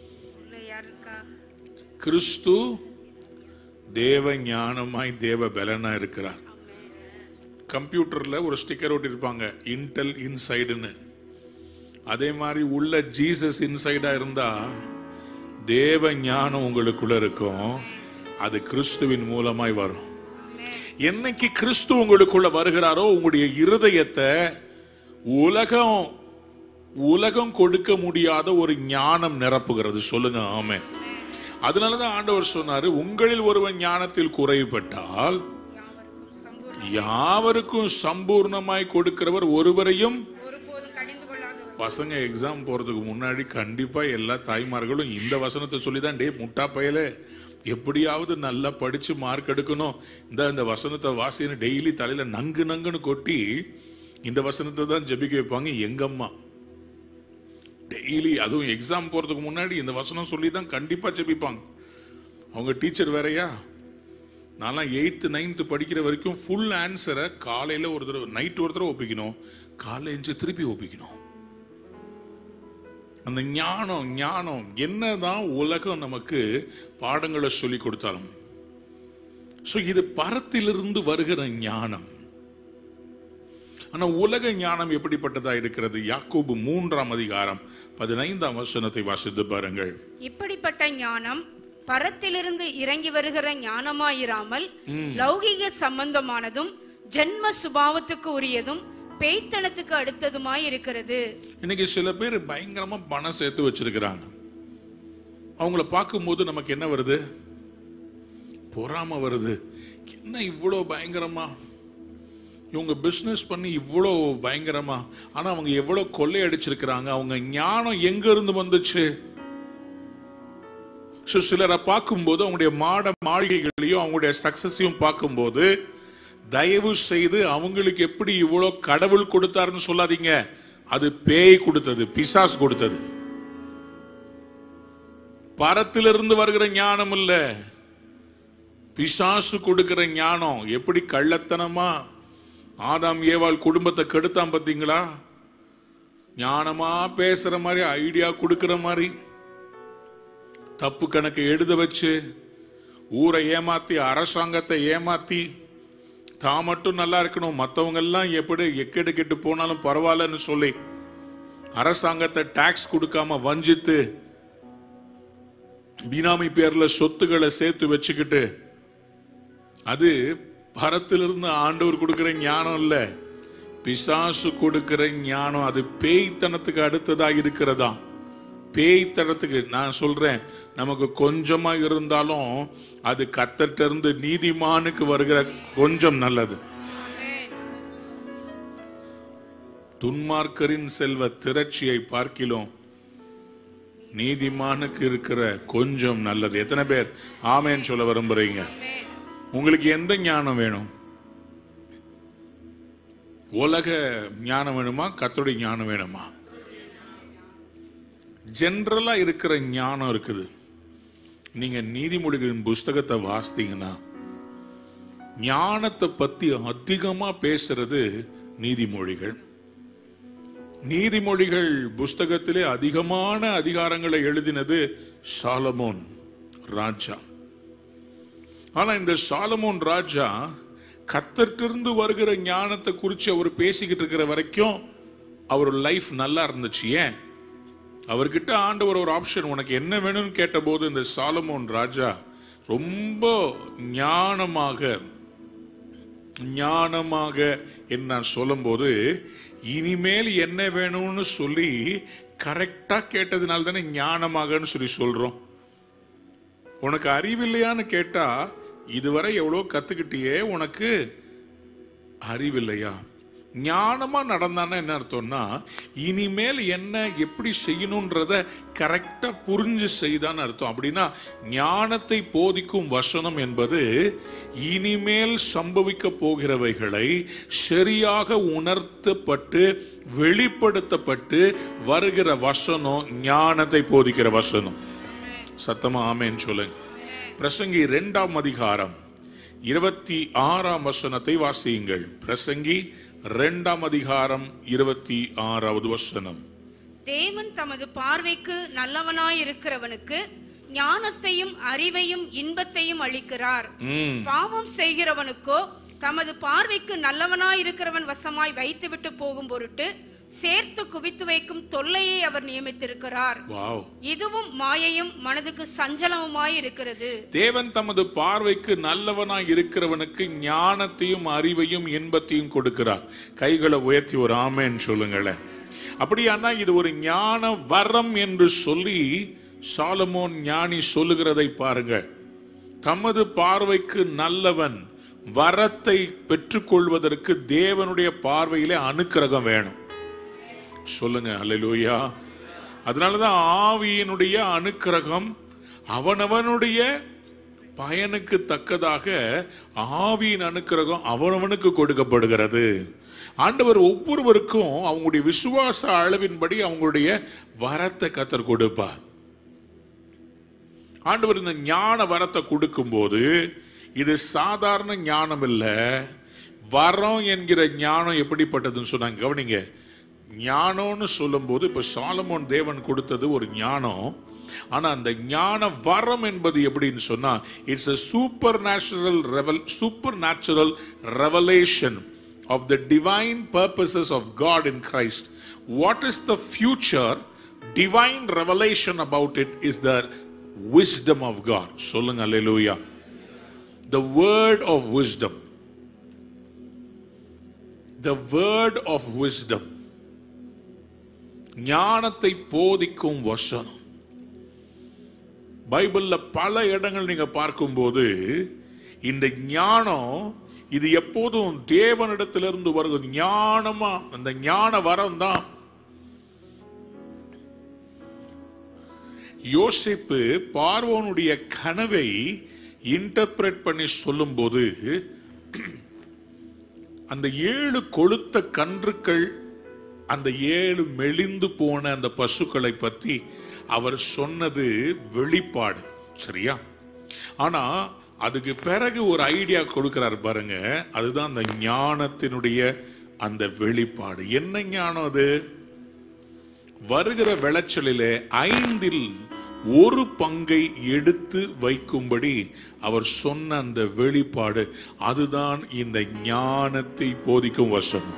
கிறிஸ்து தேவ ஞானமாய் தேவ பலனா இருக்கிறார் கம்ப்யூட்டர்ல ஒரு ஸ்டிக்கர் ஒட்டியிருப்பாங்க இன்டெல் இன்சைடுன்னு அதே மாதிரி உள்ள ஜீசஸ் இன்சைடா இருந்தா தேவ ஞானம் உங்களுக்குள்ள இருக்கும் அது கிறிஸ்துவின் மூலமாய் வரும் என்னைக்கு கிறிஸ்து உங்களுக்குள்ள வருகிறாரோ உங்களுடைய இருதயத்தை உலகம் உலகம் கொடுக்க முடியாத ஒரு ஞானம் நிரப்புகிறது சொல்லுங்க ஆமே அதனாலதான் ஆண்டவர் சொன்னாரு உங்களில் ஒருவன் ஞானத்தில் குறைவுபட்டால் யாவருக்கும் சம்பூர்ணமாய் கொடுக்கிறவர் ஒருவரையும் ஒருபோதும் கடிந்து கொள்ளாதவர் பசங்க எக்ஸாம் போறதுக்கு முன்னாடி கண்டிப்பா எல்லா தாய்மார்களும் இந்த வசனத்தை சொல்லி தான் டே முட்டா பயலே எப்படியாவது நல்லா படிச்சு மார்க் எடுக்கணும் இந்த இந்த வசனத்தை வாசின்னு டெய்லி தலையில நங்கு நங்குன்னு கொட்டி இந்த வசனத்தை தான் ஜெபிக்க வைப்பாங்க எங்க அம்மா டெய்லி அதுவும் எக்ஸாம் போறதுக்கு முன்னாடி இந்த வசனம் சொல்லி தான் கண்டிப்பா ஜெபிப்பாங்க அவங்க டீச்சர் வேறயா நான்லாம் எயித்து நைன்த்து படிக்கிற வரைக்கும் ஃபுல் ஆன்சரை காலையில் ஒரு தடவை நைட் ஒரு தடவை ஒப்பிக்கணும் காலைல எழுந்து திருப்பி ஒப்பிக்கணும் அந்த ஞானம் ஞானம் என்னதான் உலகம் நமக்கு பாடங்களை சொல்லி கொடுத்தாலும் ஸோ இது பரத்திலிருந்து வருகிற ஞானம் ஆனா உலக ஞானம் எப்படிப்பட்டதா இருக்கிறது யாக்கோபு மூன்றாம் அதிகாரம் பதினைந்தாம் வசனத்தை வாசித்து பாருங்கள் இப்படிப்பட்ட ஞானம் பரத்திலிருந்து இறங்கி வருகிற ஞானமாயிராமல் லௌகிக சம்பந்தமானதும் ஜென்ம சுபாவத்துக்கு உரியதும் பேய்த்தனத்துக்கு அடுத்ததுமாய் இருக்கிறது இன்னைக்கு சில பேர் பயங்கரமா பணம் சேர்த்து வச்சிருக்கிறாங்க அவங்கள பார்க்கும்போது நமக்கு என்ன வருது பொறாம வருது என்ன இவ்வளோ பயங்கரமா இவங்க பிசினஸ் பண்ணி இவ்வளோ பயங்கரமா ஆனா அவங்க எவ்வளவு கொள்ளை அடிச்சிருக்கிறாங்க அவங்க ஞானம் எங்க இருந்து வந்துச்சு So, சிலரை பார்க்கும்போது அவங்களுடைய மாட மாளிகைகளையும் அவங்களுடைய சக்சஸையும் பார்க்கும்போது தயவு செய்து அவங்களுக்கு எப்படி இவ்வளோ கடவுள் கொடுத்தாருன்னு சொல்லாதீங்க அது பேய் கொடுத்தது பிசாஸ் கொடுத்தது பரத்திலிருந்து வருகிற ஞானம் இல்ல பிசாசு கொடுக்கிற ஞானம் எப்படி கள்ளத்தனமா ஆதாம் ஏவாள் குடும்பத்தை கெடுத்தான் பாத்தீங்களா ஞானமா பேசுற மாதிரி ஐடியா கொடுக்கிற மாதிரி தப்பு கணக்கு எழுத வச்சு ஊரை ஏமாத்தி அரசாங்கத்தை ஏமாத்தி தான் மட்டும் நல்லா இருக்கணும் மற்றவங்க எல்லாம் எப்படி எக்கெடு கெட்டு போனாலும் பரவாயில்லன்னு சொல்லி அரசாங்கத்தை டாக்ஸ் கொடுக்காம வஞ்சித்து பினாமி பேர்ல சொத்துக்களை சேர்த்து வச்சுக்கிட்டு அது பரத்திலிருந்து ஆண்டவர் கொடுக்கிற ஞானம் இல்ல பிசாசு கொடுக்கிற ஞானம் அது பேய்த்தனத்துக்கு அடுத்ததா இருக்கிறதா பேய்த்தனத்துக்கு நான் சொல்றேன் நமக்கு கொஞ்சமா இருந்தாலும் அது கத்தட்ட இருந்து நீதிமானுக்கு வருகிற கொஞ்சம் நல்லது துன்மார்க்கரின் செல்வ திரட்சியை பார்க்கிலும் நீதிமானுக்கு இருக்கிற கொஞ்சம் நல்லது எத்தனை பேர் ஆமேன்னு சொல்ல விரும்புறீங்க உங்களுக்கு எந்த ஞானம் வேணும் உலக ஞானம் வேணுமா கத்தோடைய ஞானம் வேணுமா ஜென்ரலா இருக்கிற ஞானம் இருக்குது நீங்க நீதிமொழிகளின் புஸ்தகத்தை வாசித்தீங்கன்னா ஞானத்தை பத்தி அதிகமா பேசுறது நீதிமொழிகள் நீதிமொழிகள் புஸ்தகத்திலே அதிகமான அதிகாரங்களை எழுதினது சாலமோன் ராஜா ஆனா இந்த சாலமோன் ராஜா கத்தட்டிருந்து வருகிற ஞானத்தை குறித்து அவர் பேசிக்கிட்டு இருக்கிற வரைக்கும் அவர் லைஃப் நல்லா இருந்துச்சு ஏன் அவர்கிட்ட ஆண்டவர் ஒரு ஆப்ஷன் உனக்கு என்ன வேணும்னு கேட்டபோது இந்த சாலமோன் ராஜா ரொம்ப ஞானமாக ஞானமாக என்ன நான் சொல்லும்போது இனிமேல் என்ன வேணும்னு சொல்லி கரெக்டா கேட்டதுனால தானே ஞானமாகன்னு சொல்லி சொல்றோம் உனக்கு அறிவில்லையான்னு கேட்டா இதுவரை எவ்வளோ கத்துக்கிட்டியே உனக்கு அறிவில்லையா ஞானமா நடந்தான்னா என்ன அர்த்தம்னா இனிமேல் என்ன எப்படி செய்யணும்ன்றத கரெக்டா புரிஞ்சு செய்தான்னு அர்த்தம் அப்படின்னா ஞானத்தை போதிக்கும் வசனம் என்பது இனிமேல் சம்பவிக்க போகிறவைகளை சரியாக உணர்த்தப்பட்டு வெளிப்படுத்தப்பட்டு வருகிற வசனம் ஞானத்தை போதிக்கிற வசனம் சத்தமா ஆமேன்னு சொல்லுங்க பிரசங்கி இரண்டாம் அதிகாரம் இருபத்தி ஆறாம் வசனத்தை வாசியுங்கள் பிரசங்கி இரண்டாம் அதிகாரம் இருபத்தி ஆறாவது வசனம் தேவன் தமது பார்வைக்கு நல்லவனாயிருக்கிறவனுக்கு ஞானத்தையும் அறிவையும் இன்பத்தையும் அளிக்கிறார் ம் பாவம் செய்கிறவனுக்கோ தமது பார்வைக்கு நல்லவனாயிருக்கிறவன் வசமாய் வைத்துவிட்டு போகும் பொருட்டு சேர்த்து குவித்து வைக்கும் தொல்லையை அவர் நியமித்திருக்கிறார் வாவ் இதுவும் மாயையும் மனதுக்கு சஞ்சலமுமாய் இருக்கிறது தேவன் தமது பார்வைக்கு நல்லவனாய் இருக்கிறவனுக்கு ஞானத்தையும் அறிவையும் இன்பத்தையும் கொடுக்கிறார் கைகளை உயர்த்தி ஒரு ஆமேன்னு சொல்லுங்களேன் அப்படியானா இது ஒரு ஞான வரம் என்று சொல்லி சாலமோன் ஞானி சொல்லுகிறதை பாருங்க தமது பார்வைக்கு நல்லவன் வரத்தை பெற்றுக்கொள்வதற்கு தேவனுடைய பார்வையிலே அனுக்கிரகம் வேணும் சொல்லுங்க அல்லேலூயா அதனாலதான் ஆவியினுடைய அனுக்கிரகம் அவனவனுடைய பயனுக்கு தக்கதாக ஆவியின் அனுக்கிரகம் அவனவனுக்கு கொடுக்கப்படுகிறது ஆண்டவர் ஒவ்வொருவருக்கும் அவங்களுடைய விசுவாச அளவின்படி அவங்களுடைய வரத்தை கத்தர் கொடுப்பார் ஆண்டவர் இந்த ஞான வரத்தை கொடுக்கும்போது இது சாதாரண ஞானம் இல்ல வரம் என்கிற ஞானம் எப்படிப்பட்டதுன்னு சொன்னாங்க கவனிங்க ஞானம்னு சொல்லும்போது இப்ப சாலமோன் தேவன் கொடுத்தது ஒரு ஞானம் ஆனா அந்த ஞான வரம் என்பது எப்படின்னு சொன்னா it's a supernatural revel supernatural revelation of the divine purposes of God in Christ. What is the future divine revelation about it is the wisdom of God. சொல்லுங்க அல்லேலூயா The word of wisdom. The word of wisdom. ஞானத்தை போதிக்கும் வசனம் பைபிள்ல பல இடங்கள் நீங்க பார்க்கும்போது இந்த ஞானம் இது எப்போதும் தேவனிடத்திலிருந்து வருகிறது ஞானமா அந்த ஞான வரம் தான் யோசிப்பு பார்வோனுடைய கனவை இன்டர்பிரட் பண்ணி சொல்லும்போது அந்த ஏழு கொளுத்த கன்றுக்கள் அந்த ஏழு மெலிந்து போன அந்த பசுக்களை பற்றி அவர் சொன்னது வெளிப்பாடு சரியா ஆனா அதுக்கு பிறகு ஒரு ஐடியா கொடுக்கிறார் பாருங்க அதுதான் அந்த ஞானத்தினுடைய அந்த வெளிப்பாடு என்ன ஞானம் அது வருகிற விளைச்சலிலே ஐந்தில் ஒரு பங்கை எடுத்து வைக்கும்படி அவர் சொன்ன அந்த வெளிப்பாடு அதுதான் இந்த ஞானத்தை போதிக்கும் வசனம்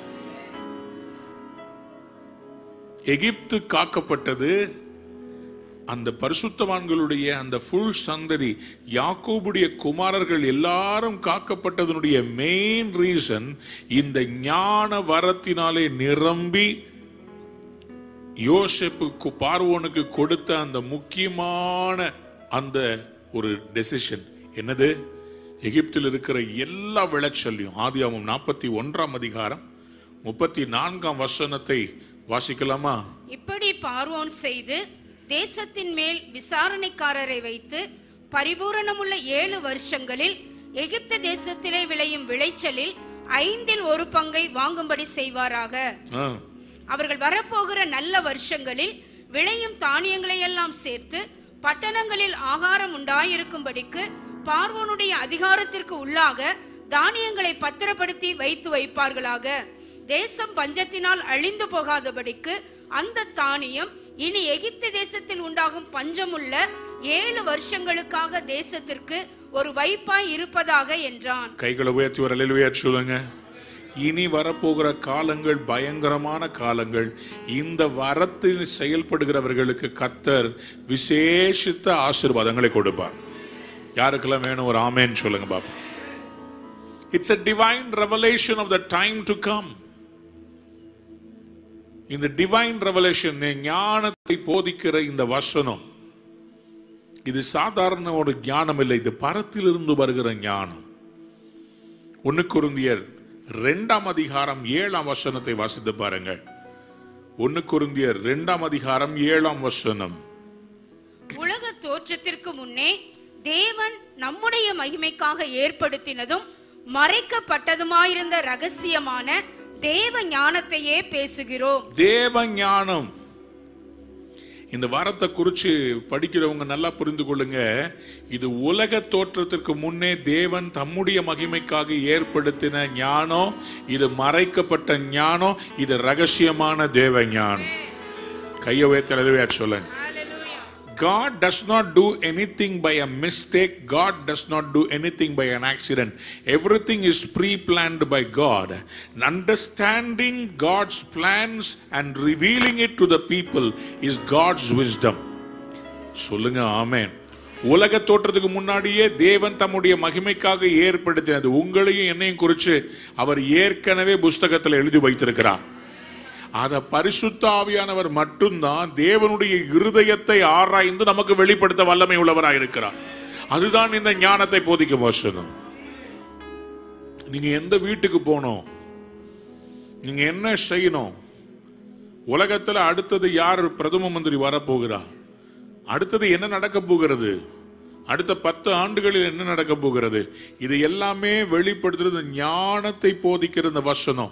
எகிப்து காக்கப்பட்டது அந்த பரிசுத்தவான்களுடைய அந்த ஃபுல் சந்ததி யாக்கோபுடைய குமாரர்கள் எல்லாரும் காக்கப்பட்டதனுடைய மெயின் ரீசன் இந்த ஞான வரத்தினாலே நிரம்பி யோசேப்புக்கு பார்வோனுக்கு கொடுத்த அந்த முக்கியமான அந்த ஒரு டெசிஷன் என்னது எகிப்தில் இருக்கிற எல்லா விளைச்சலையும் ஆதியாமம் நாற்பத்தி ஒன்றாம் அதிகாரம் முப்பத்தி நான்காம் வசனத்தை வாசிக்கலாமா இப்படி பார்வோன் செய்து தேசத்தின் மேல் விசாரணைக்காரரை வைத்து பரிபூரணமுள்ள ஏழு வருஷங்களில் எகிப்து தேசத்திலே விளையும் விளைச்சலில் ஐந்தில் ஒரு பங்கை வாங்கும்படி செய்வாராக ஆ, அவர்கள் வரப்போகிற நல்ல வருஷங்களில் விளையும் தானியங்களை எல்லாம் சேர்த்து பட்டணங்களில் ஆகாரம் உண்டாயிருக்கும்படிக்கு பார்வோனுடைய அதிகாரத்திற்கு உள்ளாக தானியங்களை பத்திரப்படுத்தி வைத்து வைப்பார்களாக தேசம் பஞ்சத்தினால் அழிந்து போகாதபடிக்கு அந்த தானியம் இனி எகிப்து தேசத்தில் உண்டாகும் பஞ்சமுள்ள ஏழு வருஷங்களுக்காக தேசத்திற்கு ஒரு வைப்பாய் இருப்பதாக என்றான் கைகளை உயர்த்தி ஒரு அல்லேலூயா சொல்லுங்க இனி வரப்போகிற காலங்கள் பயங்கரமான காலங்கள் இந்த வரத்தில் செயல்படுகிறவர்களுக்கு கத்தர் விசேஷித்த ஆசீர்வாதங்களை கொடுப்பார் யாருக்கெல்லாம் வேணும் ஒரு ஆமேன்னு சொல்லுங்க பாப்பா it's a divine revelation of the time to come இந்த டிவைன் ரெவலேஷன் ஞானத்தை போதிக்கிற இந்த வசனம் இது சாதாரண ஒரு ஞானம் இல்லை இது பரத்திலிருந்து வருகிற ஞானம் ஒன்னு குருந்தியர் ரெண்டாம் அதிகாரம் ஏழாம் வசனத்தை வாசித்து பாருங்க ஒன்னு குருந்தியர் ரெண்டாம் அதிகாரம் ஏழாம் வசனம் உலக தோற்றத்திற்கு முன்னே தேவன் நம்முடைய மகிமைக்காக ஏற்படுத்தினதும் மறைக்கப்பட்டதுமாயிருந்த ரகசியமான தேவ ஞானத்தையே பேசுகிறோம் தேவ ஞானம் இந்த வாரத்தை குறிச்சு படிக்கிறவங்க நல்லா புரிந்து கொள்ளுங்க இது உலக தோற்றத்திற்கு முன்னே தேவன் தம்முடைய மகிமைக்காக ஏற்படுத்தின ஞானம் இது மறைக்கப்பட்ட ஞானம் இது ரகசியமான தேவ ஞானம் கையை உயர்த்தலவே சொல்லுங்க God does not do anything by a mistake. God does not do anything by an accident. Everything is pre planned by God. Understanding God's plans and revealing it to the people is God's wisdom. சொல்லுங்க ஆமென் உலக தோற்றத்துக்கு முன்னாடியே தேவன் தம்முடைய மகிமைக்காக ஏற்படுத்தினது உங்களையும் என்னையும் குறித்து அவர் ஏற்கனவே புஸ்தகத்தில் எழுதி வைத்திருக்கிறார் அத பரிசுத்த ஆவியானவர் மட்டும்தான் தேவனுடைய இருதயத்தை ஆராய்ந்து நமக்கு வெளிப்படுத்த வல்லமை உள்ளவராக இருக்கிறார் அதுதான் இந்த ஞானத்தை போதிக்கும் வசனம் நீங்க எந்த வீட்டுக்கு போகணும் நீங்க என்ன செய்யணும் உலகத்துல அடுத்தது யார் பிரதம மந்திரி வரப்போகிறா அடுத்தது என்ன நடக்க போகிறது அடுத்த பத்து ஆண்டுகளில் என்ன நடக்க போகிறது இது எல்லாமே வெளிப்படுத்துறது ஞானத்தை போதிக்கிற இந்த வசனம்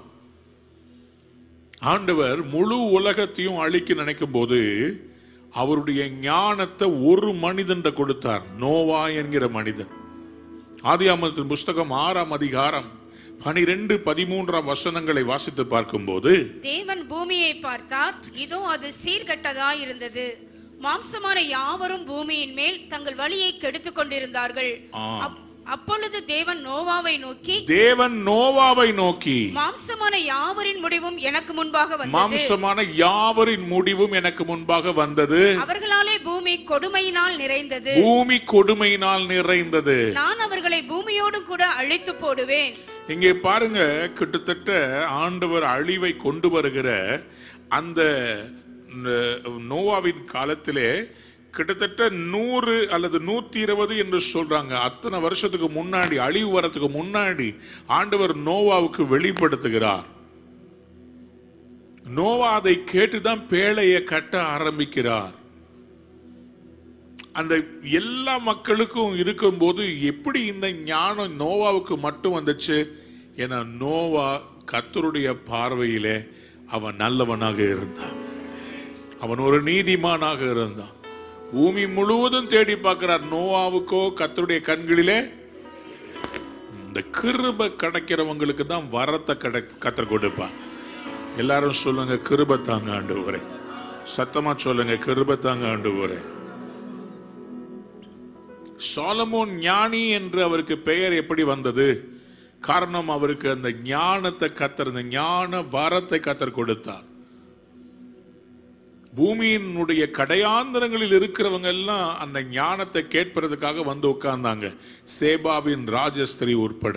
ஆண்டவர் முழு உலகத்தையும் அழிக்க நினைக்கும் போது அவருடைய ஞானத்தை ஒரு மனிதன் கொடுத்தார் நோவா என்கிற மனிதன் ஆதியாமத்தின் புஸ்தகம் ஆறாம் அதிகாரம் பனிரெண்டு பதிமூன்றாம் வசனங்களை வாசித்து பார்க்கும்போது தேவன் பூமியை பார்த்தார் இதோ அது சீர்கெட்டதாய் இருந்தது மாம்சமான யாவரும் பூமியின் மேல் தங்கள் வழியை கெடுத்துக் கொண்டிருந்தார்கள் ஆ. அப்- அப்பொழுது தேவன் நோவாவை நோக்கி தேவன் நோவாவை நோக்கி மாம்சமான யாவரின் முடிவும் எனக்கு முன்பாக வந்தது மாம்சமான யாவரின் முடிவும் எனக்கு முன்பாக வந்தது அவர்களாலே பூமி கொடுமையினால் நிறைந்தது பூமி கொடுமையினால் நிறைந்தது நான் அவர்களை பூமியோடு கூட அழித்து போடுவேன் இங்கே பாருங்க கிட்டத்தட்ட ஆண்டவர் அழிவை கொண்டு வருகிற அந்த ந- நோவாவின் காலத்திலே கிட்டத்தட்ட நூறு அல்லது நூத்தி இருபது என்று சொல்றாங்க அத்தனை வருஷத்துக்கு முன்னாடி அழிவு வரத்துக்கு முன்னாடி ஆண்டவர் நோவாவுக்கு வெளிப்படுத்துகிறார் நோவா அதை கேட்டுதான் பேழையை கட்ட ஆரம்பிக்கிறார் அந்த எல்லா மக்களுக்கும் இருக்கும்போது எப்படி இந்த ஞானம் நோவாவுக்கு மட்டும் வந்துச்சு ஏன்னா நோவா கத்தருடைய பார்வையிலே அவன் நல்லவனாக இருந்தான் அவன் ஒரு நீதிமானாக இருந்தான் பூமி முழுவதும் தேடி பார்க்கிறார் நோவாவுக்கோ கத்தருடைய கண்களிலே இந்த கிருப கிடைக்கிறவங்களுக்கு தான் வரத்தை கடை கத்தர் கொடுப்பான் எல்லாரும் சொல்லுங்க கிருப தாங்க ஆண்டு சத்தமா சொல்லுங்க கிருப தாங்க ஆண்டு சாலமோன் ஞானி என்று அவருக்கு பெயர் எப்படி வந்தது காரணம் அவருக்கு அந்த ஞானத்தை கத்தர் அந்த ஞான வரத்தை கத்தர் கொடுத்தார் பூமியினுடைய கடையாந்தரங்களில் இருக்கிறவங்க எல்லாம் அந்த ஞானத்தை கேட்பதற்காக வந்து உட்கார்ந்தாங்க சேபாவின் ராஜஸ்திரி உட்பட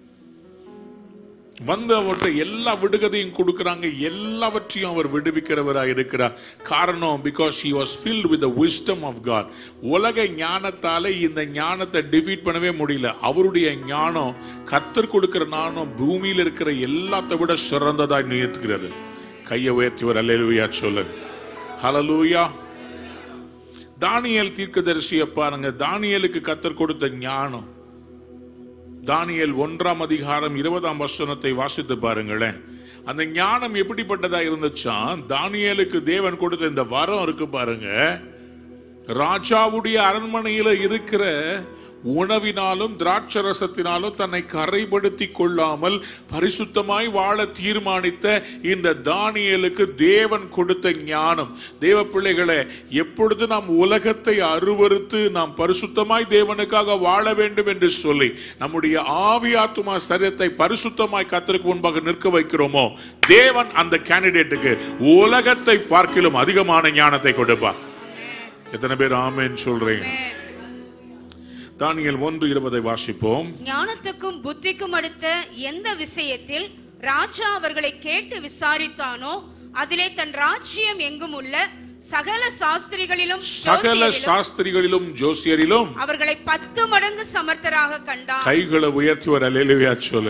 வந்து அவர்கிட்ட எல்லா விடுகதையும் கொடுக்கறாங்க எல்லாவற்றையும் அவர் விடுவிக்கிறவராக இருக்கிறார் காரணம் because he was filled with the wisdom of God உலக ஞானத்தால இந்த ஞானத்தை டிஃபீட் பண்ணவே முடியல அவருடைய ஞானம் கர்த்தர் கொடுக்கிற ஞானம் பூமியில இருக்கிற எல்லாத்தை விட சிறந்ததாய் நிறுத்துகிறது கையை உயர்த்திவர் அல்லேலுயா சொல்லுங்க ஹalleluya தானியேல் தீர்க்கதரிசியை பாருங்க தானியேலுக்கு கத்தர் கொடுத்த ஞானம் தானியேல் ஒன்றாம் அதிகாரம் இருபதாம் வசனத்தை வாசித்து பாருங்களேன் அந்த ஞானம் எப்படிப்பட்டதா இருந்துச்சா தானியேலுக்கு தேவன் கொடுத்த இந்த வரம் இருக்கு பாருங்க ராஜாவுடைய அரண்மனையில இருக்கிற உணவினாலும் திராட்சரசத்தினாலும் தன்னை கரைப்படுத்தி கொள்ளாமல் பரிசுத்தமாய் வாழ தீர்மானித்த இந்த தானியலுக்கு தேவன் கொடுத்த ஞானம் தேவ பிள்ளைகளே எப்பொழுது நாம் உலகத்தை அருவருத்து நாம் பரிசுத்தமாய் தேவனுக்காக வாழ வேண்டும் என்று சொல்லி நம்முடைய ஆவி ஆத்துமா சரீரத்தை பரிசுத்தமாய் கத்தருக்கு முன்பாக நிற்க வைக்கிறோமோ தேவன் அந்த கேண்டிடேட்டுக்கு உலகத்தை பார்க்கிலும் அதிகமான ஞானத்தை கொடுப்பார் எத்தனை பேர் ஆமேன்னு சொல்றீங்க தானியல் ஒன்று இருபதை வாசிப்போம் ஞானத்துக்கும் புத்திக்கும் அடுத்த எந்த விஷயத்தில் ராஜா அவர்களை கேட்டு விசாரித்தானோ அதிலே தன் ராஜ்யம் எங்கும் உள்ள சகல சாஸ்திரிகளிலும் சகல ஜோசியரிலும் சாஸ்திரிகளிலும் ஜோசியரிலும் அவர்களை பத்து மடங்கு சமர்த்தராக கண்டான் கைகளை உயர்த்தி ஒரு அலையிலுவையா சொல்லு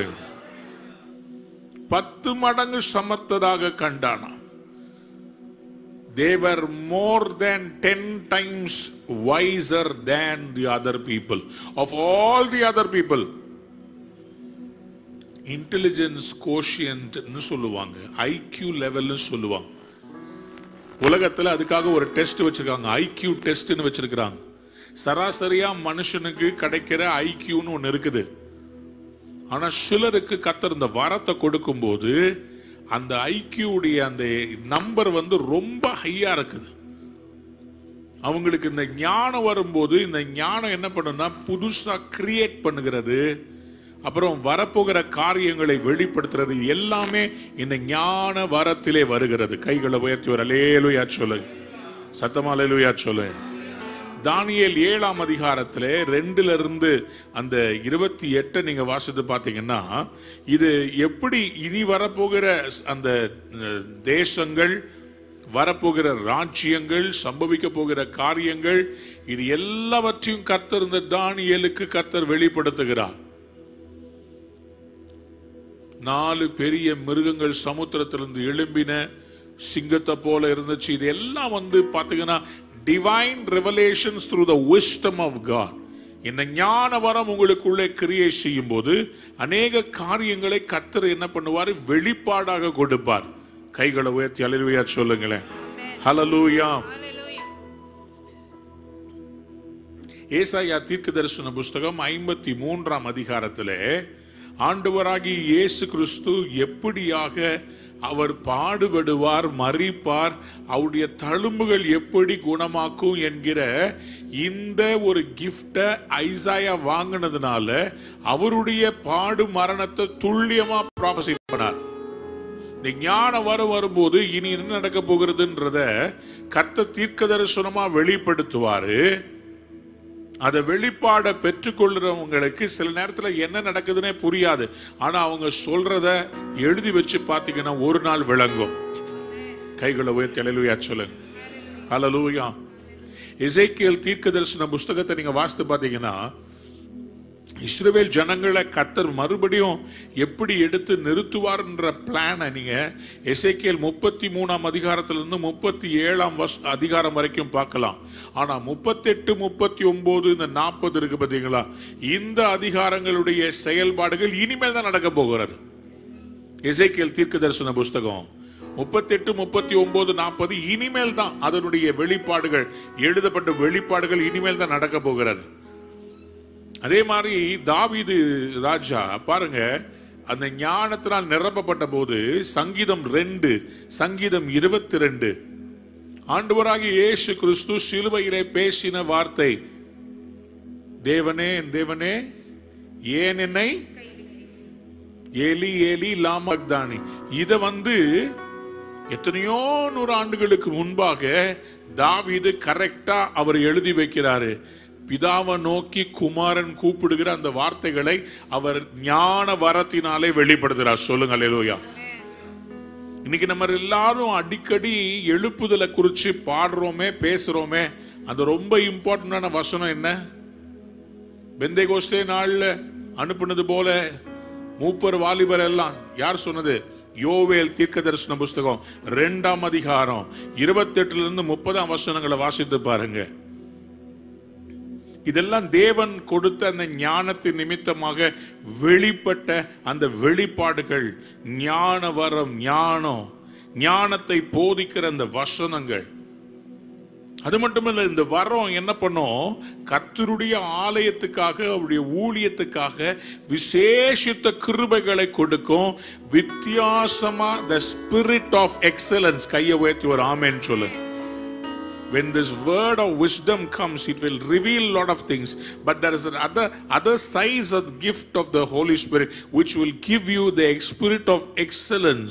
பத்து மடங்கு சமர்த்ததாக கண்டானா they were more than 10 times wiser than the other people of all the other people intelligence கோஷியன்ட்னு சொல்லுவாங்க ஐக்யூ லெவல்னு சொல்லுவாங்க உலகத்துல அதுக்காக ஒரு டெஸ்ட் வச்சிருக்காங்க ஐக்யூ டெஸ்ட்னு வச்சிருக்காங்க சராசரியா மனுஷனுக்கு கிடைக்கிற ஐக்யூன்னு ஒன்னு இருக்குது ஆனா சிலருக்கு கத்தர் இந்த வரத்தை கொடுக்கும்போது அந்த ஐக்கியூடைய அந்த நம்பர் வந்து ரொம்ப ஹையா இருக்குது அவங்களுக்கு இந்த ஞானம் வரும்போது இந்த ஞானம் என்ன பண்ணுன்னா புதுசா கிரியேட் பண்ணுகிறது அப்புறம் வரப்போகிற காரியங்களை வெளிப்படுத்துறது எல்லாமே இந்த ஞான வரத்திலே வருகிறது கைகளை உயர்த்தி ஒரு அலேலுயா சொல்லு சத்தமா அலேலுயா சொல்லு தானியேல் ஏழாம் அதிகாரத்திலே ரெண்டுல இருந்து அந்த இருபத்தி எட்டை நீங்க வாசித்து பார்த்தீங்கன்னா இது எப்படி இனி வரப்போகிற அந்த அஹ், தேசங்கள் வரப்போகிற ராஜ்யங்கள் சம்பவிக்க போகிற காரியங்கள் இது எல்லாவற்றையும் கர்த்தர் இந்த தானியேலுக்கு கர்த்தர் வெளிப்படுத்துகிறார் நாலு பெரிய மிருகங்கள் சமுத்திரத்திலிருந்து எழும்பின சிங்கத்தை போல இருந்துச்சு இது எல்லாம் வந்து பாத்தீங்கன்னா divine revelations through the wisdom of God இந்த ஞான வரம் உங்களுக்குள்ளே கிரியை செய்யும் போது அநேக காரியங்களை கத்தர் என்ன பண்ணுவார் வெளிப்பாடாக கொடுப்பார் கைகளை உயர்த்தி அலுவயா சொல்லுங்களேன் ஹலலூயா ஏசாயா தீர்க்க தரிசன புஸ்தகம் ஐம்பத்தி மூன்றாம் அதிகாரத்திலே ஆண்டவராகி இயேசு கிறிஸ்து எப்படியாக அவர் பாடுபடுவார் மறிப்பார் அவருடைய தழும்புகள் எப்படி குணமாக்கும் என்கிற இந்த ஒரு கிஃப்ட ஐசாயா வாங்கினதுனால அவருடைய பாடு மரணத்தை துல்லியமா ப்ராபசி பண்ணார் இந்த ஞானம் வர வரும்போது இனி என்ன நடக்க போகிறதுன்றத கர்த்த தீர்க்க தரிசனமா வெளிப்படுத்துவாரு அதை வெளிப்பாட பெற்றுக்கொள்றவங்களுக்கு சில நேரத்துல என்ன நடக்குதுன்னே புரியாது ஆனா அவங்க சொல்றத எழுதி வச்சு பாத்தீங்கன்னா ஒரு நாள் விளங்கும் கைகளை உயர்த்தி அலையிலுயா சொல்லுங்க அலலூயா எசேக்கியேல் தீர்க்க தரிசன புஸ்தகத்தை நீங்க வாசித்து பார்த்தீங்கன்னா இஸ்ரவேல் ஜனங்களை கர்த்தர் மறுபடியும் எப்படி எடுத்து நிறுத்துவார்ன்ற பிளானை நீங்க எசேக்கியேல் முப்பத்தி மூணாம் அதிகாரத்திலிருந்து முப்பத்தி ஏழாம் வஸ் அதிகாரம் வரைக்கும் பார்க்கலாம் ஆனா முப்பத்தெட்டு முப்பத்தி ஒன்பது இந்த நாற்பது இருக்கு பாத்தீங்களா இந்த அதிகாரங்களுடைய செயல்பாடுகள் இனிமேல் தான் நடக்க போகிறது எசேக்கியேல் தீர்க்க தரிசன புஸ்தகம் முப்பத்தெட்டு முப்பத்தி ஒன்பது நாற்பது இனிமேல் தான் அதனுடைய வெளிப்பாடுகள் எழுதப்பட்ட வெளிப்பாடுகள் இனிமேல் தான் நடக்க போகிறது அதே மாதிரி தாவீது ராஜா பாருங்க அந்த ஞானத்தினால் நிரப்பப்பட்ட போது சங்கீதம் ரெண்டு சங்கீதம் இருபத்தி ரெண்டு ஆண்டவராகிய இயேசு கிறிஸ்து சிலுவையிலே பேசின வார்த்தை தேவனே என் தேவனே ஏன் என்னை ஏலி ஏலி லாமக்தானி இத வந்து எத்தனையோ நூறு ஆண்டுகளுக்கு முன்பாக தாவீது கரெக்டா அவர் எழுதி வைக்கிறாரு பிதாவை நோக்கி குமாரன் கூப்பிடுகிற அந்த வார்த்தைகளை அவர் ஞான வரத்தினாலே வெளிப்படுத்துறார் சொல்லுங்க அல்லேலூயா இன்னைக்கு நம்ம எல்லாரும் அடிக்கடி எழுப்புதலை குறிச்சு பாடுறோமே பேசுறோமே அந்த ரொம்ப இம்பார்ட்டன்டான வசனம் என்ன பெந்தை கோஸ்தே நாள்ல அனுப்புனது போல மூப்பர் வாலிபர் எல்லாம் யார் சொன்னது யோவேல் தீர்க்க தரிசன புஸ்தகம் ரெண்டாம் அதிகாரம் இருபத்தெட்டுல இருந்து முப்பதாம் வசனங்களை வாசித்து பாருங்க இதெல்லாம் தேவன் கொடுத்த அந்த ஞானத்தின் நிமித்தமாக வெளிப்பட்ட அந்த வெளிப்பாடுகள் ஞான வரம் ஞானம் ஞானத்தை போதிக்கிற அந்த வசனங்கள் அது மட்டுமல்ல இந்த வரம் என்ன பண்ணும் கர்த்தருடைய ஆலயத்துக்காக அவருடைய ஊழியத்துக்காக விசேஷித்த கிருபைகளை கொடுக்கும் வித்தியாசமா த ஸ்பிரிட் ஆஃப் எக்ஸலன்ஸ் கையை உயர்த்தி ஒரு ஆமேன்னு சொல்லு when this word of wisdom comes it will reveal a lot of things but there is another other size of gift of the holy spirit which will give you the spirit of excellence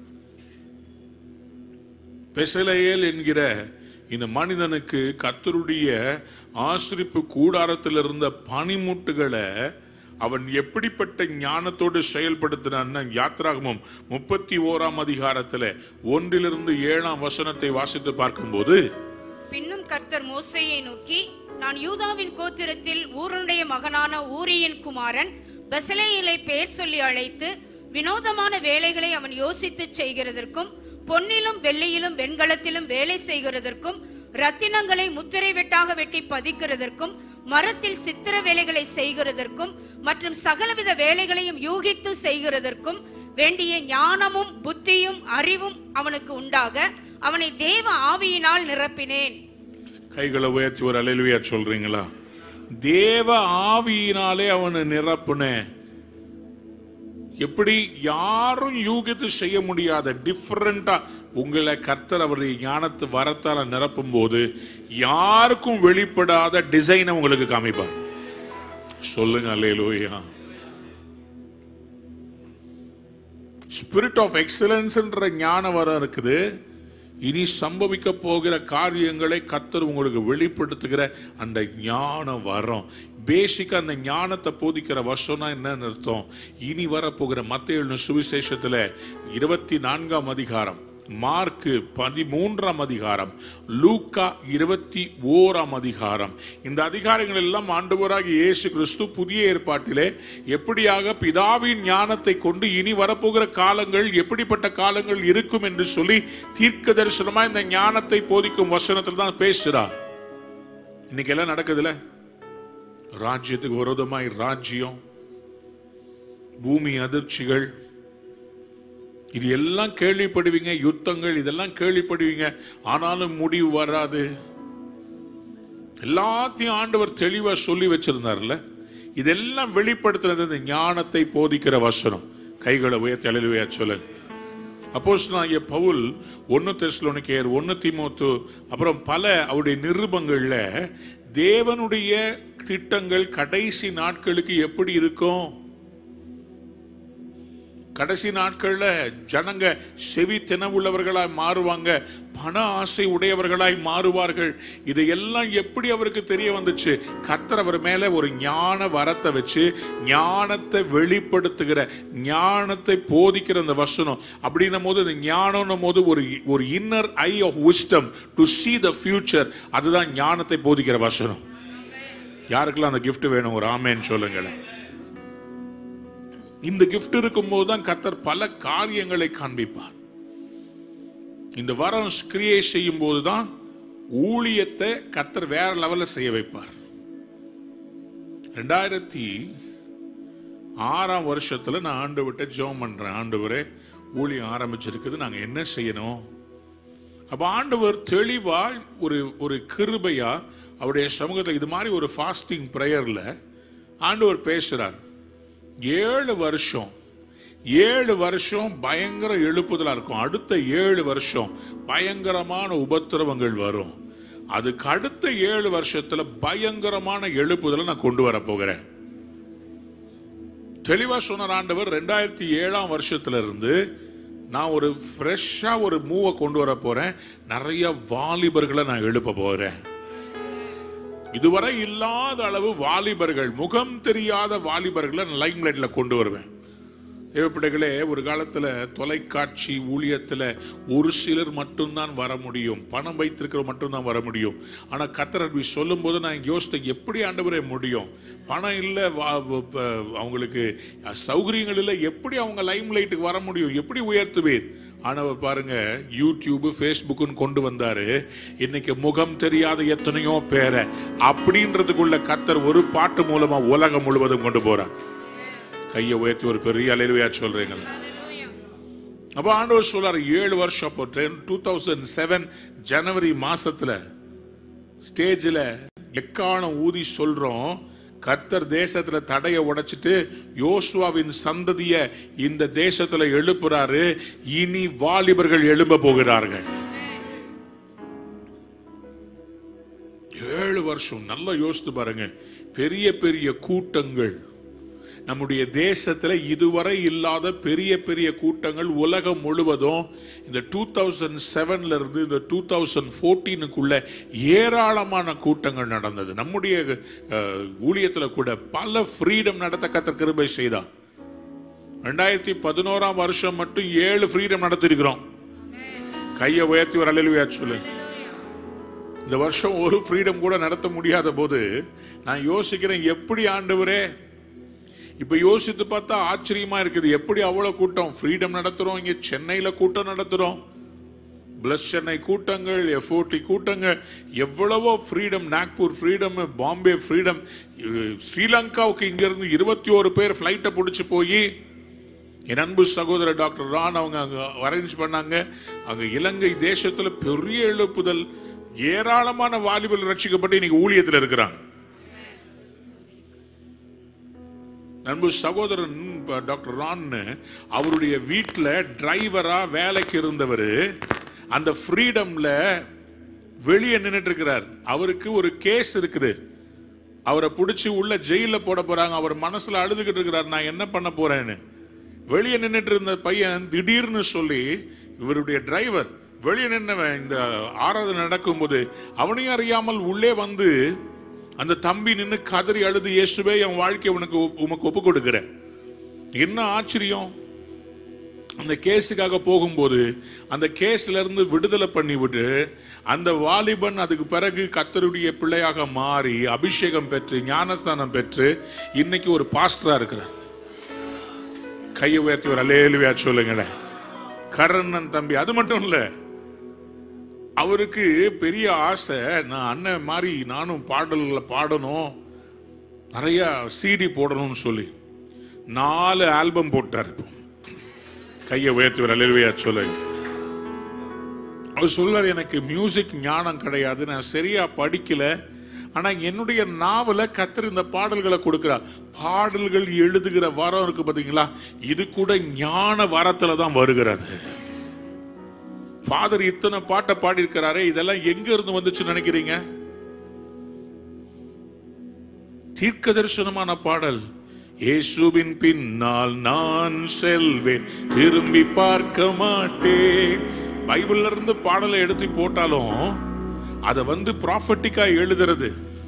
பெசலையேல் என்கிற இந்த மனிதனுக்கு கத்தருடைய ஆசிரிப்பு கூடாரத்தில் இருந்த பனிமுட்டுகளை அவன் எப்படிப்பட்ட ஞானத்தோடு செயல்படுத்தினான்னு யாத்ராகமம் முப்பத்தி ஓராம் அதிகாரத்துல ஒன்றிலிருந்து ஏழாம் வசனத்தை வாசித்து பார்க்கும்போது பின்னும் கர்த்தர் மோசேயை நோக்கி நான் யூதாவின் கோத்திரத்தில் ஊரனுடைய மகனான ஊரியின் குமாரன் பெசலேயலை பெயர் சொல்லி அழைத்து வினோதமான வேலைகளை அவன் யோசித்து செய்கிறதற்கும் பொன்னிலும் வெள்ளியிலும் வெண்கலத்திலும் வேலை செய்கிறதற்கும் ரத்தினங்களை முத்திரை வெட்டாக வெட்டி பதிக்கிறதற்கும் மரத்தில் சித்திர வேலைகளை செய்கிறதற்கும் மற்றும் சகலவித வேலைகளையும் யூகித்து செய்கிறதற்கும் வேண்டிய ஞானமும் புத்தியும் அறிவும் அவனுக்கு உண்டாக அவனை தேவ ஆவியினால் நிரப்பினேன் கைகளை உயர்த்தி ஒரு அலையிலுவையா சொல்றீங்களா தேவ ஆவியினாலே அவனை நிரப்புனேன் எப்படி யாரும் யூகித்து செய்ய முடியாத டிஃபரெண்டா உங்களை கர்த்தர் அவருடைய ஞானத்து வரத்தால நிரப்பும் போது யாருக்கும் வெளிப்படாத டிசைனை உங்களுக்கு காமிப்பார் சொல்லுங்க அல்லேலூயா ஸ்பிரிட் ஆஃப் எக்ஸலன்ஸ்ன்ற ஞான வரம் இருக்குது இனி சம்பவிக்க போகிற காரியங்களை கத்தர் உங்களுக்கு வெளிப்படுத்துகிற அந்த ஞான வரம் பேசிக்கா அந்த ஞானத்தை போதிக்கிற வருஷம்னா என்னன்னு அர்த்தம் இனி வரப்போகிற மத்திய சுவிசேஷத்துல இருபத்தி நான்காம் அதிகாரம் மார்க்கு பதிமூன்றாம் அதிகாரம் லூக்கா இருபத்தி ஓராம் அதிகாரம் இந்த அதிகாரங்கள் எல்லாம் ஆண்டவராக இயேசு கிறிஸ்து புதிய ஏற்பாட்டிலே எப்படியாக பிதாவின் ஞானத்தை கொண்டு இனி வரப்போகிற காலங்கள் எப்படிப்பட்ட காலங்கள் இருக்கும் என்று சொல்லி தீர்க்க தரிசனமா இந்த ஞானத்தை போதிக்கும் வசனத்தில் தான் பேசுறார் இன்னைக்கு எல்லாம் நடக்குதுல ராஜ்யத்துக்கு விரோதமாய் ராஜ்யம் பூமி அதிர்ச்சிகள் இது எல்லாம் கேள்விப்படுவீங்க யுத்தங்கள் இதெல்லாம் கேள்விப்படுவீங்க ஆனாலும் முடிவு வராது எல்லாத்தையும் ஆண்டவர் தெளிவா சொல்லி வச்சிருந்தார்ல இதெல்லாம் வெளிப்படுத்துறது இந்த ஞானத்தை போதிக்கிற வசனம் கைகளை உயர்த்தி அழுவையா சொல்ல அப்போஸ் நான் பவுல் ஒன்னு தெஸ்லோனிக்கேர் ஒன்னு திமோத்து அப்புறம் பல அவருடைய நிருபங்கள்ல தேவனுடைய திட்டங்கள் கடைசி நாட்களுக்கு எப்படி இருக்கும் கடைசி நாட்கள்ல ஜனங்க செவி தினவுள்ளவர்களாய் மாறுவாங்க பண ஆசை உடையவர்களாய் மாறுவார்கள் இதையெல்லாம் எப்படி அவருக்கு தெரிய வந்துச்சு கர்த்தர் அவர் மேல ஒரு ஞான வரத்தை வச்சு ஞானத்தை வெளிப்படுத்துகிற ஞானத்தை போதிக்கிற அந்த வசனம் அப்படின்னும் போது இந்த ஞானம் போது ஒரு ஒரு inner eye of wisdom to see the future அதுதான் ஞானத்தை போதிக்கிற வசனம் யாருக்கெல்லாம் அந்த gift வேணும் ஒரு ஆமேன்னு சொல்லுங்களேன் இந்த gift இருக்கும்போது தான் கர்த்தர் பல காரியங்களை காண்பிப்பார் இந்த வரம் கிரியை செய்யும் போதுதான் ஊழியத்தை கர்த்தர் வேற லெவல்ல செய்ய வைப்பார் ரெண்டாயிரத்தி ஆறாம் வருஷத்துல நான் ஆண்டு விட்ட ஜெபம் பண்றேன் ஆண்டவரே ஊழியம் ஆரம்பிச்சிருக்குது நாங்க என்ன செய்யணும் அப்ப ஆண்டவர் தெளிவா ஒரு ஒரு கிருபையா அவருடைய சமூகத்தில் இது மாதிரி ஒரு ஃபாஸ்டிங் ப்ரேயர்ல ஆண்டவர் பேசுறார் ஏழு வருஷம் ஏழு வருஷம் பயங்கர எழுப்புதலா இருக்கும் அடுத்த ஏழு வருஷம் பயங்கரமான உபத்திரவங்கள் வரும் அதுக்கு அடுத்த ஏழு வருஷத்துல பயங்கரமான எழுப்புதலை நான் கொண்டு வர போகிறேன் தெளிவா சொன்னார் ஆண்டவர் ரெண்டாயிரத்தி ஏழாம் வருஷத்துல இருந்து நான் ஒரு ஃப்ரெஷ்ஷா ஒரு மூவை கொண்டு வர போறேன் நிறைய வாலிபர்களை நான் எழுப்ப போறேன் இதுவரை இல்லாத அளவு வாலிபர்கள் முகம் தெரியாத வாலிபர்களை லைம் லைட்ல கொண்டு வருவேன் தேவப்பிள்ளைகளே ஒரு காலத்துல தொலைக்காட்சி ஊழியத்துல ஒரு சிலர் மட்டும்தான் வர முடியும் பணம் வைத்திருக்கிற மட்டும்தான் வர முடியும் ஆனா கத்தர் அப்படி சொல்லும் போது நான் யோசித்தேன் எப்படி ஆண்டவரே முடியும் பணம் இல்லை அவங்களுக்கு சௌகரியங்கள் இல்லை எப்படி அவங்க லைம் லைட்டுக்கு வர முடியும் எப்படி உயர்த்துவேன் ஆனவர் பாருங்க யூடியூப் ஃபேஸ்புக்குன்னு கொண்டு வந்தாரு இன்னைக்கு முகம் தெரியாத எத்தனையோ பேரை அப்படின்றதுக்குள்ள கத்தர் ஒரு பாட்டு மூலமா உலகம் முழுவதும் கொண்டு போறார் கையை உயர்த்தி ஒரு பெரிய அலையிலுவையா சொல்றீங்க அப்ப ஆண்டவர் சொல்றாரு ஏழு வருஷம் அப்போ டூ தௌசண்ட் செவன் ஜனவரி மாசத்துல ஸ்டேஜில் எக்காலம் ஊதி சொல்றோம் கர்த்தர் தேசத்துல தடைய உடைச்சிட்டு யோசுவாவின் சந்ததிய இந்த தேசத்துல எழுப்புறாரு இனி வாலிபர்கள் எழும்ப போகிறார்கள் ஏழு வருஷம் நல்லா யோசித்து பாருங்க பெரிய பெரிய கூட்டங்கள் நம்முடைய தேசத்துல இதுவரை இல்லாத பெரிய பெரிய கூட்டங்கள் உலகம் முழுவதும் இந்த டூ தௌசண்ட் செவன்ல இருந்து இந்த டூ தௌசண்ட் ஃபோர்டீனுக்குள்ள ஏராளமான கூட்டங்கள் நடந்தது நம்முடைய அஹ், ஊழியத்துல கூட பல ஃப்ரீடம் நடத்த கத்த கிருபை செய்தா ரெண்டாயிரத்தி பதினோராம் வருஷம் மட்டும் ஏழு ஃப்ரீடம் நடத்திருக்கிறோம் கையை உயர்த்தி ஒரு அலையிலுயா சொல்லு இந்த வருஷம் ஒரு ஃப்ரீடம் கூட நடத்த முடியாத போது நான் யோசிக்கிறேன் எப்படி ஆண்டவரே இப்ப யோசித்து பார்த்தா ஆச்சரியமா இருக்குது எப்படி அவ்வளவு கூட்டம் ஃப்ரீடம் நடத்துறோம் இங்க சென்னையில கூட்டம் நடத்துறோம் பிளஸ் சென்னை கூட்டங்கள் எஃப்ஓடி கூட்டங்கள் எவ்வளவோ freedom Nagpur freedom Bombay freedom ஸ்ரீலங்காவுக்கு இங்கிருந்து இருபத்தி ஓரு பேர் ஃப்ளைட்டை பிடிச்சி போய் என் அன்பு சகோதரர் டாக்டர் ரான் அவங்க அங்க அரேஞ்ச் பண்ணாங்க அங்க இலங்கை தேசத்துல பெரிய எழுப்புதல் ஏராளமான வாலிபல் ரட்சிக்கப்பட்டு இன்னைக்கு ஊழியத்தில் இருக்கிறாங்க நண்பு சகோதரன் இப்ப டாக்டர் ரான் அவருடைய வீட்டில் டிரைவரா வேலைக்கு இருந்தவர் அந்த ஃப்ரீடம்ல வெளியே நின்னுட்டு இருக்கிறார் அவருக்கு ஒரு கேஸ் இருக்குது அவரை பிடிச்சி உள்ள ஜெயில போட போறாங்க அவர் மனசுல அழுதுகிட்டு இருக்கிறார் நான் என்ன பண்ண போறேன்னு வெளியே நின்னுட்டு இருந்த பையன் திடீர்னு சொல்லி இவருடைய டிரைவர் வெளியே நின்னவன் இந்த ஆராதனை நடக்கும்போது அவனையும் அறியாமல் உள்ளே வந்து அந்த தம்பி நின்னு கதறி அழுது இயேசுவே என் வாழ்க்கை உனக்கு ஒப்- உமக்கு ஒப்பு கொடுக்கிறேன் என்ன ஆச்சரியம் அந்த கேஸுக்காக போகும்போது அந்த கேஸ்ல இருந்து விடுதலை பண்ணி விட்டு அந்த வாலிபன் அதுக்கு பிறகு கத்தருடைய பிள்ளையாக மாறி அபிஷேகம் பெற்று ஞானஸ்தானம் பெற்று இன்னைக்கு ஒரு பாஸ்டரா இருக்கிறார் கையை உயர்த்தி ஒரு அலேலுவியா சொல்லுங்களேன் கர்ணன் தம்பி அது மட்டும் இல்ல அவருக்கு பெரிய ஆசை நான் அண்ணன் மாதிரி நானும் பாடல்களை பாடணும் நிறைய சிடி போடணும்னு சொல்லி நாலு ஆல்பம் போட்டார் இப்போ கையை உயர்த்தி ஒரு அலுவயா சொல்லு அவர் சொல்றார் எனக்கு மியூசிக் ஞானம் கிடையாது நான் சரியா படிக்கல ஆனா என்னுடைய நாவல கத்தர் இந்த பாடல்களை கொடுக்கிறார் பாடல்கள் எழுதுகிற வரம் இருக்கு பாத்தீங்களா இது கூட ஞான வரத்துல தான் வருகிறது ஃபாதர் இத்தனை பாட்டை பாடியிருக்கிறாரே இதெல்லாம் எங்க இருந்து வந்துச்சு நினைக்கிறீங்க தீர்க்க தரிசனமான பாடல் இயேசுவின் பின்னால் நான் செல்வேன் திரும்பி பார்க்க மாட்டேன் பைபிள்ல இருந்து பாடலை எடுத்து போட்டாலும் அதை வந்து ப்ராஃபட்டிக்கா எழுதுறது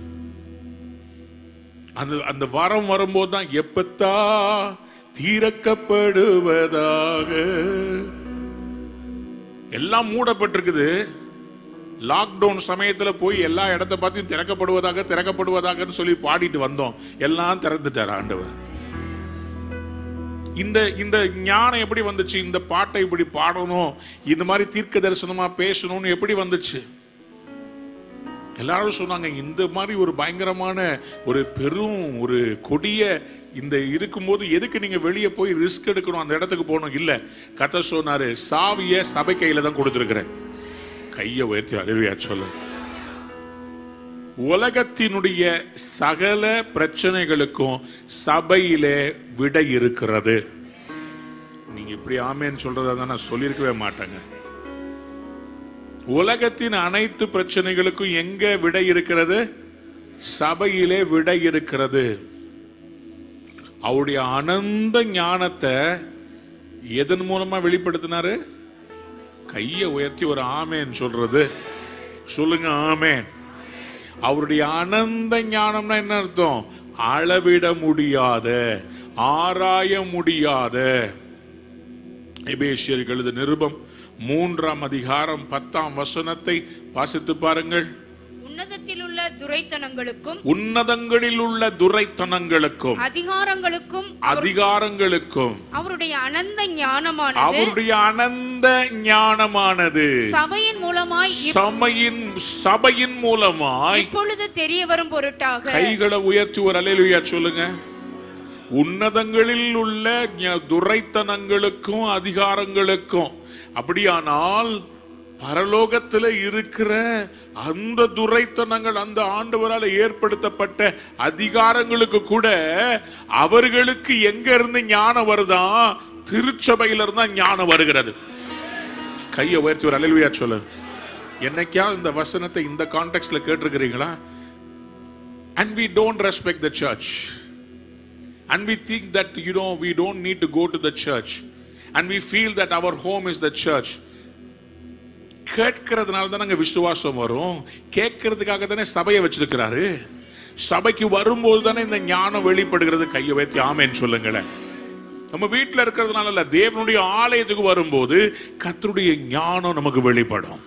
அந்த அந்த வரம் வரும்போது தான் எப்பத்தா தீரக்கப்படுவதாக எல்லாம் மூடப்பட்டிருக்குது லாக்டவுன் சமயத்துல போய் எல்லா இடத்த பார்த்து திறக்கப்படுவதாக திறக்கப்படுவதாகன்னு சொல்லி பாடிட்டு வந்தோம் எல்லாம் திறந்துட்டார் ஆண்டவர் இந்த இந்த ஞானம் எப்படி வந்துச்சு இந்த பாட்டை இப்படி பாடணும் இந்த மாதிரி தீர்க்க தரிசனமா பேசணும்னு எப்படி வந்துச்சு எல்லாரும் சொன்னாங்க இந்த மாதிரி ஒரு பயங்கரமான ஒரு பெரும் ஒரு கொடிய இந்த இருக்கும்போது எதுக்கு நீங்க வெளியே போய் ரிஸ்க் எடுக்கணும் அந்த இடத்துக்கு போகணும் இல்ல கத்த சொன்னாரு சாவிய சபை கையில தான் கொடுத்திருக்கிறேன் கையை உயர்த்தி அழுவியா சொல்லு உலகத்தினுடைய சகல பிரச்சனைகளுக்கும் சபையிலே விடை இருக்கிறது நீங்க இப்படி ஆமேன்னு சொல்றதா தான் நான் சொல்லியிருக்கவே மாட்டேங்க உலகத்தின் அனைத்து பிரச்சனைகளுக்கும் எங்க விடை இருக்கிறது சபையிலே விடை இருக்கிறது அவருடைய அனந்த ஞானத்தை எதன் மூலமா வெளிப்படுத்தினாரு கையை உயர்த்தி ஒரு ஆமேன் சொல்றது சொல்லுங்க ஆமேன் அவருடைய அனந்த ஞானம்னா என்ன அர்த்தம் அளவிட முடியாத ஆராய முடியாத எபேசியருக்கு எழுத நிருபம் மூன்றாம் அதிகாரம் பத்தாம் வசனத்தை வாசித்து பாருங்கள் உன்னதத்தில் உள்ள துரைத்தனங்களுக்கும் உன்னதங்களில் உள்ள துரைத்தனங்களுக்கும் அதிகாரங்களுக்கும் அதிகாரங்களுக்கும் அவருடைய அனந்த ஞானமானது அவருடைய அனந்த ஞானமானது சபையின் மூலமாய் இப்- சமையின் சபையின் மூலமாய் இப்பொழுது தெரிய வரும் பொருட்டாக கைகளை உயர்த்தி ஒரு அலையிலுயா சொல்லுங்க உன்னதங்களில் உள்ள ஞ- துரைத்தனங்களுக்கும் அதிகாரங்களுக்கும் அப்படியானால் பரலோகத்தில் இருக்கிற அந்த துரைத்தனங்கள் அந்த ஆண்டவரால் ஏற்படுத்தப்பட்ட அதிகாரங்களுக்கு கூட அவர்களுக்கு எங்க இருந்து ஞானம் வருதான் திருச்சபையில இருந்தா ஞானம் வருகிறது கையை உயர்த்தி ஒரு அலையிலுயா சொல்லு என்னைக்கா இந்த வசனத்தை இந்த கான்டெக்ட்ல கேட்டிருக்கிறீங்களா and we don't respect the church and we think that you know we don't need to go to the church and we feel that our home is the church கேட்கறதுனால தான் நாங்க விசுவாசம் வரும் கேட்கறதுக்காக தானே சபையை வச்சிருக்கிறாரு சபைக்கு வரும்போது தானே இந்த ஞானம் வெளிப்படுகிறது கையை வைத்து ஆமேன்னு சொல்லுங்களேன் நம்ம வீட்டில் இருக்கிறதுனால இல்ல தேவனுடைய ஆலயத்துக்கு வரும்போது கர்த்தருடைய ஞானம் நமக்கு வெளிப்படும்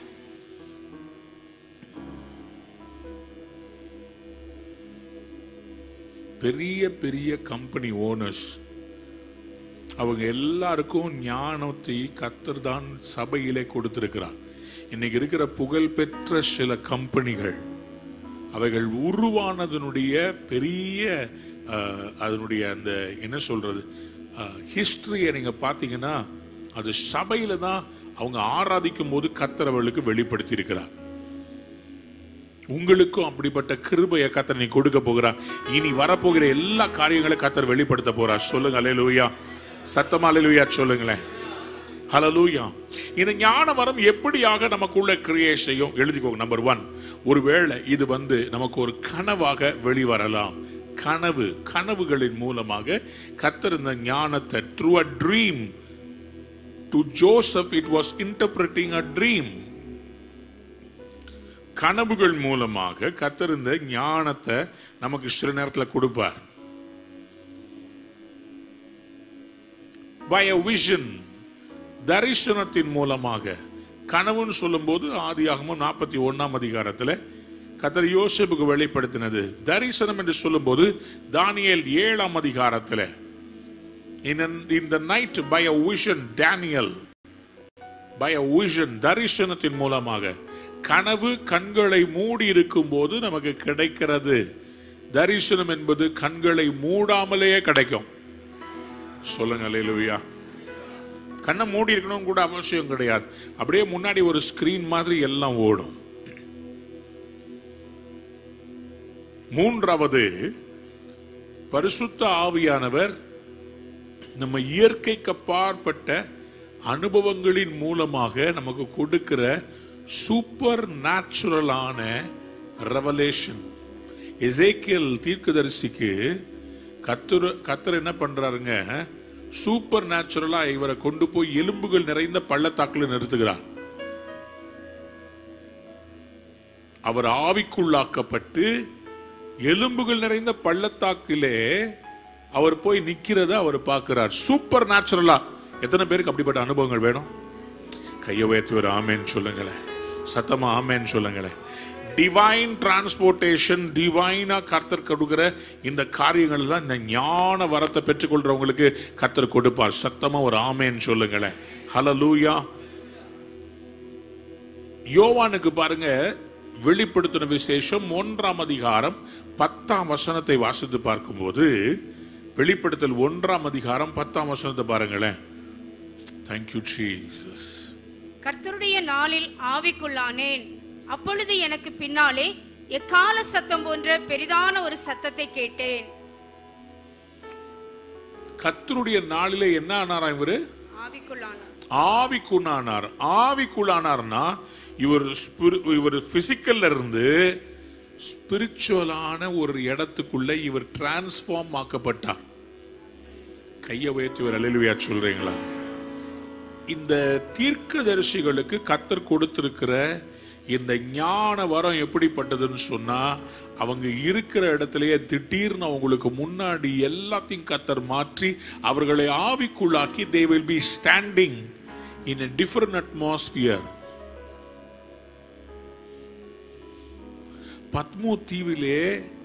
பெரிய பெரிய கம்பெனி ஓனர்ஸ் அவங்க எல்லாருக்கும் ஞானத்தை கத்தர் தான் சபையிலே கொடுத்திருக்கிறார் இன்னைக்கு இருக்கிற புகழ்பெற்ற சில கம்பெனிகள் அவைகள் உருவானதனுடைய பெரிய அஹ், அதனுடைய அந்த என்ன சொல்றது ஹிஸ்டரியை நீங்க பார்த்தீங்கன்னா அது சபையில தான் அவங்க ஆராதிக்கும் போது கத்தரவர்களுக்கு வெளிப்படுத்தி இருக்கிறார் உங்களுக்கும் அப்படிப்பட்ட கிருபையை கத்தர் நீ கொடுக்க போகிறார் இனி வரப்போகிற எல்லா காரியங்களையும் கத்தர் வெளிப்படுத்த போறார் சொல்லுங்க அலையலூயா சத்தமா அலையலூயா சொல்லுங்களேன் ஹலலூயா இந்த ஞான வரம் எப்படியாக நமக்குள்ள கிரியேட் செய்யும் எழுதிக்கோங்க நம்பர் ஒன் ஒருவேளை இது வந்து நமக்கு ஒரு கனவாக வெளிவரலாம் கனவு கனவுகளின் மூலமாக கத்தர் இந்த ஞானத்தை through a dream to Joseph it was interpreting a dream கனவுகள் மூலமாக கத்தர் இந்த ஞானத்தை நமக்கு சில நேரத்தில் கொடுப்பார் பை அ விஷன் தரிசனத்தின் மூலமாக கனவுன்னு சொல்லும்போது ஆதியாகமும் நாற்பத்தி ஒன்னாம் அதிகாரத்தில் கத்தர் யோசேப்புக்கு வெளிப்படுத்தினது தரிசனம் என்று சொல்லும்போது தானியேல் ஏழாம் அதிகாரத்தில் in the night by a vision Daniel by a vision தரிசனத்தின் மூலமாக கனவு கண்களை மூடி இருக்கும் போது நமக்கு கிடைக்கிறது தரிசனம் என்பது கண்களை மூடாமலேயே கிடைக்கும் சொல்லுங்க அல்லேலூயா கண்ணை மூடி இருக்கணும் கூட அவசியம் கிடையாது அப்படியே முன்னாடி ஒரு ஸ்கிரீன் மாதிரி எல்லாம் ஓடும் மூன்றாவது பரிசுத்த ஆவியானவர் நம்ம இயற்கைக்கு அப்பாற்பட்ட அனுபவங்களின் மூலமாக நமக்கு கொடுக்கிற சூப்பர் நேச்சுரலான ரெவலேஷன் எசேக்கியல் தீர்க்கதரிசிக்கு கத்தர் கத்தர் என்ன பண்றாருங்க சூப்பர் நேச்சுரலா இவரை கொண்டு போய் எலும்புகள் நிறைந்த பள்ளத்தாக்குல நிறுத்துகிறார் அவர் ஆவிக்குள்ளாக்கப்பட்டு எலும்புகள் நிறைந்த பள்ளத்தாக்கிலே அவர் போய் நிக்கிறத அவர் பார்க்கிறார் சூப்பர் நேச்சுரலா எத்தனை பேருக்கு அப்படிப்பட்ட அனுபவங்கள் வேணும் கையை உயர்த்தி ஒரு ஆமேன்னு சொல்லுங்களேன் சத்தமா ஆமேன்னு சொல்லுங்களேன் டிவைன் டிரான்ஸ்போர்ட்டேஷன் டிவைனா கர்த்தர் கொடுக்கிற இந்த காரியங்கள் தான் இந்த ஞான வரத்தை பெற்றுக்கொள்றவங்களுக்கு கர்த்தர் கொடுப்பார் சத்தமா ஒரு ஆமேன்னு சொல்லுங்களேன் ஹலலூயா யோவானுக்கு பாருங்க வெளிப்படுத்தின விசேஷம் ஒன்றாம் அதிகாரம் பத்தாம் வசனத்தை வாசித்து பார்க்கும்போது வெளிப்படுத்தல் ஒன்றாம் அதிகாரம் பத்தாம் வசனத்தை பாருங்களேன் தேங்க்யூ ஜீசஸ் கர்த்தருடைய நாளில் ஆவிக்குள்ளானேன் அப்பொழுது எனக்கு பின்னாலே எக்கால சத்தம் போன்ற பெரிதான ஒரு சத்தத்தை கேட்டேன் கர்த்தருடைய நாளிலே என்ன ஆனாரா இவரு ஆவிக்குள்ளானார் ஆவிக்குள்ளானார் ஆவிக்குள்ளானார்னா இவர் spirit- இவர் பிசிக்கல்ல இருந்து ஸ்பிரிச்சுவலான ஒரு இடத்துக்குள்ள இவர் டிரான்ஸ்ஃபார்ம் ஆக்கப்பட்டார் கையை உயர்த்தி ஒரு அலையிலுவையா சொல்றீங்களா இந்த தீர்க்கதரிசிகளுக்கு கத்தர் கொடுத்திருக்கிற இந்த ஞான வரம் எப்படிப்பட்டதுன்னு சொன்னா அவங்க இருக்கிற இடத்திலேயே திடீர்னு அவங்களுக்கு முன்னாடி எல்லாத்தையும் கத்தர் மாற்றி அவர்களை ஆவிக்குள்ளாக்கி they will be standing in a different atmosphere பத்மு தீவிலே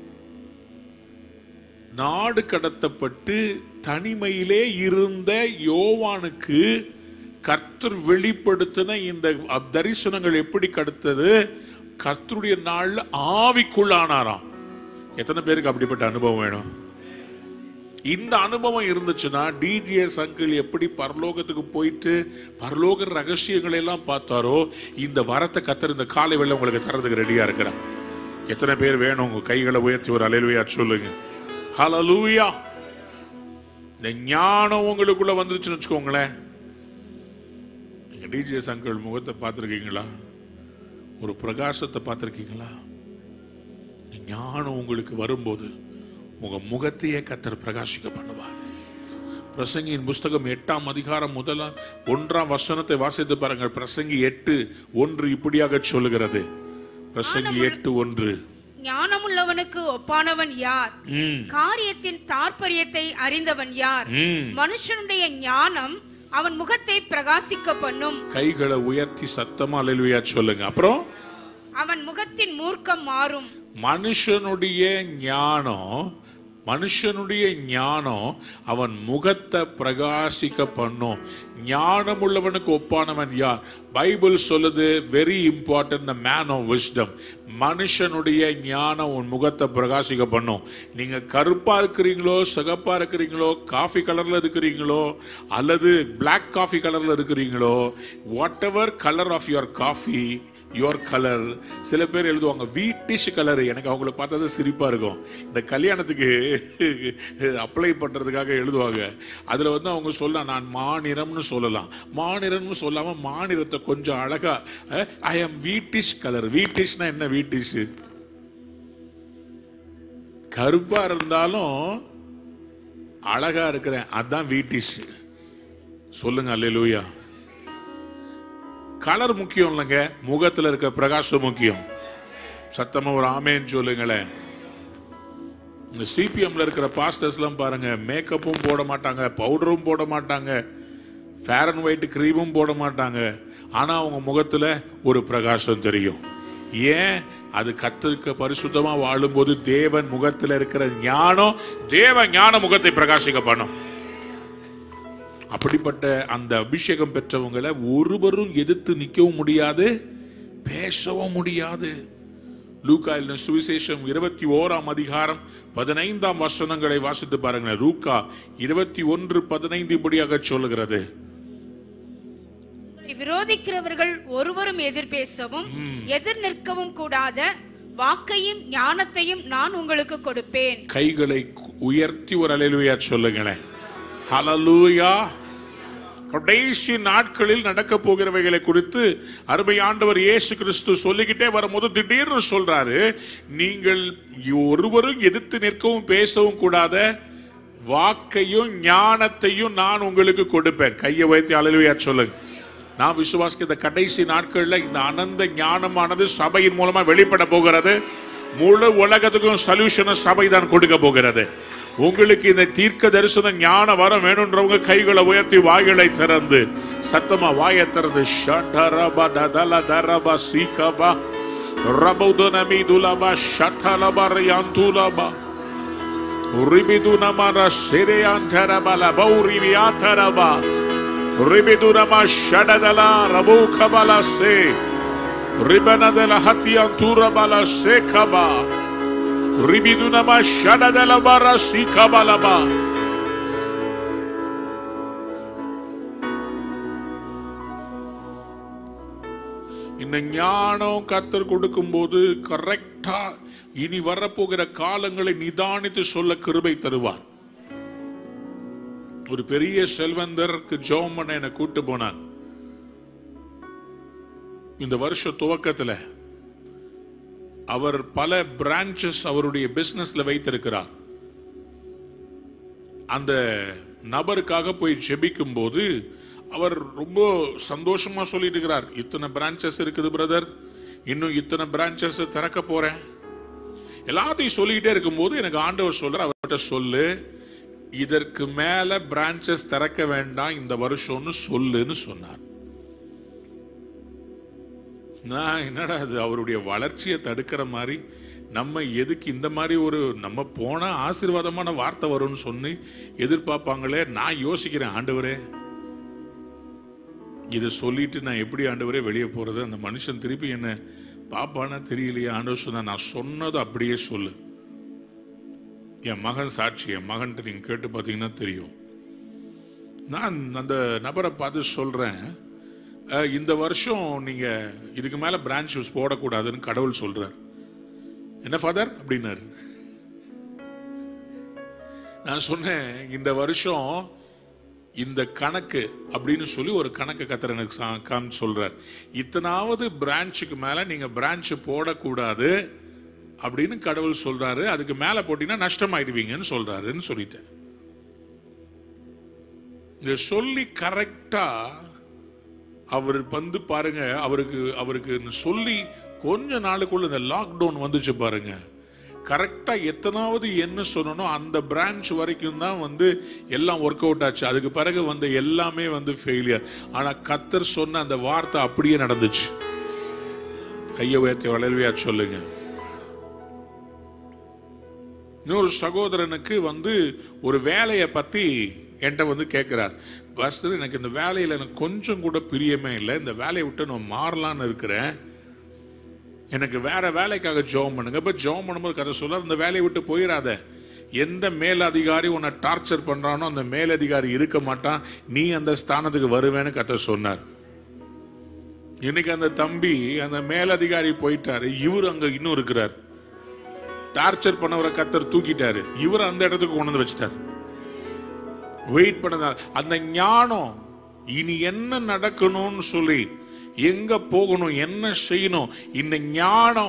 நாடு கடத்தப்பட்டு தனிமையிலே இருந்த யோவானுக்கு கர்த்தர் வெளிப்படுத்தின இந்த தரிசனங்கள் எப்படி கடத்தது கர்த்தருடைய நாள்ல ஆவிக்குள்ளானாராம் எத்தனை பேருக்கு அப்படிப்பட்ட அனுபவம் வேணும் இந்த அனுபவம் இருந்துச்சுன்னா டிஜிஎஸ் அங்கிள் எப்படி பரலோகத்துக்கு போயிட்டு பரலோக ரகசியங்களை எல்லாம் பார்த்தாரோ இந்த வரத்தை கத்தர் இந்த காலை வேளை உங்களுக்கு தரதுக்கு ரெடியா இருக்கிறான் எத்தனை பேர் வேணும் உங்க கைகளை உயர்த்தி ஒரு அலையிலுயா சொல்லுங்க ஹalleluya இந்த ஞானம் உங்களுக்குள்ள வந்துருச்சுன்னு வச்சுக்கோங்களேன் நீங்க டிஜிஎஸ் அங்கிள் முகத்தை பார்த்துருக்கீங்களா ஒரு பிரகாசத்தை பார்த்துருக்கீங்களா ஞானம் உங்களுக்கு வரும்போது உங்க முகத்தையே கத்தர் பிரகாசிக்க பண்ணுவார் பிரசங்கியின் புஸ்தகம் எட்டாம் அதிகாரம் முதல ஒன்றாம் வசனத்தை வாசித்து பாருங்கள் பிரசங்கி எட்டு ஒன்று இப்படியாக சொல்லுகிறது பிரசங்கி எட்டு ஒன்று ஞானமுள்ளவனுக்கு ஒப்பானவன் யார் ம், காரியத்தின் தாற்பயத்தை அறிந்தவன் யார் ம். மனுஷனுடைய ஞானம் அவன் முகத்தை பிரகாசிக்க பண்ணும் கைகளை உயர்த்தி சத்தமா அலையிலுயா சொல்லுங்க அப்புறம் அவன் முகத்தின் மூர்க்கம் மாறும் மனுஷனுடைய ஞானம் மனுஷனுடைய ஞானம் அவன் முகத்தை பிரகாசிக்க பண்ணும் ஞானம் உள்ளவனுக்கு ஒப்பானவன் யார் பைபிள் சொல்லுது very important man of wisdom மனுஷனுடைய ஞானம் உன் முகத்தை பிரகாசிக்க பண்ணும் நீங்க கருப்பா இருக்கிறீங்களோ சிகப்பா இருக்கிறீங்களோ காஃபி கலர்ல இருக்கிறீங்களோ அல்லது பிளாக் காஃபி கலர்ல இருக்கிறீங்களோ whatever colour of your coffee your colour சில பேர் எழுதுவாங்க வீட்டிஷ் கலர் எனக்கு அவங்கள பார்த்தா சிரிப்பா இருக்கும் இந்த கல்யாணத்துக்கு அப்ளை பண்றதுக்காக எழுதுவாங்க அதுல வந்து அவங்க சொல்லலாம் நான் மாநிறம்னு சொல்லலாம் மாநிறம்னு சொல்லாம மாநிறத்தை கொஞ்சம் அழகா ஐ ஆம் வீட்டிஷ் கலர் வீட்டிஷ்னா என்ன வீட்டிஷ் கருப்பா இருந்தாலும் அழகா இருக்கிறேன் அதான் வீட்டிஷ் சொல்லுங்க அல்லேலூயா கலர் முக்கியம் இல்லைங்க முகத்துல இருக்க பிரகாசம் முக்கியம் சத்தமா ஒரு ஆமேன்னு சொல்லுங்களேன் இந்த சிபிஎம்ல இருக்கிற பாஸ்டர்ஸ்லாம் பாருங்க மேக்கப்பும் போட மாட்டாங்க பவுடரும் போட மாட்டாங்க ஃபேர் அண்ட் ஒயிட் க்ரீமும் போட மாட்டாங்க ஆனா அவங்க முகத்துல ஒரு பிரகாசம் தெரியும் ஏன் அது கத்திருக்க பரிசுத்தமா வாழும்போது தேவன் முகத்துல இருக்கிற ஞானம் தேவ ஞான முகத்தை பிரகாசிக்க பண்ணும் அப்படிப்பட்ட அந்த அபிஷேகம் பெற்றவங்களை ஒருவரும் எதிர்த்து நிற்கவும் முடியாது பேசவும் முடியாது லூக்கா எழுதின சுவிசேஷம் இருபத்தி ஓராம் அதிகாரம் பதினைந்தாம் வசனங்களை வாசித்து பாருங்களேன் லூக்கா இருபத்தி ஒன்று பதினைந்து இப்படியாக சொல்லுகிறது உங்களை விரோதிக்கிறவர்கள் ஒருவரும் எதிர் பேசவும் எதிர் நிற்கவும் கூடாத வாக்கையும் ஞானத்தையும் நான் உங்களுக்கு கொடுப்பேன் கைகளை உயர்த்தி ஒரு அலையிலுயா சொல்லுங்களேன் ஹalleluya கடைசி நாட்களில் நடக்க போகிறவைகளை குறித்து அருமை ஆண்டவர் இயேசு கிறிஸ்து சொல்லிக்கிட்டே வரும்போது திடீர்னு சொல்றாரு நீங்கள் ஒருவரும் எதிர்த்து நிற்கவும் பேசவும் கூடாத வாக்கையும் ஞானத்தையும் நான் உங்களுக்கு கொடுப்பேன் கையை வைத்து அழுவையா சொல்லுங்க நான் விசுவாசிக்க இந்த கடைசி நாட்கள்ல இந்த அனந்த ஞானமானது சபையின் மூலமா வெளிப்பட போகிறது முழு உலகத்துக்கும் சொல்யூஷன் சபை தான் கொடுக்க போகிறது உங்களுக்கு இந்த தீர்க்க தரிசன ஞான வரம் வேணுன்றவங்க கைகளை உயர்த்தி வாய்களை திறந்து சத்தமா வாயை திறந்து ஷண்டரபா டதல தரபா சீகபா ரபௌதனமி துலபா ஷட்டலபா ரியாந்துலபா ரிபிதுனமர சிரியாந்தரபல பௌரிவியாத்தரபா ரிபிதுனம ஷடதல ரபூகபல சே ரிபனதல ஹத்தியந்துரபல சேகபா ரிபிதுனம ஷடதல பர சீகபலபா இந்த ஞானம் கத்தர் கொடுக்கும்போது கரெக்டா இனி வரப்போகிற காலங்களை நிதானித்து சொல்ல கிருபை தருவார் ஒரு பெரிய செல்வந்தருக்கு ஜோம் பண்ண என்னை கூட்டு போனான் இந்த வருஷ துவக்கத்துல அவர் பல பிரான்ச்சஸ் அவருடைய பிசினஸ்ல வைத்திருக்கிறார் அந்த நபருக்காக போய் ஜெபிக்கும் போது அவர் ரொம்ப சந்தோஷமா சொல்லிட்டு இருக்கிறார் இத்தனை பிரான்ச்சஸ் இருக்குது பிரதர் இன்னும் இத்தனை பிரான்ச்சஸ் திறக்க போறேன் எல்லாத்தையும் சொல்லிக்கிட்டே இருக்கும்போது எனக்கு ஆண்டவர் சொல்ற அவர்கிட்ட சொல்லு இதற்கு மேல பிரான்ச்சஸ் திறக்க வேண்டாம் இந்த வருஷம்னு சொல்லுன்னு சொன்னார் நான் என்னடா அது அவருடைய வளர்ச்சியை தடுக்கிற மாதிரி நம்ம எதுக்கு இந்த மாதிரி ஒரு நம்ம போனா ஆசீர்வாதமான வார்த்தை வரும்னு சொல்லி எதிர்பார்ப்பாங்களே நான் யோசிக்கிறேன் ஆண்டவரே இதை சொல்லிட்டு நான் எப்படி ஆண்டவரே வெளியே போறது அந்த மனுஷன் திருப்பி என்ன பாப்பானா தெரியலையே ஆண்டவர் சொன்னா நான் சொன்னது அப்படியே சொல்லு என் மகன் சாட்சி என் மகன்ட்டு நீங்க கேட்டு பார்த்தீங்கன்னா தெரியும் நான் அந்த நபரை பார்த்து சொல்றேன் அஹ், இந்த வருஷம் நீங்க இதுக்கு மேல பிரான்ச் போடக்கூடாதுன்னு கடவுள் சொல்றார் என்ன ஃபாதர் அப்படின்னாரு நான் சொன்னேன் இந்த வருஷம் இந்த கணக்கு அப்படின்னு சொல்லி ஒரு கணக்கு கத்தர் எனக்கு சா- காமிச்சு சொல்றார் இத்தனாவது பிரான்ச்சுக்கு மேல நீங்க பிரான்ச் போடக்கூடாது அப்படின்னு கடவுள் சொல்றாரு அதுக்கு மேல போட்டீங்கன்னா நஷ்டமாயிடுவீங்கன்னு சொல்றாருன்னு சொல்லிட்டேன் இத சொல்லி கரெக்டா அவர் வந்து பாருங்க அவருக்கு அவருக்கு சொல்லி கொஞ்ச நாளுக்குள்ள இந்த லாக்டவுன் வந்துச்சு பாருங்க கரெக்டா எத்தனாவது என்ன சொல்லணும் அந்த பிரான்ச் வரைக்கும் தான் வந்து எல்லாம் ஒர்க் அவுட் ஆச்சு அதுக்கு பிறகு வந்து எல்லாமே வந்து ஃபெயிலியர் ஆனா கத்தர் சொன்ன அந்த வார்த்தை அப்படியே நடந்துச்சு கையை உயர்த்தி வளர்வியா சொல்லுங்க இன்னொரு சகோதரனுக்கு வந்து ஒரு வேலையை பத்தி என்கிட்ட வந்து கேட்கிறார் பாஸ்டர் எனக்கு இந்த வேலையில எனக்கு கொஞ்சம் கூட பிரியமே இல்லை இந்த வேலையை விட்டு நான் மாறலான்னு இருக்கிறேன் எனக்கு வேற வேலைக்காக ஜெபம் பண்ணுங்க இப்ப ஜெபம் பண்ணும்போது கதை சொல்ல இந்த வேலையை விட்டு போயிடாத எந்த மேல் அதிகாரி உன்னை டார்ச்சர் பண்றானோ அந்த மேல் அதிகாரி இருக்க மாட்டான் நீ அந்த ஸ்தானத்துக்கு வருவேன்னு கதை சொன்னார் இன்னைக்கு அந்த தம்பி அந்த மேலதிகாரி போயிட்டாரு இவர் அங்க இன்னும் இருக்கிறார் டார்ச்சர் பண்ணவரை கத்தர் தூக்கிட்டாரு இவர் அந்த இடத்துக்கு கொண்டு வந்து வச்சிட்டார் வெயிட் பண்ண அந்த ஞானம் இனி என்ன நடக்கணும்னு சொல்லி எங்க போகணும் என்ன செய்யணும் இந்த ஞானம்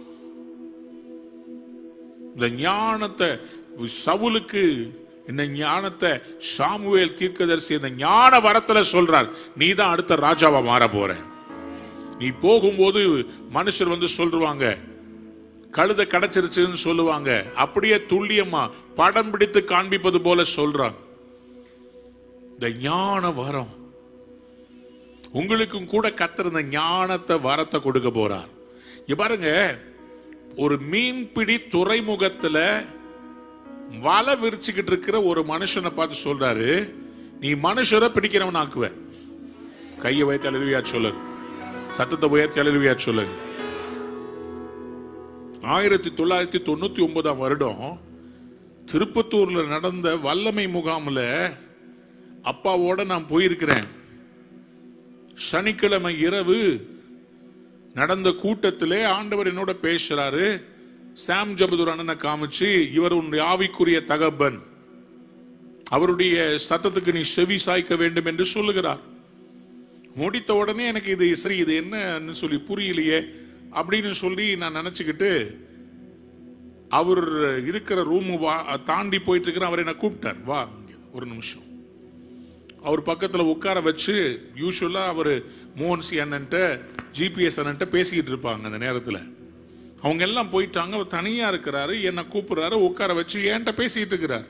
இந்த ஞானத்தை சவுலுக்கு இந்த ஞானத்தை சாமுவேல் தீர்க்கதரிசி இந்த ஞான வரத்துல சொல்றார் நீ தான் அடுத்த ராஜாவா மாற போற நீ போகும்போது மனுஷர் வந்து சொல்லுவாங்க கழுத கிடைச்சிருச்சுன்னு சொல்லுவாங்க அப்படியே துல்லியமா படம் பிடித்து காண்பிப்பது போல சொல்றாங்க இந்த ஞான வரம் உங்களுக்கும் கூட கத்தர் இந்த ஞானத்தை வரத்தை கொடுக்க போறார் இங்க பாருங்க ஒரு மீன்பிடி துறைமுகத்துல வலை விரிச்சுக்கிட்டு இருக்கிற ஒரு மனுஷனை பார்த்து சொல்றாரு நீ மனுஷரை பிடிக்கிறவன் ஆக்குவ கையை வைத்து அழுவியா சொல்லு சத்தத்தை உயர்த்தி அழுவியா சொல்லு ஆயிரத்தி தொள்ளாயிரத்தி தொண்ணூத்தி ஒன்பதாம் வருடம் திருப்பத்தூர்ல நடந்த வல்லமை முகாம்ல அப்பாவோட நான் போயிருக்கிறேன் சனிக்கிழமை இரவு நடந்த கூட்டத்திலே ஆண்டவர் என்னோட பேசுறாரு சாம் ஜபதுர் அண்ணனை காமிச்சு இவர் உன்னுடைய ஆவிக்குரிய தகப்பன் அவருடைய சத்தத்துக்கு நீ செவி சாய்க்க வேண்டும் என்று சொல்லுகிறார் முடித்த உடனே எனக்கு இது சரி இது என்னன்னு சொல்லி புரியலையே அப்படின்னு சொல்லி நான் நினைச்சுக்கிட்டு அவர் இருக்கிற ரூம் வா தாண்டி போயிட்டு இருக்கிற அவர் என்ன கூப்பிட்டார் வா இங்க ஒரு நிமிஷம் அவர் பக்கத்துல உட்கார வச்சு யூஸ்வலா அவர் மோகன்சி அண்ணன்ட்ட ஜிபிஎஸ் அண்ணன்ட்ட பேசிக்கிட்டு இருப்பாங்க அந்த நேரத்துல அவங்க எல்லாம் போயிட்டாங்க அவர் தனியா இருக்கிறாரு என்ன கூப்பிடுறாரு உட்கார வச்சு என்கிட்ட பேசிட்டு இருக்கிறார்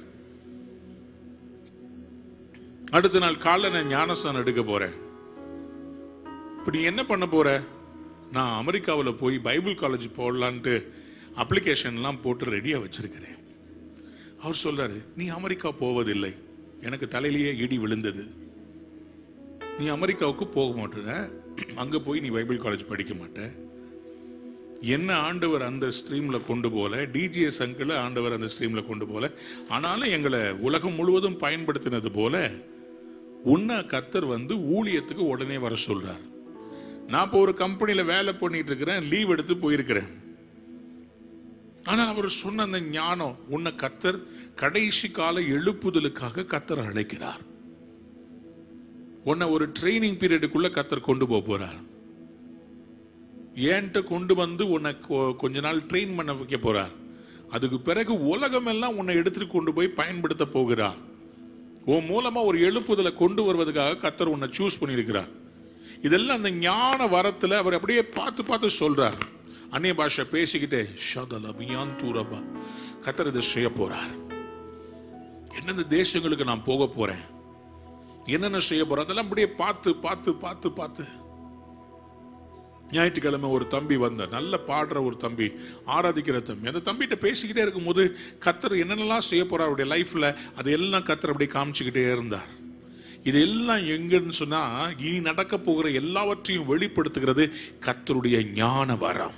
அடுத்த நாள் காலைல நான் ஞானஸ்தானம் எடுக்க போறேன் இப்ப நீ என்ன பண்ண போற நான் அமெரிக்காவில் போய் பைபிள் காலேஜ் போடலான்ட்டு அப்ளிகேஷன்லாம் போட்டு ரெடியா வச்சிருக்கிறேன் அவர் சொல்றாரு நீ அமெரிக்கா போவதில்லை எனக்கு தலையிலேயே இடி விழுந்தது நீ அமெரிக்காவுக்கு போக மாட்டேற அங்க போய் நீ பைபிள் காலேஜ் படிக்க மாட்ட என்ன ஆண்டவர் அந்த ஸ்ட்ரீம்ல கொண்டு போல டிஜிஎஸ் அங்கிள் ஆண்டவர் அந்த ஸ்ட்ரீம்ல கொண்டு போல ஆனாலும் எங்களை உலகம் முழுவதும் பயன்படுத்தினது போல உன்னை கத்தர் வந்து ஊழியத்துக்கு உடனே வர சொல்றார் நான் இப்போ ஒரு கம்பெனியில வேலை பண்ணிட்டு இருக்கிறேன் லீவ் எடுத்து போயிருக்கிறேன் ஆனா அவர் சொன்ன அந்த ஞானம் உன்னை கத்தர் கடைசி கால எழுப்புதலுக்காக கத்தர் அழைக்கிறார் உன்னை ஒரு ட்ரைனிங் பீரியடுக்குள்ள கத்தர் கொண்டு போக போறார் ஏன்ட்ட கொண்டு வந்து உன்னை கொ- கொஞ்ச நாள் ட்ரெயின் பண்ண வைக்க போறார் அதுக்கு பிறகு உலகம் எல்லாம் உன்னை எடுத்துட்டு கொண்டு போய் பயன்படுத்த போகிறார் உன் மூலமா ஒரு எழுப்புதலை கொண்டு வருவதற்காக கத்தர் உன்னை சூஸ் பண்ணியிருக்கிறார் இதெல்லாம் அந்த ஞான வரத்துல அவர் அப்படியே பார்த்து பார்த்து சொல்றார் அந்நிய பாஷை பேசிக்கிட்டே ஷதல பியான் தூரபா கத்தர் இதை செய்ய போறார் எந்தெந்த தேசங்களுக்கு நான் போக போறேன் என்னென்ன செய்ய போறேன் அதெல்லாம் அப்படியே பார்த்து பார்த்து பார்த்து பார்த்து ஞாயிற்றுக்கிழமை ஒரு தம்பி வந்தார் நல்ல பாடுற ஒரு தம்பி ஆராதிக்கிற தம்பி அந்த தம்பிகிட்ட பேசிக்கிட்டே இருக்கும்போது கத்தர் என்னென்னலாம் செய்ய போறார் அவருடைய லைஃப்ல அது எல்லாம் கத்தர் அப்படியே காமிச்சுக்கிட்டே இருந்தார் இது எல்லாம் எங்கன்னு சொன்னா இனி நடக்க போகிற எல்லாவற்றையும் வெளிப்படுத்துகிறது கத்தருடைய ஞான வரம்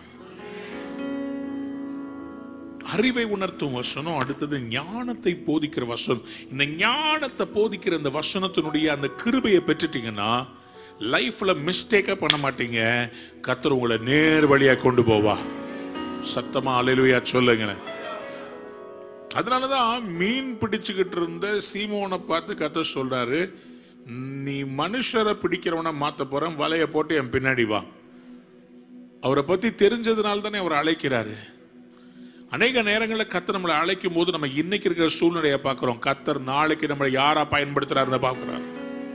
அறிவை உணர்த்தும் வசனம் அடுத்தது ஞானத்தை போதிக்கிற வசனம் இந்த ஞானத்தை போதிக்கிற இந்த வசனத்தினுடைய அந்த கிருபையை பெற்றுட்டீங்கன்னா லைஃப்ல மிஸ்டேக்கா பண்ண மாட்டீங்க கத்தர் உங்களை நேர் வழியா கொண்டு போவா சத்தமா அலையிலுயா சொல்லுங்களேன் அதனாலதான் மீன் பிடிச்சுக்கிட்டு இருந்த சீமோனை பார்த்து கத்த சொல்றாரு நீ மனுஷரை பிடிக்கிறவன மாத்த போறேன் வலைய போட்டு என் பின்னாடி வா அவரை பத்தி தெரிஞ்சதுனால தானே அவர் அழைக்கிறாரு அநேக நேரங்களில் கத்தர் நம்மளை அழைக்கும் போது நம்ம இன்னைக்கு இருக்கிற சூழ்நிலையை பார்க்கிறோம் கத்தர் நாளைக்கு நம்மளை யாரா பயன்படுத்துறாருன்னு பார்க்கிறார்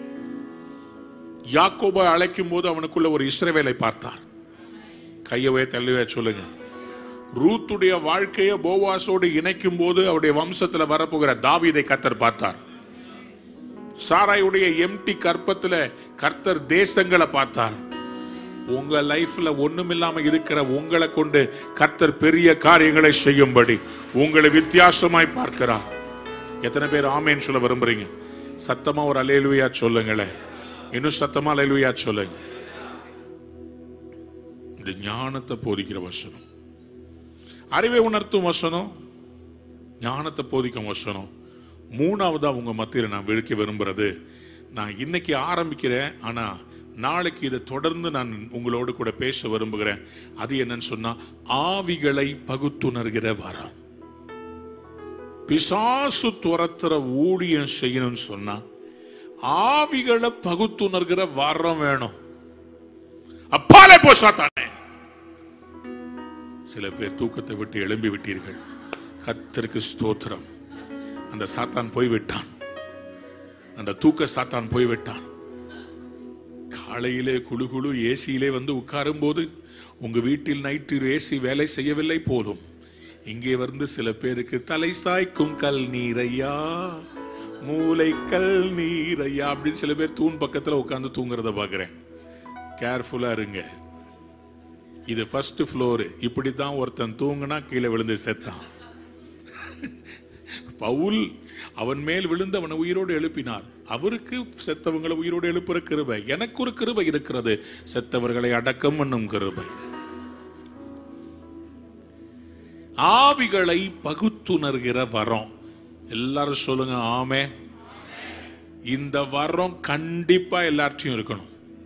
யாக்கோபை அழைக்கும் போது அவனுக்குள்ள ஒரு இஸ்ரவேலை பார்த்தார் கையவே தள்ளுவே சொல்லுங்க ரூத்துடைய வாழ்க்கையை போவாசோடு இணைக்கும் போது அவருடைய வம்சத்துல வரப்போகிற தாவீதை கத்தர் பார்த்தார் சாராயுடைய எம்டி கற்பத்துல கர்த்தர் தேசங்களை பார்த்தார் உங்க லைஃப்ல ஒண்ணுமில்லாம இருக்கிற உங்களை கொண்டு கர்த்தர் பெரிய காரியங்களை செய்யும்படி உங்களை வித்தியாசமாய் பார்க்கிறார் எத்தனை பேர் ஆமேன்னு சொல்ல விரும்புறீங்க சத்தமா ஒரு அலேலுயா சொல்லுங்களேன் இன்னும் சத்தமா அலேலுயா சொல்லுங்க இந்த ஞானத்தை போதிக்கிற வசனம் அறிவை உணர்த்தும் வசனம் ஞானத்தை போதிக்கும் வசனம் மூணாவதா உங்க மத்தியில் நான் விழுக்க விரும்புறது நான் இன்னைக்கு ஆரம்பிக்கிறேன் ஆனா நாளைக்கு இதை தொடர்ந்து நான் உங்களோடு கூட பேச விரும்புகிறேன் அது என்னன்னு சொன்னா ஆவிகளை பகுத்துணர்கிற வரம் பிசாசு துரத்துற ஊழியம் செய்யணும்னு சொன்னா ஆவிகளை பகுத்துணர்கிற வரம் வேணும் அப்பாலே போ சாத்தானே சில பேர் தூக்கத்தை விட்டு எழும்பி விட்டீர்கள் கத்தருக்கு ஸ்தோத்திரம் அந்த சாத்தான் போய்விட்டான் அந்த தூக்க சாத்தான் போய்விட்டான் காலையிலே குழு குழு ஏசியிலே வந்து உட்காரும் போது உங்க வீட்டில் நைட்டு ஏசி வேலை செய்யவில்லை போதும் இங்கே வந்து சில பேருக்கு தலை சாய்க்கும் கல் நீரையா மூளை கல் நீரையா அப்படின்னு சில பேர் தூண் பக்கத்துல உட்கார்ந்து தூங்குறத பாக்குறேன் கேர்ஃபுல்லா இருங்க இது ஃபர்ஸ்ட் ஃப்ளோர் இப்படித்தான் ஒருத்தன் தூங்குனா கீழே விழுந்து செத்தான் பவுல் அவன் மேல் விழுந்து அவனை உயிரோடு எழுப்பினார் அவருக்கு செத்தவங்களை உயிரோடு எழுப்புற கிருபை எனக்கு ஒரு கிருபை இருக்கிறது செத்தவர்களை அடக்கம் என்னும் கிருபை ஆவிகளை பகுத்துணர்கிற வரம் எல்லாரும் சொல்லுங்க ஆமே இந்த வரம் கண்டிப்பா எல்லார்ட்டையும் இருக்கணும்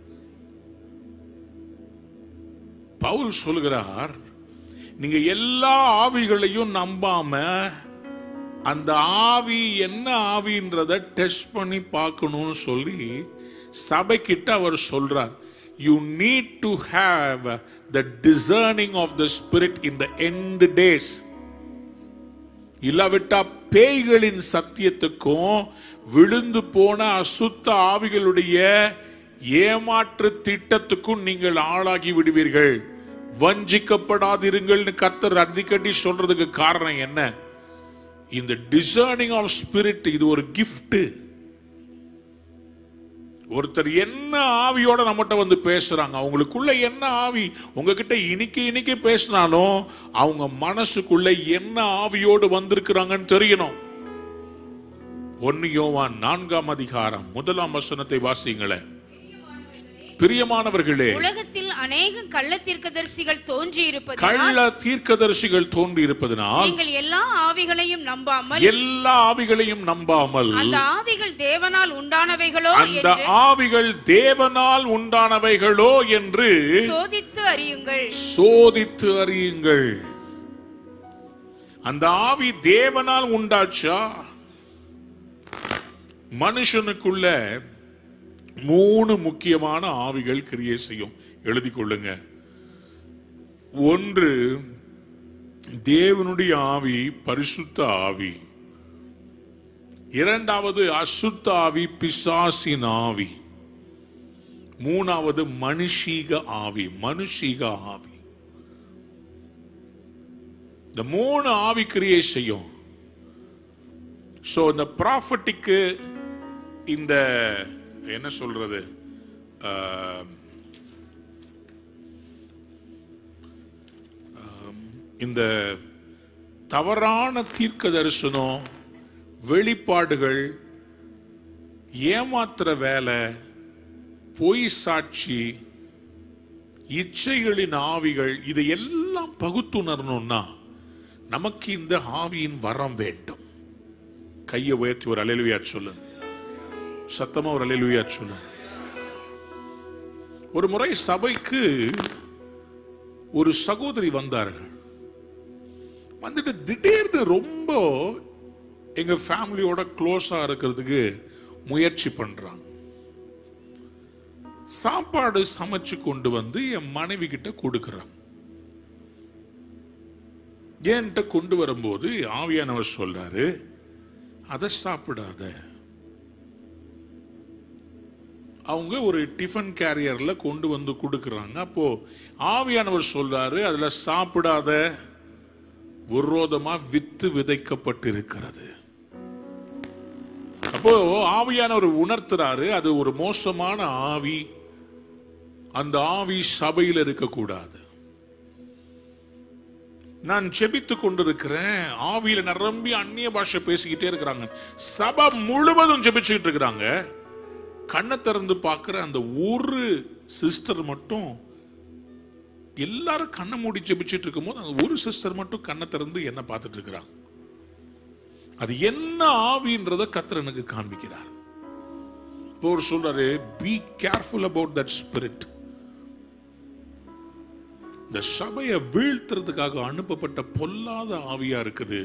பவுல் சொல்கிறார் நீங்க எல்லா ஆவிகளையும் நம்பாம அந்த ஆவி என்ன ஆவின்றத டெஸ்ட் பண்ணி பார்க்கணும்னு சொல்லி சபைக்கிட்ட அவர் சொல்றார் you need to have the discerning of the spirit in the end days இல்லாவிட்டா பேய்களின் சத்தியத்துக்கும் விழுந்து போன அசுத்த ஆவிகளுடைய ஏமாற்று திட்டத்துக்கும் நீங்கள் ஆளாகி விடுவீர்கள் வஞ்சிக்கப்படாதிருங்கள்னு கர்த்தர் அடிக்கடி சொல்றதுக்கு காரணம் என்ன இந்த டிசர்னிங் ஆஃப் ஸ்பிரிட் இது ஒரு கிஃப்ட் ஒருத்தர் என்ன ஆவியோட நம்மகிட்ட வந்து பேசுறாங்க அவங்களுக்குள்ள என்ன ஆவி உங்ககிட்ட இனிக்க இனிக்க பேசினாலும் அவங்க மனசுக்குள்ள என்ன ஆவியோடு வந்திருக்கிறாங்கன்னு தெரியணும் ஒன்னு யோவான் நான்காம் அதிகாரம் முதலாம் வசனத்தை வாசிங்களேன் பிரியமானவர்களே உலகத்தில் அநேக கள்ள தீர்க்கதரிசிகள் தோன்றி கள்ள தீர்க்கதரிசிகள் தோன்றி இருப்பதனால் நீங்கள் எல்லா ஆவிகளையும் நம்பாமல் எல்லா ஆவிகளையும் நம்பாமல் அந்த ஆவிகள் தேவனால் உண்டானவைகளோ அந்த என்று ஆவிகள் தேவனால் உண்டானவைகளோ என்று சோதித்து அறியுங்கள் சோதித்து அறியுங்கள் அந்த ஆவி தேவனால் உண்டாச்சா மனுஷனுக்குள்ள மூணு முக்கியமான ஆவிகள் கிரியை செய்யும் எழுதி கொள்ளுங்க ஒன்று தேவனுடைய ஆவி பரிசுத்த ஆவி இரண்டாவது அசுத்த ஆவி பிசாசின் ஆவி மூணாவது மனுஷீக ஆவி மனுஷீக ஆவி இந்த மூணு ஆவி கிரியை செய்யும் சோ இந்த ப்ராஃபட்டிக்கு இந்த என்ன சொல்றது ஆம், ஆம், இந்த தவறான தீர்க்க தரிசனம் வெளிப்பாடுகள் ஏமாத்துற வேலை பொய் சாட்சி இச்சைகளின் ஆவிகள் இதை எல்லாம் பகுத்துணரணும்னா நமக்கு இந்த ஆவியின் வரம் வேண்டும் கையை உயர்த்தி ஒரு அலையிலுயா சொல்லுங்க சத்தமா ஒரு அலையிலுயா சொல்லுங்க ஒரு முறை சபைக்கு ஒரு சகோதரி வந்தார்கள் வந்துட்டு திடீர்னு ரொம்ப எங்க ஃபேமிலியோட க்ளோஸா இருக்கிறதுக்கு முயற்சி பண்றாங்க சாப்பாடு சமைச்சு கொண்டு வந்து என் மனைவி கிட்ட கொடுக்கறாங்க என்கிட்ட கொண்டு வரும்போது ஆவியானவர் சொல்றாரு அதை சாப்பிடாத அவங்க ஒரு டிஃபன் கேரியர்ல கொண்டு வந்து கொடுக்கறாங்க அப்போ ஆவியானவர் சொல்றாரு அதுல சாப்பிடாத விரோதமா வித்து விதைக்கப்பட்டிருக்கிறது அப்போ ஆவியானவர் உணர்த்துறாரு அது ஒரு மோசமான ஆவி அந்த ஆவி சபையில் இருக்கக்கூடாது நான் செபித்து கொண்டிருக்கிறேன் ஆவியில நிரம்பி அந்நிய பாஷை பேசிக்கிட்டே இருக்கிறாங்க சபை முழுவதும் ஜெபிச்சுக்கிட்டு இருக்கிறாங்க கண்ணை திறந்து பார்க்கிற அந்த ஒரு சிஸ்டர் மட்டும் எல்லாரும் கண்ணை மூடி ஜெபிச்சுட்டு இருக்கும்போது அந்த ஒரு சிஸ்டர் மட்டும் கண்ணை திறந்து என்ன பார்த்துட்டு இருக்கிறாங்க அது என்ன ஆவின்றத கத்தர் எனக்கு காண்பிக்கிறார் இப்போ அவர் சொல்றாரு be careful about that spirit இந்த சபையை வீழ்த்துறதுக்காக அனுப்பப்பட்ட பொல்லாத ஆவியா இருக்குது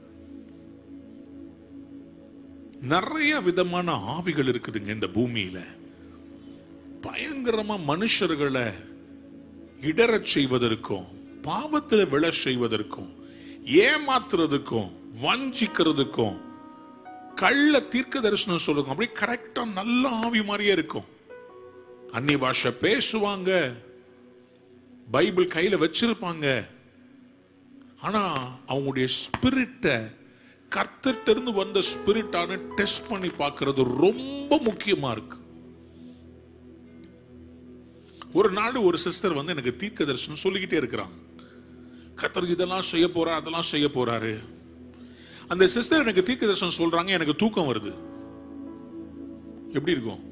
நிறைய விதமான ஆவிகள் இருக்குதுங்க இந்த பூமியில பயங்கரமா மனுஷர்களை இடறச் செய்வதற்கும் பாவத்தில் விழ செய்வதற்கும் ஏமாத்துறதுக்கும் வஞ்சிக்கிறதுக்கும் கள்ள தீர்க்க தரிசனம் சொல்லுங்க அப்படியே கரெக்டா நல்ல ஆவி மாதிரியே இருக்கும் அந்நிய பாஷை பேசுவாங்க பைபிள் கையில வச்சிருப்பாங்க ஆனா அவங்களுடைய ஸ்பிரிட்டை கர்த்தர்ட்ட இருந்து வந்த ஸ்பிரிட்டான டெஸ்ட் பண்ணி பார்க்கிறது ரொம்ப முக்கியமா இருக்கு ஒரு நாள் ஒரு சிஸ்டர் வந்து எனக்கு தீர்க்க தரிசனம் சொல்லிக்கிட்டே இருக்கிறாங்க கர்த்தர் இதெல்லாம் செய்ய போறா அதெல்லாம் செய்ய போறாரு அந்த சிஸ்டர் எனக்கு தீர்க்க தரிசனம் சொல்றாங்க எனக்கு தூக்கம் வருது எப்படி இருக்கும்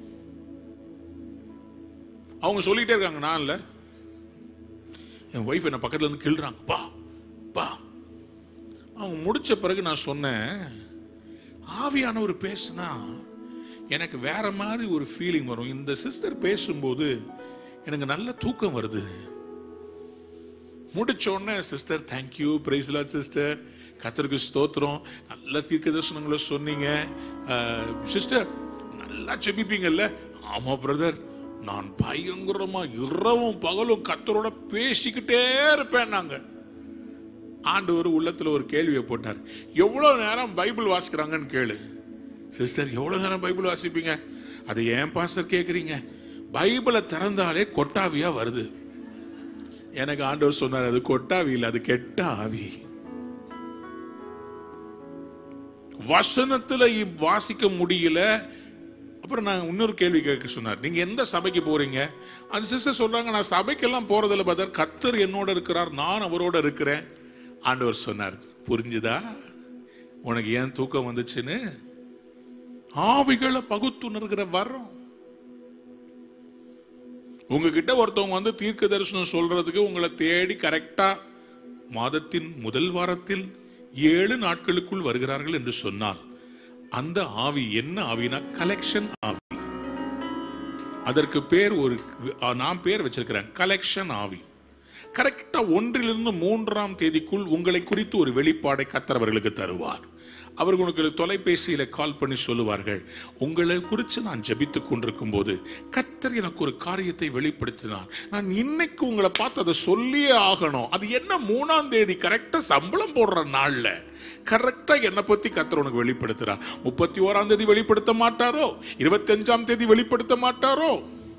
அவங்க சொல்லிட்டே இருக்காங்க நான் இல்ல என் ஒய்ஃப் என்ன பக்கத்துல இருந்து கிள்றாங்க பா பா அவங்க முடிச்ச பிறகு நான் சொன்னேன் ஆவியானவர் பேசுனா எனக்கு வேற மாதிரி ஒரு ஃபீலிங் வரும் இந்த சிஸ்டர் பேசும்போது எனக்கு நல்ல தூக்கம் வருது முடிச்ச உடனே சிஸ்டர் தேங்க்யூ பிரைஸ்லா சிஸ்டர் கத்தருக்கு ஸ்தோத்திரம் நல்ல தீர்க்க தரிசனங்களை சொன்னீங்க சிஸ்டர் நல்லா செபிப்பீங்கல்ல ஆமா பிரதர் நான் பயங்கரமா இரவும் பகலும் கத்தரோட பேசிக்கிட்டே இருப்பேன் நாங்க ஆண்டவர் உள்ளத்துல ஒரு கேள்வியை போட்டார் எவ்வளவு நேரம் பைபிள் வாசிக்கிறாங்கன்னு கேளு சிஸ்டர் எவ்வளவு நேரம் பைபிள் வாசிப்பீங்க அதை ஏன் பாஸ்டர் கேக்குறீங்க பைபிளை திறந்தாலே கொட்டாவியா வருது எனக்கு ஆண்டவர் சொன்னார் அது கொட்டாவி இல்லை அது கெட்ட ஆவி வசனத்துல இ- வாசிக்க முடியல அப்புறம் நான் இன்னொரு கேள்வி கேட்க சொன்னார் நீங்க எந்த சபைக்கு போறீங்க அந்த சிஸ்டர் சொல்றாங்க நான் சபைக்கெல்லாம் போறதில்ல பதர் கத்தர் என்னோட இருக்கிறார் நான் அவரோட இருக்கிறேன் ஆண்டவர் சொன்னார் புரிஞ்சுதா உனக்கு ஏன் தூக்கம் வந்துச்சுன்னு ஆவிகளை பகுத்துணர்கிற வரம் உங்ககிட்ட ஒருத்தவங்க வந்து தீர்க்க தரிசனம் சொல்றதுக்கு உங்களை தேடி கரெக்டா மாதத்தின் முதல் வாரத்தில் ஏழு நாட்களுக்குள் வருகிறார்கள் என்று சொன்னால் அந்த ஆவி என்ன ஆவினா கலெக்ஷன் ஆவி அதற்கு பேர் ஒரு நான் பேர் வச்சிருக்கிறேன் கலெக்ஷன் ஆவி கரெக்டா ஒன்றிலிருந்து மூன்றாம் தேதிக்குள் உங்களை குறித்து ஒரு வெளிப்பாடை கத்தரவர்களுக்கு தருவார் அவர்கள் உங்களுக்கு தொலைபேசியில கால் பண்ணி சொல்லுவார்கள் உங்களை குறித்து நான் ஜெபித்துக் கொண்டிருக்கும் போது கத்தர் எனக்கு ஒரு காரியத்தை வெளிப்படுத்தினார் நான் இன்னைக்கு உங்களை பார்த்து அதை சொல்லியே ஆகணும் அது என்ன மூணாம் தேதி கரெக்டா சம்பளம் போடுற நாள்ல கரெக்டா என்னை பத்தி கத்தர் உனக்கு வெளிப்படுத்துறார் முப்பத்தி ஓராம் தேதி வெளிப்படுத்த மாட்டாரோ இருபத்தி அஞ்சாம் தேதி வெளிப்படுத்த மாட்டாரோ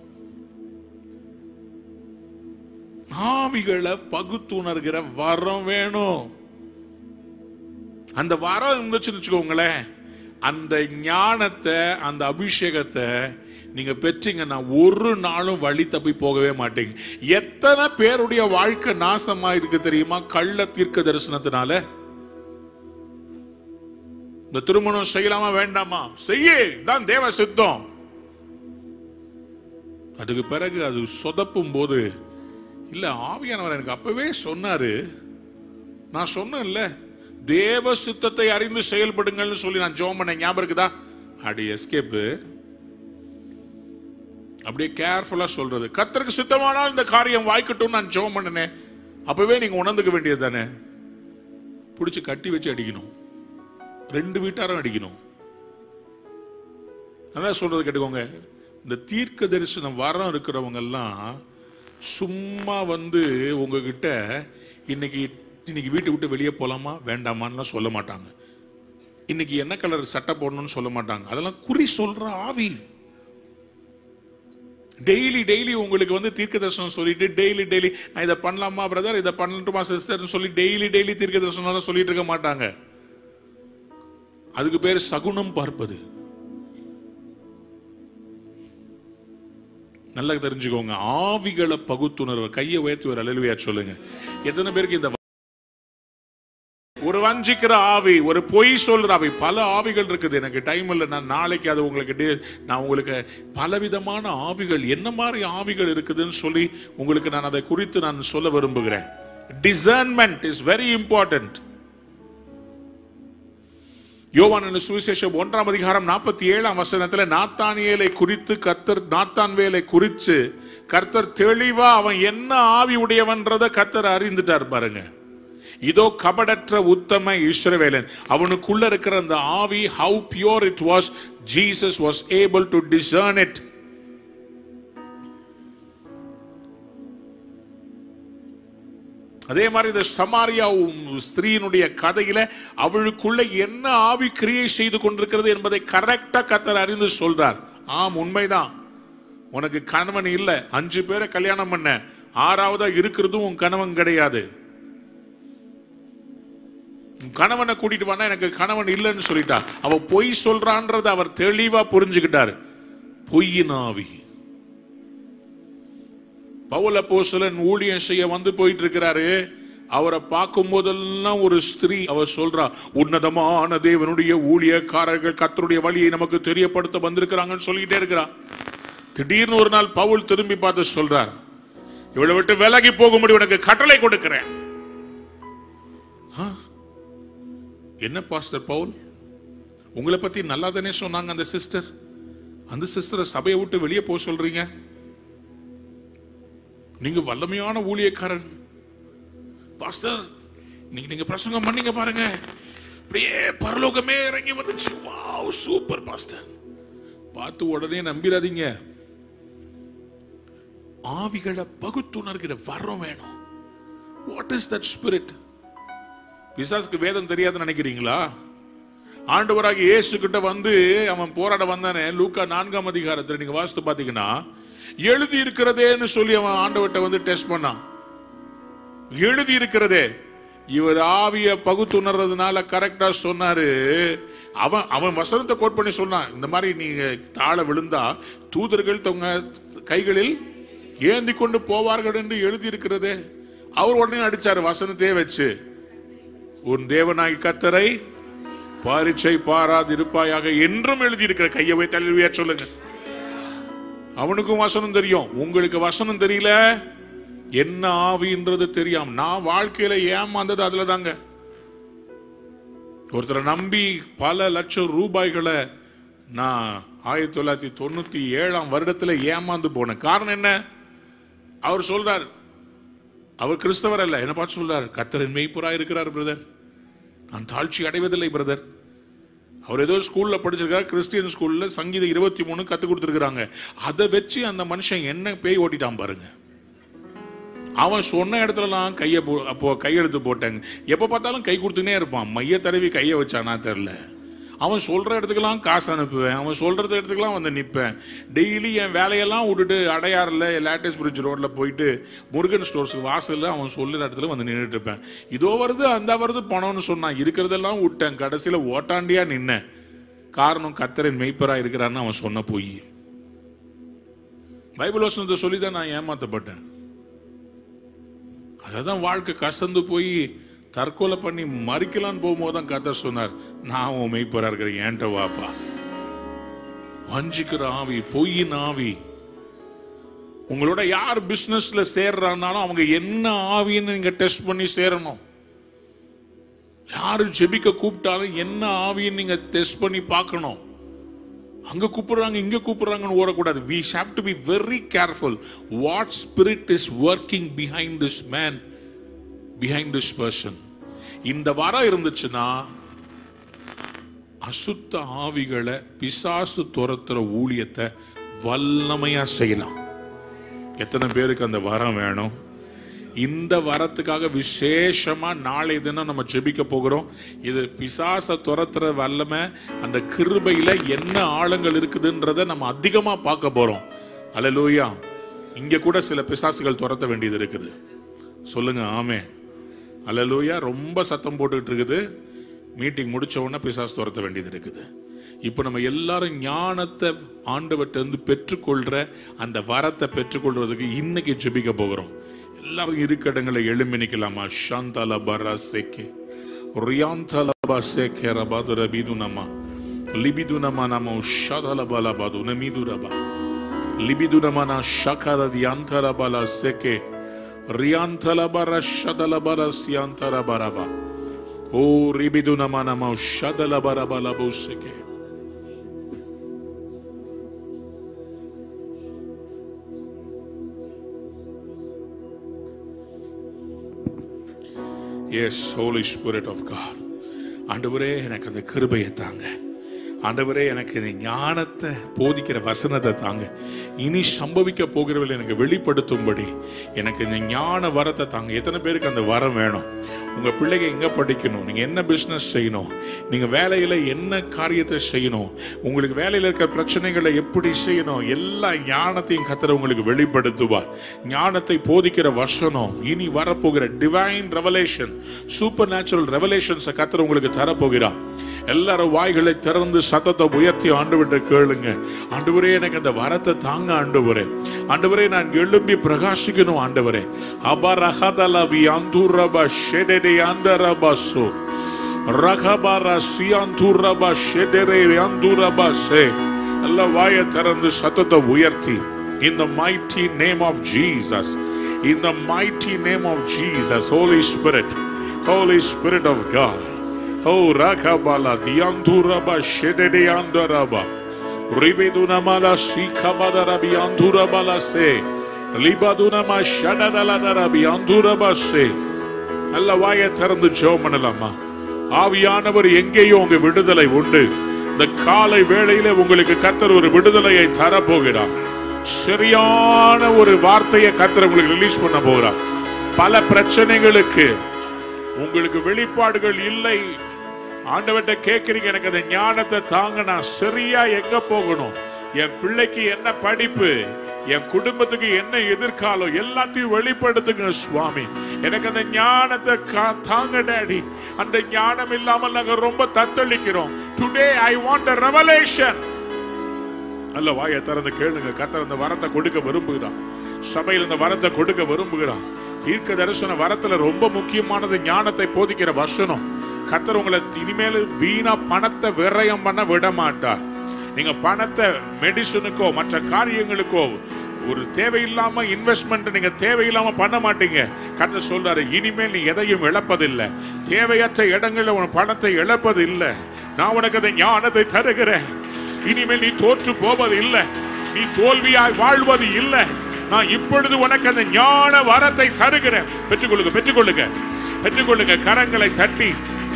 ஆவிகளை பகுத்துணர்கிற வரம் வேணும் அந்த வரம் இருந்துச்சுன்னு வச்சுக்கோங்களேன் அந்த ஞானத்தை அந்த அபிஷேகத்தை நீங்க பெற்றீங்கன்னா ஒரு நாளும் வழி தப்பி போகவே மாட்டீங்க எத்தனை பேருடைய வாழ்க்கை நாசமா இருக்கு தெரியுமா கள்ள தீர்க்க தரிசனத்தினால இந்த திருமணம் செய்யலாமா வேண்டாமா செய்ய தான் தேவ சித்தம் அதுக்கு பிறகு அது சொதப்பும் போது இல்ல ஆவியானவர் எனக்கு அப்பவே சொன்னாரு நான் சொன்னேன்ல தேவ சித்தத்தை அறிந்து செயல்படுங்கள்னு சொல்லி நான் ஜோம் பண்ண ஞாபகம் இருக்குதா அடி எஸ்கேப்பு அப்படியே கேர்ஃபுல்லா சொல்றது கத்தருக்கு சித்தமானால் இந்த காரியம் வாய்க்கட்டும் நான் ஜோம் பண்ணினேன் அப்பவே நீங்க உணர்ந்துக்க வேண்டியது தானே பிடிச்சி கட்டி வச்சு அடிக்கணும் ரெண்டு வீட்டாரும் அடிக்கணும் அதான் சொல்றது கேட்டுக்கோங்க இந்த தீர்க்க தரிசனம் வரம் இருக்கிறவங்க எல்லாம் சும்மா வந்து உங்ககிட்ட இன்னைக்கு இன்னைக்கு வீட்டை விட்டு வெளியே போலாமா வேண்டாமான்லாம் சொல்ல மாட்டாங்க இன்னைக்கு என்ன கலர் சட்டை போடணும்னு சொல்ல மாட்டாங்க அதெல்லாம் குறி சொல்ற ஆவி டெய்லி டெய்லி உங்களுக்கு வந்து தீர்க்க தரிசனம் சொல்லிட்டு டெய்லி டெய்லி நான் இதை பண்ணலாமா பிரதர் இதை பண்ணட்டுமா சிஸ்டர்னு சொல்லி டெய்லி டெய்லி தீர்க்க தரிசனம் சொல்லிட்டு இருக்க மாட்டாங்க அதுக்கு பேர் சகுனம் பார்ப்பது நல்லா தெரிஞ்சுக்கோங்க ஆவிகளை பகுத்துணர்வு கையை உயர்த்தி ஒரு அலுவயா சொல்லுங்க எத்தனை பேருக்கு இந்த ஒரு வஞ்சிக்கிற ஆவி ஒரு பொய் சொல்ற ஆவி பல ஆவிகள் இருக்குது எனக்கு டைம் இல்லை நான் நாளைக்கு அது உங்களுக்கு டே- நான் உங்களுக்கு பலவிதமான ஆவிகள் என்ன மாதிரி ஆவிகள் இருக்குதுன்னு சொல்லி உங்களுக்கு நான் அதை குறித்து நான் சொல்ல விரும்புகிறேன் டிசர்ன்மெண்ட் இஸ் வெரி இம்பார்ட்டன்ட் யோவான் சுவிசேஷம் ஒன்றாம் அதிகாரம் நாற்பத்தி ஏழாம் வசனத்துல நாத்தானியேலை குறித்து கர்த்தர் நாத்தான்வேலை குறித்து கர்த்தர் தெளிவா அவன் என்ன ஆவி உடையவன்றத கர்த்தர் அறிந்துட்டார் பாருங்க இதோ கபடற்ற உத்தம இஸ்ரவேலன் அவனுக்குள்ள இருக்கிற அந்த ஆவி how pure it was Jesus was able to discern it அதே மாதிரி இந்த சமாரியா ஸ்திரீனுடைய கதையில அவளுக்குள்ள என்ன ஆவி கிரியை செய்து கொண்டிருக்கிறது என்பதை கரெக்டா கத்தர் அறிந்து சொல்றார் ஆம் உண்மைதான் உனக்கு கணவன் இல்ல அஞ்சு பேரை கல்யாணம் பண்ண ஆறாவதா இருக்கிறதும் உன் கணவன் கிடையாது உன் கணவனை கூட்டிட்டு வானா எனக்கு கணவன் இல்லைன்னு சொல்லிட்டா அவ பொய் சொல்றான்றத அவர் தெளிவா புரிஞ்சுக்கிட்டாரு பொய்யின் ஆவி பவுல போசலன் ஊழியம் செய்ய வந்து போயிட்டு இருக்கிறாரு அவரை பார்க்கும் போதெல்லாம் ஒரு ஸ்திரீ அவர் சொல்றா உன்னதமான தேவனுடைய ஊழியக்காரர்கள் கத்தருடைய வழியை நமக்கு தெரியப்படுத்த வந்திருக்கிறாங்கன்னு சொல்லிட்டே இருக்கிறா திடீர்னு ஒரு நாள் பவுல் திரும்பி பார்த்து சொல்றார் இவளை விட்டு விலகி போகும்படி உனக்கு கட்டளை கொடுக்கிறேன் ஆ? என்ன பாஸ்டர் பவுல் உங்களை பத்தி நல்லா தானே சொன்னாங்க அந்த சிஸ்டர் அந்த சிஸ்டரை சபையை விட்டு வெளியே போக சொல்றீங்க நீங்க வல்லமையான ஊழியக்காரன் பாஸ்டர் நீங்க நீங்க பிரசங்கம் பண்ணீங்க பாருங்க அப்படியே பரலோகமே இறங்கி வந்துச்சு வாவ் சூப்பர் பாஸ்டர் பார்த்து உடனே நம்பிடாதீங்க ஆவிகளை பகுத்துணர்கிற வரம் வேணும் வாட் இஸ் தட் ஸ்பிரிட் பிசாசுக்கு வேதம் தெரியாதுன்னு நினைக்கிறீங்களா ஆண்டவராக இயேசு கிட்ட வந்து அவன் போராட வந்தானே லூக்கா நான்காம் அதிகாரத்தில் நீங்க வாசித்து பாத்தீங்கன்னா எழுதி இருக்கிறதேன்னு சொல்லி அவன் ஆண்டவர்கிட்ட வந்து டெஸ்ட் பண்ணான் எழுதி இருக்கிறதே இவர் ஆவிய பகுத்துணர்றதுனால கரெக்டா சொன்னாரு அவன் அவன் வசனத்தை கோட் பண்ணி சொன்னான் இந்த மாதிரி நீங்க தாழ விழுந்தா தூதர்கள் தொங்க கைகளில் ஏந்தி கொண்டு போவார்கள் என்று எழுதி இருக்கிறதே அவர் உடனே அடிச்சாரு வசனத்தையே வச்சு உன் தேவனாகி கத்தரை பாரிச்சை பாராது இருப்பாயாக என்றும் எழுதி இருக்கிற கையை போய் தள்ளுவியா சொல்லுங்க அவனுக்கும் வசனம் தெரியும் உங்களுக்கு வசனம் தெரியல என்ன ஆவின்றது தெரியாம நான் வாழ்க்கையில ஏமாந்தது அதுல தாங்க ஒருத்தரை நம்பி பல லட்சம் ரூபாய்களை நான் ஆயிரத்தி தொள்ளாயிரத்தி தொண்ணூத்தி ஏழாம் வருடத்துல ஏமாந்து போனேன் காரணம் என்ன அவர் சொல்றார் அவர் கிறிஸ்தவர் அல்ல என்ன பார்த்து சொல்றார் கத்தரின் மெய்ப்புறா இருக்கிறார் பிரதர் நான் தாழ்ச்சி அடைவதில்லை பிரதர் அவர் ஏதோ ஸ்கூல்ல படிச்சிருக்காரு கிறிஸ்டியன் ஸ்கூல்ல சங்கீதம் இருபத்தி மூணு கத்து கொடுத்துருக்காங்க அதை வச்சு அந்த மனுஷன் என்ன பேய் ஓட்டிட்டான் பாருங்க அவன் சொன்ன இடத்துலலாம் கையை போ அப்போ கையெழுத்து போட்டாங்க எப்போ பார்த்தாலும் கை கொடுத்துனே இருப்பான் மைய தடவி கையை வச்சானா தெரில அவன் சொல்ற இடத்துக்கெல்லாம் காசு அனுப்புவேன் அவன் சொல்ற இடத்துக்குலாம் வந்து நிற்பேன் டெய்லி என் வேலையெல்லாம் விட்டுட்டு அடையாறுல லேட்டஸ்ட் பிரிட்ஜ் ரோட்ல போயிட்டு முருகன் ஸ்டோர்ஸுக்கு வாசல்ல அவன் சொல்லுற இடத்துல வந்து நின்றுட்டு இருப்பேன் இதோ வருது அந்த வருது பணம்னு சொன்னான் இருக்கிறதெல்லாம் விட்டேன் கடைசியில ஓட்டாண்டியா நின்னேன் காரணம் கத்தரின் மெய்ப்பரா இருக்கிறான்னு அவன் சொன்ன போய் பைபிள் வசனத்தை சொல்லி தான் நான் ஏமாத்தப்பட்டேன் அதான் வாழ்க்கை கசந்து போய் தற்கொலை பண்ணி மறிக்கலான்னு போகும்போது தான் கத்த சொன்னார் நான் உன் மெய்ப்பரா இருக்கிறேன் ஏன்ட்ட வாப்பா வஞ்சிக்கிற ஆவி பொய்யின் ஆவி உங்களோட யார் பிசினஸ்ல சேர்றானாலும் அவங்க என்ன ஆவின்னு நீங்க டெஸ்ட் பண்ணி சேரணும் யாரு ஜெபிக்க கூப்பிட்டாலும் என்ன ஆவின்னு நீங்க டெஸ்ட் பண்ணி பார்க்கணும் அங்க கூப்பிடுறாங்க இங்க கூப்பிடுறாங்கன்னு ஓடக்கூடாது we have to be very careful what spirit is working behind this man behind this person இந்த வாரம் இருந்துச்சுன்னா அசுத்த ஆவிகளை பிசாசு துரத்துற ஊழியத்தை வல்லமையா செய்யலாம் எத்தனை பேருக்கு அந்த வரம் வேணும் இந்த வரத்துக்காக விசேஷமா நாளை தினம் நம்ம ஜெபிக்க போகிறோம் இது பிசாச துரத்துற வல்லமை அந்த கிருபையில என்ன ஆழங்கள் இருக்குதுன்றத நம்ம அதிகமா பார்க்க போறோம் அல்லேலூயா இங்க கூட சில பிசாசுகள் துரத்த வேண்டியது இருக்குது சொல்லுங்க ஆமே அல்லேலூயா ரொம்ப சத்தம் போட்டுக்கிட்டு இருக்குது மீட்டிங் முடிச்ச உடனே பிசாசு துரத்த வேண்டியது இருக்குது இப்போ நம்ம எல்லாரும் ஞானத்தை ஆண்டவர்கிட்ட இருந்து பெற்றுக்கொள்ற அந்த வரத்தை பெற்றுக்கொள்றதுக்கு இன்னைக்கு ஜெபிக்க போகிறோம் எல்லாரும் இருக்க இடங்களை எழும்பி நிக்கலாமா சாந்தால பரா சேக்கே ரியாந்தால பாசேக்கே ரபாது ரபீது நம லிபிது நம நம ஷதல பல பாது நமிது ரபா லிபிது நம நா ஷகர தியாந்தர பல சேக்கே ரியாந்தல பர ஷதல பர சியாந்தர பரபா ஓ ரிபிது நம நம ஷதல பரபல பூசேக்கே yes holy spirit of God ஆண்டவரே எனக்கு அந்த கிருபையை தாங்க ஆண்டவரே எனக்கு இந்த ஞானத்தை போதிக்கிற வசனத்தை தாங்க இனி சம்பவிக்க போகிறவர்கள் எனக்கு வெளிப்படுத்தும்படி எனக்கு இந்த ஞான வரத்தை தாங்க எத்தனை பேருக்கு அந்த வரம் வேணும் உங்க பிள்ளைங்க எங்க படிக்கணும் நீங்க என்ன பிசினஸ் செய்யணும் நீங்க வேலையில என்ன காரியத்தை செய்யணும் உங்களுக்கு வேலையில இருக்கிற பிரச்சனைகளை எப்படி செய்யணும் எல்லா ஞானத்தையும் கத்தர் உங்களுக்கு வெளிப்படுத்துவார் ஞானத்தை போதிக்கிற வசனம் இனி வரப்போகிற டிவைன் ரெவலேஷன் சூப்பர் நேச்சுரல் ரெவலேஷன்ஸை கத்தர் உங்களுக்கு தரப்போகிறார் எல்லாரும் வாய்களை திறந்து சத்தத்தை உயர்த்தி ஆண்டு கேளுங்க ஆண்டவரே எனக்கு அந்த வரத்தை தாங்க ஆண்டவரே ஆண்டவரே நான் எழும்பி பிரகாசிக்கணும் ஆண்டவரே அபரஹதலவி அந்தூரப ஷெடெடே அந்தரபசோ ரகபார சியாந்தூரப ஷெடெரே அந்தூரபசே எல்லா வாயை திறந்து சத்தத்தை உயர்த்தி in the mighty name of Jesus in the mighty name of Jesus Holy Spirit Holy Spirit of God Oh, Rakabala, Dianturaba, Shedede Andaraba, Ribedunamala, Shikabadarabi, Anturabala se, Libadunama, Shadadaladarabi, Anturaba se. நல்ல வாயை திறந்து ஜெபம் பண்ணலாமா ஆவியானவர் எங்கேயோ உங்க விடுதலை உண்டு இந்த காலை வேளையில உங்களுக்கு கத்தர் ஒரு விடுதலையை தரப்போகிறார் சரியான ஒரு வார்த்தையை கத்தர் உங்களுக்கு ரிலீஸ் பண்ண போகிறார் பல பிரச்சனைகளுக்கு உங்களுக்கு வெளிப்பாடுகள் இல்லை ஆண்டவர்கிட்ட கேட்கிறீங்க எனக்கு அந்த ஞானத்தை தாங்க நான் சரியா எங்க போகணும் என் பிள்ளைக்கு என்ன படிப்பு என் குடும்பத்துக்கு என்ன எதிர்காலம் எல்லாத்தையும் வெளிப்படுத்துங்க சுவாமி எனக்கு அந்த ஞானத்தை கா- தாங்க டாடி அந்த ஞானம் இல்லாமல் நாங்க ரொம்ப தத்தளிக்கிறோம் today I want a revelation நல்ல வாயை திறந்து கேளுங்க கத்தர் அந்த வரத்தை கொடுக்க விரும்புகிறான் சபையில் இந்த வரத்தை கொடுக்க விரும்புகிறான் தீர்க்க தரிசன வரத்துல ரொம்ப முக்கியமானது ஞானத்தை போதிக்கிற வசனம் கத்தர் உங்களை இனிமேல் வீணா பணத்தை விரயம் பண்ண விட மாட்டார் நீங்க பணத்தை மெடிசனுக்கோ மற்ற காரியங்களுக்கோ ஒரு தேவையில்லாம இன்வெஸ்ட்மெண்ட் நீங்க தேவையில்லாம பண்ண மாட்டீங்க கத்த சொல்றாரு இனிமேல் நீ எதையும் இழப்பதில்லை தேவையற்ற இடங்களில் உன் பணத்தை இழப்பது இல்லை நான் உனக்கு அந்த ஞானத்தை தருகிறேன் இனிமேல் நீ தோற்று போவது இல்லை நீ தோல்வியாய் வாழ்வது இல்லை நான் இப்பொழுது உனக்கு அந்த ஞான வரத்தை தருகிறேன் பெற்றுக்கொள்ளுங்க பெற்றுக்கொள்ளுங்க பெற்றுக்கொள்ளுங்க கரங்களை தட்டி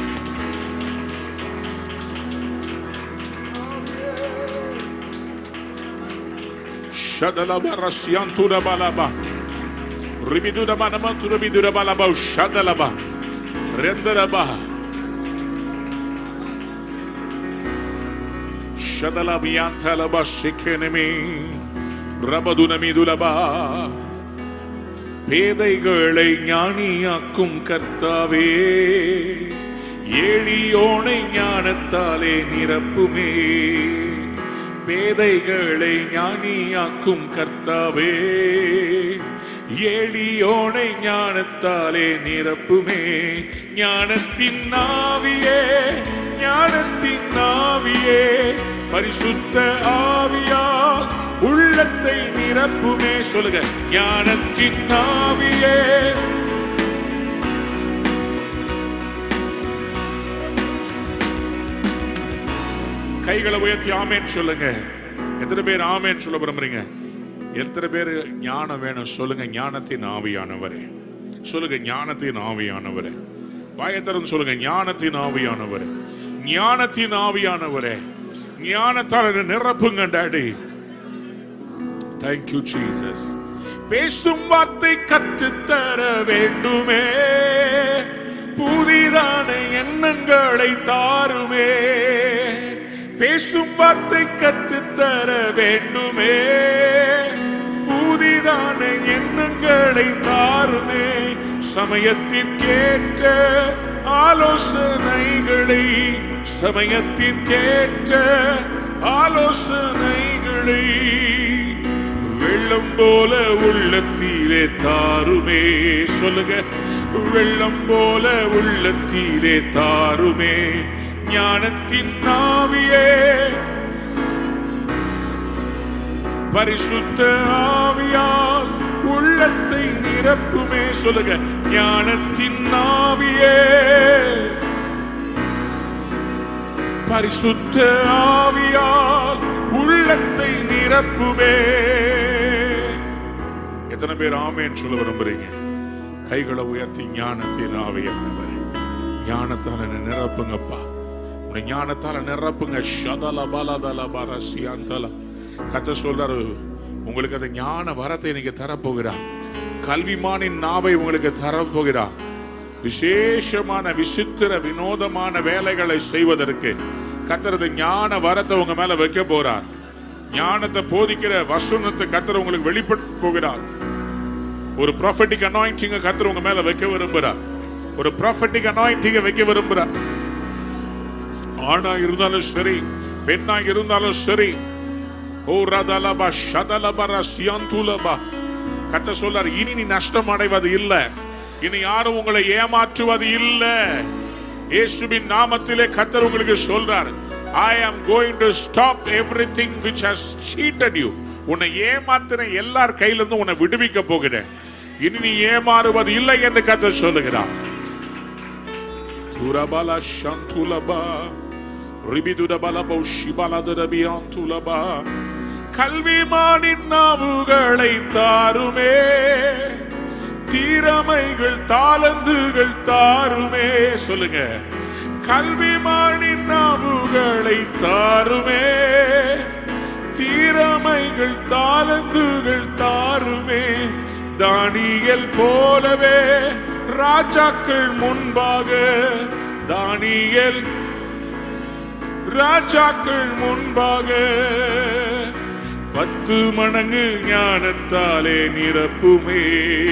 ஷதலப ரஷ்யாந்துரபலப ரிபிதுரபனம துரபிதுரபலப ஷதலப ரெந்தரபா ஷதலபியாந்தலப ஷிக்கெனமி ரபதுனமிதுலபா பேதைகளை ஞானியாக்கும் கர்த்தாவே ஏழியோனை ஞானத்தாலே நிரப்புமே பேதைகளை ஞானியாக்கும் கர்த்தாவே ஏழியோனை ஞானத்தாலே நிரப்புமே ஞானத்தின் நாவியே ஞானத்தின் நாவியே பரிசுத்த ஆவியால் உள்ளத்தை நிரப்புமே சொல்லுங்க ஞானத்தின் நாவியே கைகளை உயர்த்தி ஆமேன்னு சொல்லுங்க எத்தனை பேர் ஆமேன்னு சொல்ல விரும்புறீங்க எத்தனை பேர் ஞானம் வேணும் சொல்லுங்க ஞானத்தின் ஆவியானவரே சொல்லுங்க ஞானத்தின் ஆவியானவரே வாயத்தரன் சொல்லுங்க ஞானத்தின் ஆவியானவரே ஞானத்தின் ஆவியானவரே ஞானத்தால் என்னை நிரப்புங்க டாடி தேங்க்யூ ஜீசஸ் பேசும் வார்த்தை கற்றுத்தர வேண்டுமே புதிதான எண்ணங்களை தாருமே பேசும் வார்த்தை கற்றுத்தர வேண்டுமே புதிதான எண்ணங்களை தாருமே சமயத்திற்கேற்ற ஆலோசனைகளை சமயத்திற்கேற்ற ஆலோசனைகளை வெள்ளம் போல உள்ளத்திலே தாருமே சொல்லுங்க வெள்ளம் போல உள்ளத்திலே தாருமே ஞானத்தின் நாவியே பரிசுத்த ஆவியால் உள்ளத்தை நிரப்புமே சொல்லுங்க ஞானத்தின் நாவியே பரிசுத்த ஆவியால் உள்ளத்தை நிரப்புமே எத்தனை பேர் ஆமேன்னு சொல்ல விரும்புறீங்க கைகளை உயர்த்தி ஞானத்தின் ஆவியானவர் ஞானத்தால என்னை நிரப்புங்கப்பா உன்னை ஞானத்தால நிரப்புங்க ஷதல பலதல பரசியாந்தல கத்த சொல்றாரு உங்களுக்கு அந்த ஞான வரத்தை நீங்க தரப்போகிறார் கல்விமானின் நாவை உங்களுக்கு தரப்போகிறார் விசேஷமான விசித்திர வினோதமான வேலைகளை செய்வதற்கு கத்தரது ஞான வரத்தை உங்க மேல வைக்க போறார் ஞானத்தை போதிக்கிற வசனத்தை கத்தர் உங்களுக்கு வெளிப்படுத்த போகிறார் ஒரு ப்ராஃபட்டிக் அனாயிண்டிங்க கத்தர் உங்க மேல வைக்க விரும்புறார் ஒரு ப்ராஃபட்டிக் அனாயிண்டிங்க வைக்க விரும்புறார் ஆணா இருந்தாலும் சரி பெண்ணா இருந்தாலும் சரி ஓ ரதலபா ஷதலபரா சியாந்துலபா கத்த சொல்றார் இனி நீ நஷ்டம் அடைவது இல்ல இனி யாரும் உங்களை ஏமாற்றுவது இல்ல இயேசுவின் நாமத்திலே கத்தர் உங்களுக்கு சொல்றார் ஐ am going to stop everything which has cheated you உன்னை ஏமாத்தின எல்லார் கையிலிருந்து உன்னை விடுவிக்க போகிறேன் இனி நீ ஏமாறுவது இல்லை என்று கத்தர் சொல்லுகிறார் துரபல சந்துலபா ரிபிதுரபலபோ ஷிபலதுரபியாந்துலபா கல்விமானின் நாவுகளை தாருமே தீரமைகள் தாளந்துகள் தாருமே சொல்லுங்க கல்விமானின் நாவுகளை தாருமே தீரமைகள் தாளந்துகள் தாருமே தானியல் போலவே ராஜாக்கள் முன்பாக தானியல் ராஜாக்கள் முன்பாக பத்து மடங்கு ஞானத்தாலே நிரப்புமே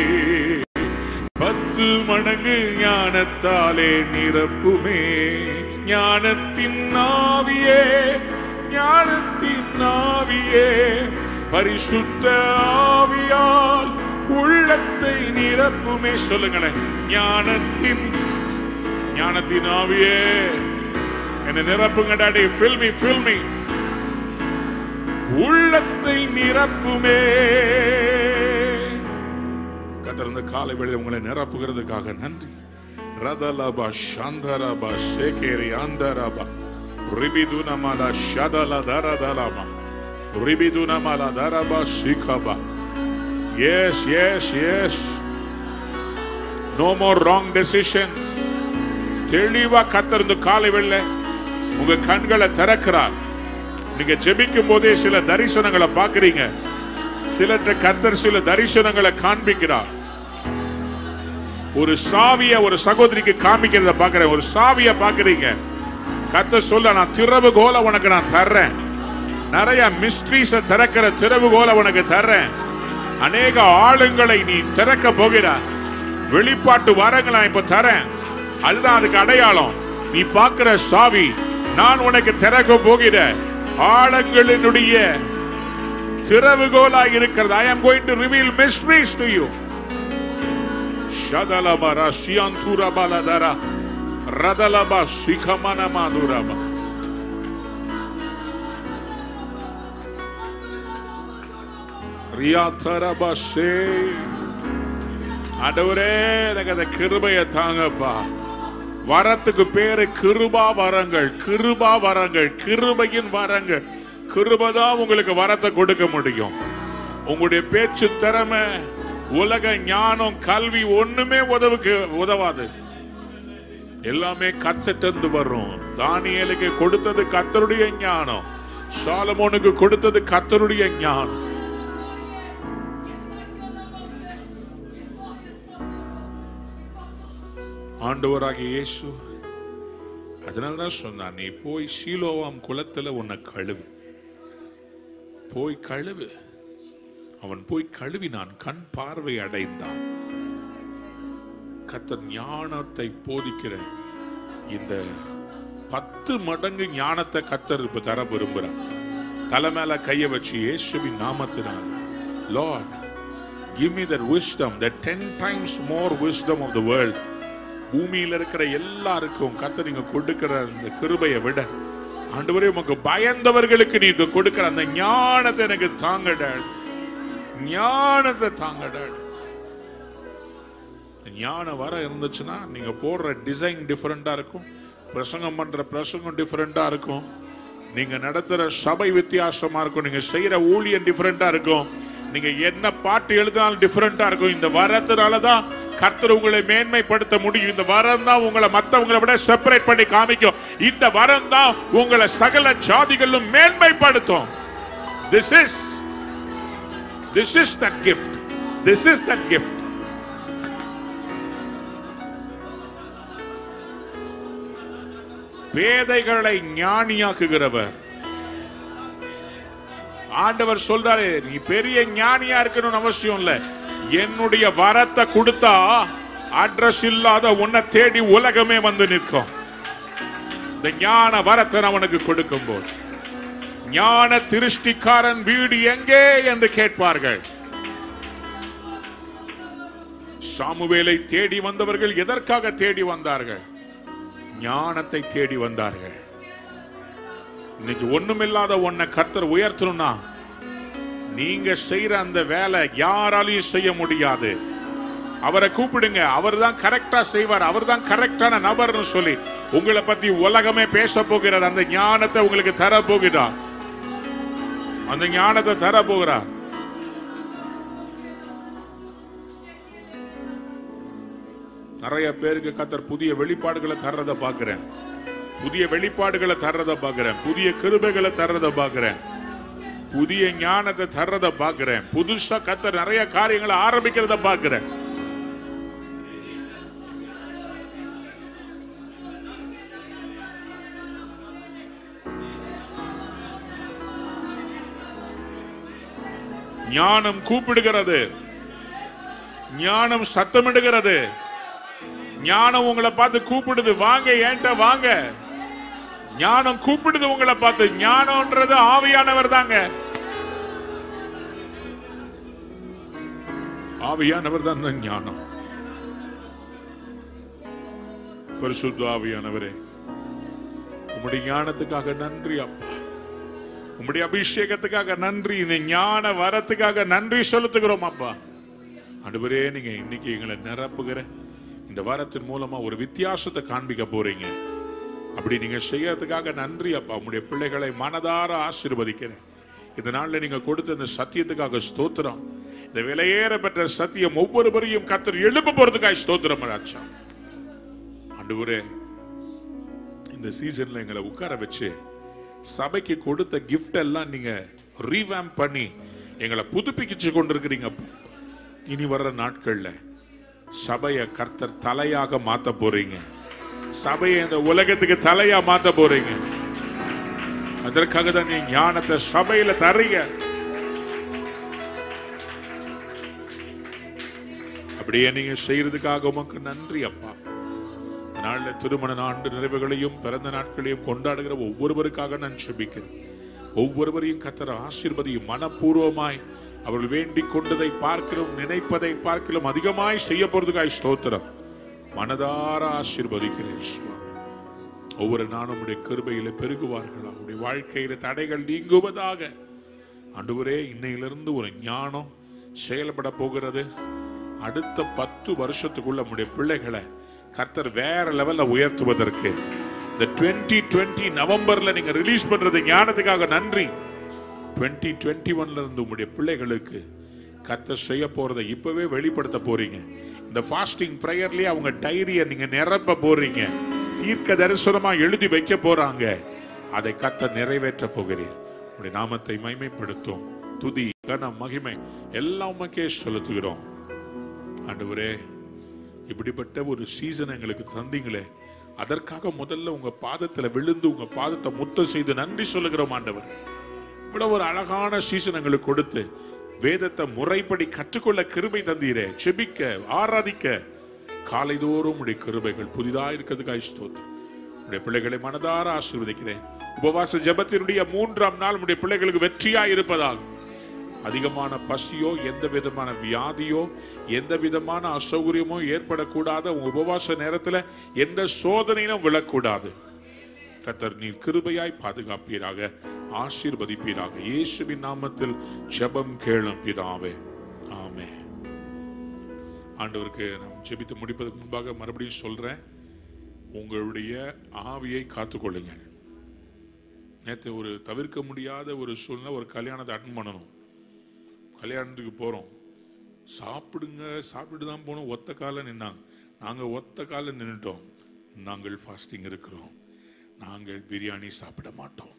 பத்து மடங்கு ஞானத்தாலே நிரப்புமே ஞானத்தின் ஆவியே ஞானத்தின் ஆவியே பரிசுத்த ஆவியால் உள்ளத்தை நிரப்புமே சொல்லுங்களேன் ஞானத்தின் ஞானத்தின் ஆவியே என்னை நிரப்புங்க daddy fill me fill me உள்ளத்தை நிரப்புமே கத்திருந்த காலை வேளையில் உங்களை நிரப்புகிறதுக்காக நன்றி ரதலபா சந்தரபா ஷேகேரி ஆந்தரபா ரிபிதுனமல ஷதல தரதலபா ரிபிதுனமல தரபா ஷிகபா yes yes yes no more wrong decisions தெளிவா கத்திருந்து காலை வெள்ள உங்க கண்களை திறக்கிறார் நீங்க ஜெபிக்கும் போதே சில தரிசனங்களை பாக்குறீங்க சிலற்ற கத்தர் சில தரிசனங்களை காண்பிக்கிறார் ஒரு சாவிய ஒரு சகோதரிக்கு காமிக்கிறத பாக்குறேன் ஒரு சாவிய பாக்குறீங்க கத்தர் சொல்ல நான் திறவுகோல உனக்கு நான் தர்றேன் நிறைய மிஸ்ட்ரீஸ திறக்கிற திறவுகோல உனக்கு தர்றேன் அநேக ஆளுங்களை நீ திறக்க போகிறாய் வெளிப்பாட்டு வரங்களை நான் இப்ப தரேன் அதுதான் அதுக்கு அடையாளம் நீ பார்க்கிற சாவி நான் உனக்கு திறக்க போகிற ஆழங்களினுடைய திறவுகோலாய் இருக்கிறது I am going to reveal mysteries to you ஷதலபர ஷியந்துரபலதர ரதலப சிகமன மாதுரப ரியாதரப ஷே ஆண்டவரே எனக்கு அந்த கிருபையை தாங்கப்பா வரத்துக்கு பேரு கிருபா வரங்கள் கிருபா வரங்கள் கிருபையின் வரங்கள் கிருபதான் உங்களுக்கு வரத்தை கொடுக்க முடியும் உங்களுடைய பேச்சு திறமை உலக ஞானம் கல்வி ஒண்ணுமே உதவுக்கு உதவாது எல்லாமே கத்துட்டு வரும் தானியலுக்கு கொடுத்தது கத்தருடைய ஞானம் சாலமோனுக்கு கொடுத்தது கத்தருடைய ஞானம் ஆண்டவராகிய இயேசு அதனால்தான் சொன்னார் நீ போய் சீலோவாம் குளத்துல உன்னை கழுவு போய் கழுவு அவன் போய் கழுவினான் கண் பார்வை அடைந்தான் கத்தர் ஞானத்தை போதிக்கிற இந்த பத்து மடங்கு ஞானத்தை கத்தர் இப்ப தர விரும்புறார் தலை மேல கைய வச்சு இயேசுவின் நாமத்தினால் Lord give me that wisdom that 10 times more wisdom of the world பூமியில இருக்கிற எல்லாருக்கும் கத்த நீங்க கொடுக்கிற அந்த கிருபையை விட ஆண்டவரே உமக்கு பயந்தவர்களுக்கு நீங்க கொடுக்கிற அந்த ஞானத்தை எனக்கு தாங்கடாள் ஞானத்தை தாங்கடாள் ஞானம் வர இருந்துச்சுன்னா நீங்க போடுற டிசைன் டிஃபரெண்டா இருக்கும் பிரசங்கம் பண்ற பிரசங்கம் டிஃபரெண்டா இருக்கும் நீங்க நடத்துற சபை வித்தியாசமா இருக்கும் நீங்க செய்யற ஊழியம் டிஃபரெண்டா இருக்கும் நீங்க என்ன பாட்டு எழுதினாலும் டிஃபரெண்டா இருக்கும் இந்த வரத்தினால தான் கர்த்தர் உங்களை மேன்மைப்படுத்த முடியும் இந்த வரம் தான் உங்களை மத்தவங்களை விட செப்பரேட் பண்ணி காமிக்கும் இந்த வரம் தான் உங்களை சகல ஜாதிகளிலும் மேன்மைப்படுத்தும் this is this is that gift this is that gift பேதைகளை ஞானியாக்குகிறவர் ஆண்டவர் சொல்றாரு நீ பெரிய ஞானியா இருக்கணும்னு அவசியம் இல்ல என்னுடைய வரத்தை கொடுத்தா அட்ரஸ் இல்லாத உன்னை தேடி உலகமே வந்து நிற்கும் இந்த ஞான வரத்தை நான் உனக்கு கொடுக்கும் போது ஞான திருஷ்டிக்காரன் வீடு எங்கே என்று கேட்பார்கள் சாமுவேலை தேடி வந்தவர்கள் எதற்காக தேடி வந்தார்கள் ஞானத்தை தேடி வந்தார்கள் இன்னைக்கு ஒண்ணுமில்லாத ஒன்ன கர்த்தர் உயர்த்தணும்னா நீங்க செய்யற அந்த வேலை யாராலையும் செய்ய முடியாது அவரை கூப்பிடுங்க அவர் தான் கரெக்டா செய்வார் அவர் தான் கரெக்டான நபர்னு சொல்லி உங்களை பத்தி உலகமே பேச போகிறது அந்த ஞானத்தை உங்களுக்கு தர போகிறார் அந்த ஞானத்தை தர போகிறார் நிறைய பேருக்கு கத்தர் புதிய வெளிப்பாடுகளை தர்றத பாக்குறேன் புதிய வெளிப்பாடுகளை தர்றத பாக்குறேன் புதிய கிருபைகளை தர்றத பாக்குறேன் புதிய ஞானத்தை தர்றத பாக்குறேன் புதுசா கத்தர் நிறைய காரியங்களை ஆரம்பிக்கிறத பாக்குறேன் ஞானம் கூப்பிடுகிறது ஞானம் சத்தமிடுகிறது ஞானம் உங்களை பார்த்து கூப்பிடுது வாங்க ஏன்ட்ட வாங்க ஞானம் கூப்பிடுது உங்களை பார்த்து ஞானம்ன்றது ஆவியானவர் தாங்க ஆவியானவர் தான் அந்த ஞானம் பரிசுத்த ஆவியானவரே உம்முடைய ஞானத்துக்காக நன்றி அப்பா உம்முடைய அபிஷேகத்துக்காக நன்றி இந்த ஞான வரத்துக்காக நன்றி செலுத்துகிறோம் அப்பா ஆண்டவரே நீங்க இன்னைக்கு எங்களை நிரப்புகிற இந்த வரத்தின் மூலமா ஒரு வித்தியாசத்தை காண்பிக்க போறீங்க அப்படி நீங்க செய்யறதுக்காக நன்றி அப்பா உம்முடைய பிள்ளைகளை மனதார ஆசீர்வதிக்கிறேன் இந்த நாள்ல நீங்க கொடுத்த இந்த சத்தியத்துக்காக ஸ்தோத்திரம் இந்த விலையேற பெற்ற சத்தியம் ஒவ்வொருவரையும் கத்தர் எழுப்ப போறதுக்காக ஸ்தோத்திரம் ராஜா ஆண்டவரே இந்த சீசன்ல எங்களை உட்கார வச்சு சபைக்கு கொடுத்த gift எல்லாம் நீங்க ரீவேம் பண்ணி எங்களை புதுப்பிக்கிச்சு கொண்டிருக்கிறீங்க அப்பா. இனி வர்ற நாட்கள்ல சபைய கர்த்தர் தலையாக மாத்த போறீங்க சபையை இந்த உலகத்துக்கு தலையா மாத்த போறீங்க அதற்காக தான் நீ ஞானத்தை சபையில தர்றீங்க அப்படியே நீங்க செய்யறதுக்காக உமக்கு நன்றி அப்பா இந்த நாள்ல திருமண ஆண்டு நிறைவுகளையும் பிறந்த நாட்களையும் கொண்டாடுகிற ஒவ்வொருவருக்காக நான் செபிக்கிறேன் ஒவ்வொருவரையும் கத்தர ஆசீர்வதியும் மனப்பூர்வமாய் அவர்கள் வேண்டிக் கொண்டதை பார்க்கிறோம் நினைப்பதை பார்க்கிறோம் அதிகமாய் செய்ய போறதுக்காய் ஸ்தோத்திரம் மனதார ஆசீர்வதிக்கிறேன் சுவாமி ஒவ்வொரு நாளும் உடைய கிருபையில பெருகுவார்கள் அவருடைய வாழ்க்கையில தடைகள் நீங்குவதாக ஆண்டவரே இன்னையிலிருந்து ஒரு ஞானம் செயல்பட போகிறது அடுத்த பத்து வருஷத்துக்குள்ள நம்முடைய பிள்ளைகளை கர்த்தர் வேற லெவல்ல உயர்த்துவதற்கு இந்த 2020 நவம்பர்ல நீங்க ரிலீஸ் பண்றது ஞானத்துக்காக நன்றி 2021 ஒன்ல இருந்து உங்களுடைய பிள்ளைகளுக்கு கர்த்தர் செய்ய போறதை இப்பவே வெளிப்படுத்த போறீங்க இந்த ஃபாஸ்டிங் ப்ரேயர்லயே அவங்க டைரியை நீங்க நிரப்ப போறீங்க தீர்க்க தரிசனமா எழுதி வைக்க போறாங்க அதை கர்த்தர் நிறைவேற்ற போகிறீர் உங்களுடைய நாமத்தை மைமைப்படுத்தும் துதி கன மகிமை எல்லாம் உமக்கே செலுத்துகிறோம் ஆண்டவரே இப்படிப்பட்ட ஒரு சீசன் எங்களுக்கு தந்தீங்களே அதற்காக முதல்ல உங்க பாதத்துல விழுந்து உங்க பாதத்தை முத்தம் செய்து நன்றி சொல்லுகிறோம் ஆண்டவர் இவ்வளவு ஒரு அழகான சீசன் எங்களுக்கு கொடுத்து வேதத்தை முறைப்படி கற்றுக்கொள்ள கிருபை தந்தீரே செபிக்க ஆராதிக்க காலைதோறும் உடைய கிருபைகள் புதிதா இருக்கிறதுக்காக ஸ்தோத்திரம் உடைய பிள்ளைகளை மனதார ஆசீர்வதிக்கிறேன் உபவாச ஜெபத்தினுடைய மூன்றாம் நாள் உடைய பிள்ளைகளுக்கு வெற்றியா இருப்பதாக அதிகமான பசியோ எந்த விதமான வியாதியோ எந்த விதமான அசௌகரியமோ ஏற்படக்கூடாத உங்க உபவாச நேரத்துல எந்த சோதனையிலும் விழக்கூடாது கத்தர் நீர் கிருபையாய் பாதுகாப்பீராக ஆசீர்வதிப்பீராக இயேசுவின் நாமத்தில் ஜெபம் கேளும் பிதாவே ஆமே ஆண்டவருக்கு நாம் ஜெபித்து முடிப்பதற்கு முன்பாக மறுபடியும் சொல்றேன் உங்களுடைய ஆவியை காத்துக்கொள்ளுங்கள் நேற்று ஒரு தவிர்க்க முடியாத ஒரு சூழ்நிலை ஒரு கல்யாணத்தை அட்டன் பண்ணணும் கல்யாணத்துக்கு போறோம் சாப்பிடுங்க சாப்பிட்டு தான் போனோம் ஒத்த கால நின்னாங்க நாங்க ஒத்த கால நின்னுட்டோம் நாங்கள் ஃபாஸ்டிங் இருக்கிறோம் நாங்கள் பிரியாணி சாப்பிட மாட்டோம்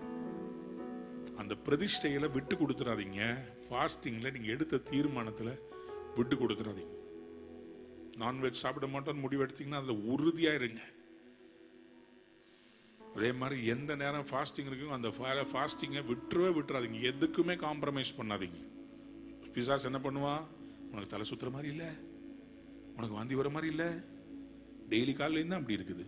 அந்த பிரதிஷ்டையில விட்டு கொடுத்துறாதீங்க ஃபாஸ்டிங்ல நீங்க எடுத்த தீர்மானத்துல விட்டு கொடுத்துறாதீங்க நான்வெஜ் சாப்பிட மாட்டோம்னு முடிவு எடுத்தீங்கன்னா அதுல உறுதியா இருங்க அதே மாதிரி எந்த நேரம் ஃபாஸ்டிங் இருக்குமோ அந்த ஃபாஸ்டிங்கை விட்டுறவே விட்டுறாதீங்க எதுக்குமே காம்ப்ரமைஸ் பண்ணாதீங்க பிசாஸ் என்ன பண்ணுவான் உனக்கு தலை சுத்துற மாதிரி இல்லை உனக்கு வாந்தி வர மாதிரி இல்லை டெய்லி காலையில தான் அப்படி இருக்குது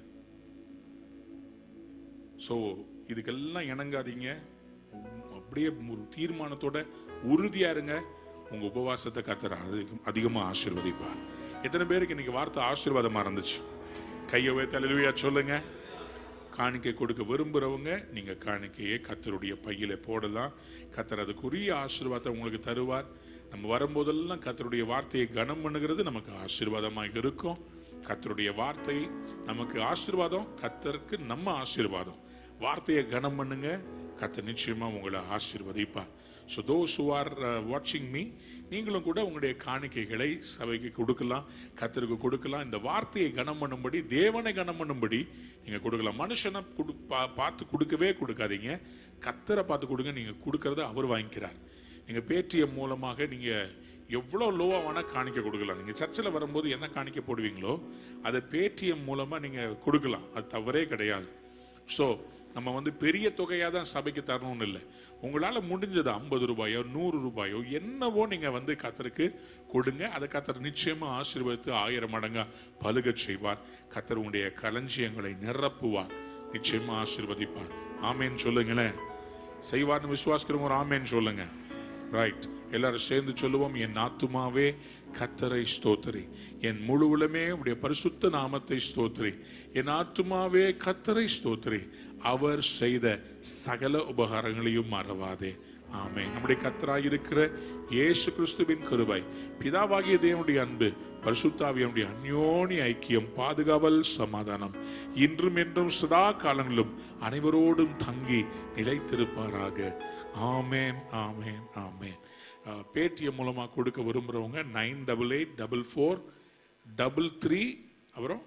ஸோ இதுக்கெல்லாம் இணங்காதீங்க அப்படியே ஒரு தீர்மானத்தோட உறுதியா இருங்க உங்க உபவாசத்தை கத்துற அதிகமா ஆசீர்வதிப்பார் எத்தனை பேருக்கு இன்னைக்கு வார்த்தை ஆசீர்வாதமா இருந்துச்சு கையை தலைவியா சொல்லுங்க காணிக்கை கொடுக்க விரும்புறவங்க நீங்க காணிக்கையை கத்தருடைய பையில போடலாம் கத்தர் அதுக்குரிய ஆசீர்வாதத்தை உங்களுக்கு தருவார் நம்ம வரும்போதெல்லாம் கத்தருடைய வார்த்தையை கனம் பண்ணுகிறது நமக்கு ஆசீர்வாதமாக இருக்கும் கத்தருடைய வார்த்தை நமக்கு ஆசீர்வாதம் கத்தருக்கு நம்ம ஆசீர்வாதம் வார்த்தையை கனம் பண்ணுங்க கத்தர் நிச்சயமா உங்களை ஆசீர்வதிப்பார் ஸோ தோஸ் who are வாட்சிங் மீ நீங்களும் கூட உங்களுடைய காணிக்கைகளை சபைக்கு கொடுக்கலாம் கத்தருக்கு கொடுக்கலாம் இந்த வார்த்தையை கனம் பண்ணும்படி தேவனை கனம் பண்ணும்படி நீங்க கொடுக்கலாம் மனுஷனை கொடு பா- பார்த்து கொடுக்கவே கொடுக்காதீங்க கத்தரை பார்த்து கொடுங்க நீங்க கொடுக்கறத அவர் வாங்கிக்கிறார் நீங்க பேடிஎம் மூலமாக நீங்க எவ்வளோ லோவா வேணா காணிக்க கொடுக்கலாம் நீங்க சர்ச்சில் வரும்போது என்ன காணிக்க போடுவீங்களோ அதை பேடிஎம் மூலமா நீங்க கொடுக்கலாம் அது தவறே கிடையாது ஸோ நம்ம வந்து பெரிய தொகையா தான் சபைக்கு தரணும்னு இல்லை உங்களால முடிஞ்சது ஐம்பது ரூபாயோ நூறு ரூபாயோ என்னவோ நீங்க வந்து கத்தருக்கு கொடுங்க அதை கத்தர் நிச்சயமா ஆசீர்வதித்து ஆயிரம் மடங்கா பலுகச் செய்வார் கத்தர் உங்களுடைய களஞ்சியங்களை நிரப்புவார் நிச்சயமா ஆசீர்வதிப்பார் ஆமேன்னு சொல்லுங்களேன் செய்வார்னு விசுவாசிக்கிறவங்க ஒரு ஆமேன்னு சொல்லுங்க ரைட் எல்லாரும் சேர்ந்து சொல்லுவோம் என் ஆத்துமாவே கத்தரை ஸ்தோத்திரி என் முழு உளமே உடைய பரிசுத்த நாமத்தை ஸ்தோத்திரி என் ஆத்துமாவே கத்தரை ஸ்தோத்திரி அவர் செய்த சகல உபகாரங்களையும் மறவாதே ஆமே நம்முடைய கத்தராய் இருக்கிற இயேசு கிறிஸ்துவின் கிருபை பிதாவாகிய தேவனுடைய அன்பு பரிசுத்தாவியனுடைய அந்யோனி ஐக்கியம் பாதுகாவல் சமாதானம் இன்றும் என்றும் சதா காலங்களிலும் அனைவரோடும் தங்கி நிலைத்திருப்பாராக ஆமேன் ஆமேன் ஆமேன் அஹ், பேடிஎம் மூலமா கொடுக்க விரும்புறவங்க nine double eight double four double three அப்புறம்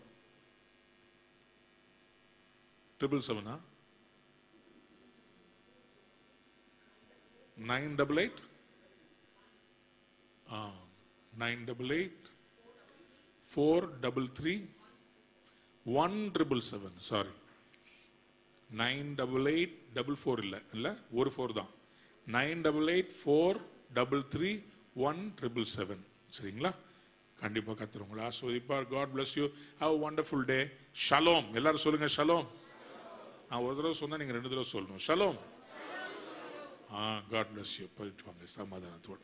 ட்ரிபிள் செவனா nine double eight nine double eight four double three one triple seven sorry nine double eight double four இல்லை இல்லை ஒரு ஃபோர் தான் nine double eight four double three one triple seven சரிங்களா கண்டிப்பாக கத்துரு உங்களை ஆஸ்வதிப்பார் God bless you have wonderful day ஷலோம் எல்லாரும் சொல்லுங்க ஷலோம் நான் ஒரு தடவை சொன்னா நீங்க ரெண்டு தடவை சொல்லணும் ஷலோம் ஆ காட் பிளஸ் யூ போயிட்டு வாங்க சமாதானத்தோட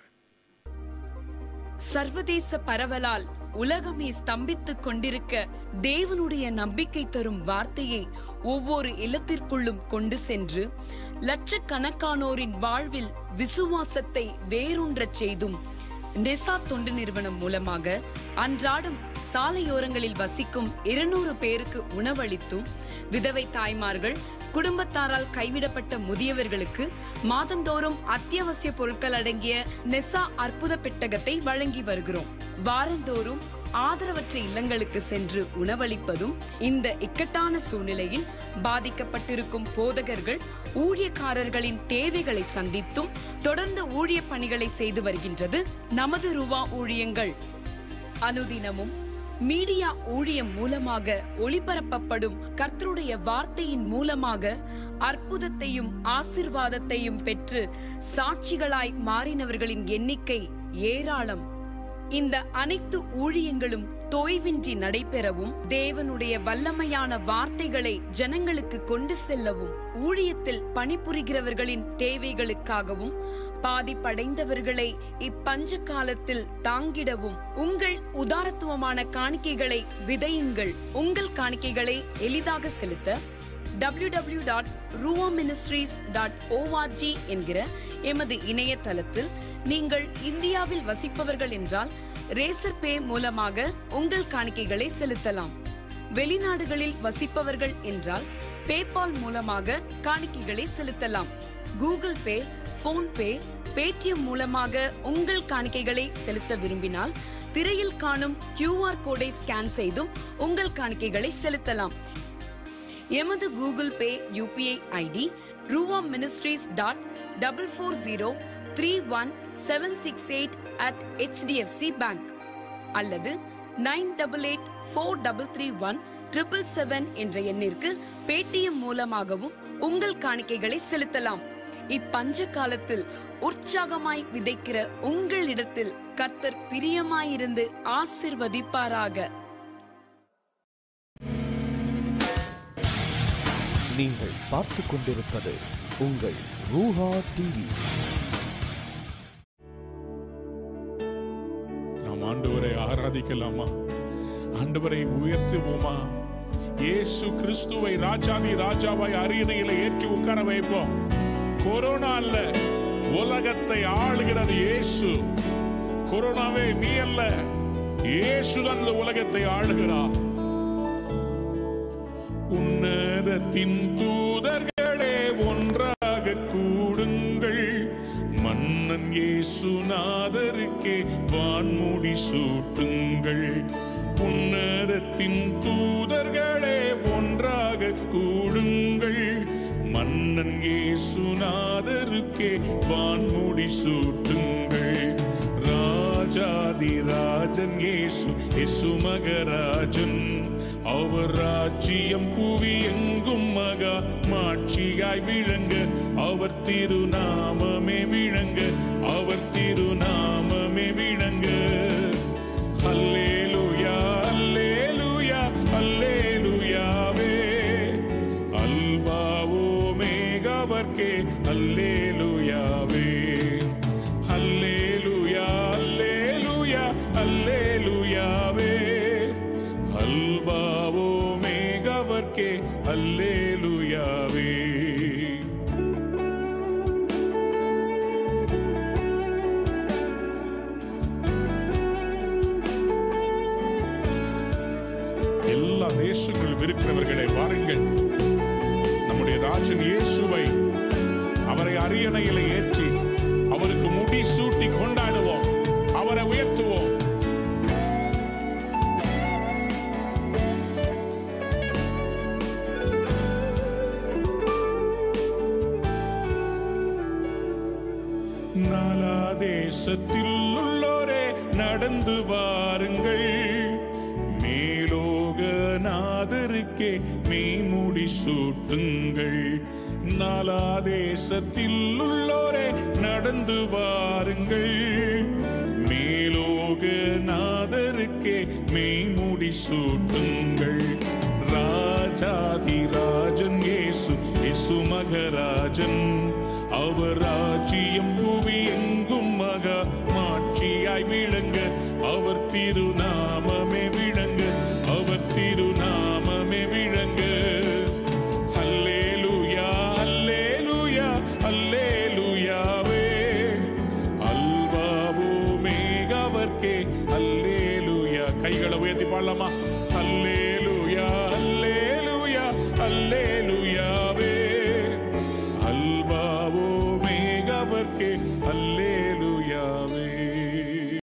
சர்வதேச பரவலால் உலகமே ஸ்தம்பித்துக் கொண்டிருக்க தேவனுடைய நம்பிக்கை தரும் வார்த்தையை ஒவ்வொரு இல்லத்திற்குள்ளும் கொண்டு சென்று லட்சக்கணக்கானோரின் வாழ்வில் விசுவாசத்தை வேரூன்றச் செய்தும் நெசா தொண்டு நிறுவனம் மூலமாக அன்றாடம் சாலையோரங்களில் வசிக்கும் இருநூறு பேருக்கு உணவளித்தும் விதவை தாய்மார்கள் குடும்பத்தாரால் கைவிடப்பட்ட முதியவர்களுக்கு மாதந்தோறும் அத்தியாவசிய பொருட்கள் அடங்கிய நெசா அற்புத பெட்டகத்தை வழங்கி வருகிறோம் வாரந்தோறும் ஆதரவற்ற இல்லங்களுக்கு சென்று உணவளிப்பதும் இந்த இக்கட்டான சூழ்நிலையில் பாதிக்கப்பட்டிருக்கும் போதகர்கள் ஊழியக்காரர்களின் தேவைகளை சந்தித்தும் தொடர்ந்து ஊழிய பணிகளை செய்து வருகின்றது நமது ரூபா ஊழியங்கள் அனுதினமும் மீடியா ஊழியம் மூலமாக ஒளிபரப்பப்படும் கர்த்தருடைய வார்த்தையின் மூலமாக அற்புதத்தையும் ஆசிர்வாதத்தையும் பெற்று சாட்சிகளாய் மாறினவர்களின் எண்ணிக்கை ஏராளம் இந்த அனைத்து ஊழியங்களும் தொய்வின்றி நடைபெறவும் தேவனுடைய வல்லமையான வார்த்தைகளை ஜனங்களுக்கு கொண்டு செல்லவும் ஊழியத்தில் பணிபுரிகிறவர்களின் தேவைகளுக்காகவும் பாதிப்படைந்தவர்களை இப்பஞ்ச காலத்தில் தாங்கிடவும் உங்கள் உதாரத்துவமான காணிக்கைகளை விதையுங்கள் உங்கள் காணிக்கைகளை எளிதாக செலுத்த www.ruaministries.org டாட் டாட் என்கிற எமது இணையதளத்தில் நீங்கள் இந்தியாவில் வசிப்பவர்கள் என்றால் ரேசர் பே மூலமாக உங்கள் காணிக்கைகளை செலுத்தலாம் வெளிநாடுகளில் வசிப்பவர்கள் என்றால் பேபால் மூலமாக காணிக்கைகளை செலுத்தலாம் கூகுள் பே போன்பே பேடிஎம் மூலமாக உங்கள் காணிக்கைகளை செலுத்த விரும்பினால் திரையில் காணும் QR கோடை ஸ்கேன் செய்தும் உங்கள் காணிக்கைகளை செலுத்தலாம் எமது கூகுள் பே யூபிஐ ஐடி ரூவா ministries dot double four zero three one seven six eight at HDFC bank அல்லது nine double eight four double three one triple seven என்ற எண்ணிற்கு பேடிஎம் மூலமாகவும் உங்கள் காணிக்கைகளை செலுத்தலாம் இப்பஞ்ச காலத்தில் உற்சாகமாய் விதைக்கிற உங்களிடத்தில் கர்த்தர் பிரியமாயிருந்து ஆசிர்வதிப்பாராக நீங்கள் பார்த்து கொண்டிருப்பது உங்கள் ரூஹா டிவி நாம் ஆண்டவரை ஆராதிக்கலாமா ஆண்டவரை உயர்த்துவோமா இயேசு கிறிஸ்துவை ராஜாவி ராஜாவாய் அரியணையில ஏற்றி உட்கார வைப்போம் கொரோனா அல்ல உலகத்தை ஆளுகிறது இயேசு கொரோனாவே நீ அல்ல இயேசு தான் இந்த உலகத்தை ஆளுகிறார் உன்னதத்தின் தூதர்களே ஒன்றாக கூடுங்கள் மன்னன் இயேசுநாதருக்கே வான்முடி சூட்டுங்கள் உன்னதத்தின் தூதர்களே ஒன்றாக கூடுங்கள் மன்னன் இயேசுநாதருக்கே வான்முடி சூட்டுங்கள் ராஜாதி ராஜன் இயேசு இயேசு மகராஜன் அவர் ராஜ்யம் புவி எங்கும் மகா மாட்சியாய் விளங்க அவர் திருநாமமே விளங்க அவர் திருநாமமே விளங்க அல்லேலூயா அல்லேலூயா அல்லேலூயாவே அல்பாவோ மேகவர்க்கே அல்லேலூயாவே அல்லேலூயா அல்லேலூயா அல்லேலூயாவே அல்பாவோ மேகவர்க்கே அல்லேலூயாவே எல்லா தேசங்களிலும் இருக்கிறவர்களை வாருங்கள் நம்முடைய ராஜன் இயேசுவை அவரை அரியணையில ஏற்றி அவருக்கு முடி சூட்டி கொண்டாடுவோம் அவரை உயர்த்துவோம் நாலா தேசத்தில் உள்ளோரே நடந்து வாருங்கள் மேலோக நாதருக்கே மெய்முடி சூட்டுங்கள் நாலா தேசத்தில் உள்ளோரே நடந்து வாருங்கள் மேலோக நாதருக்கே மெய்முடி சூட்டுங்கள் ராஜாதிராஜன் இயேசு இயேசு மகராஜன் அவர் ராஜ்யம் புவி எங்கும் மகா மாட்சியாய் விளங்க அவர் திருநாமமே விளங்க அவர் திருநாமமே விளங்க அல்லேலூயா அல்லேலூயா அல்லேலூயாவே அல்வாவோ மேகவர்க்கே அல்லேலூயா கைகளை உயர்த்தி பாடலாமா அல்லேலூயா அல்லேலூயா அல்லேலூயாவே அல்பாவோ மேகவர்க்கே அல்லே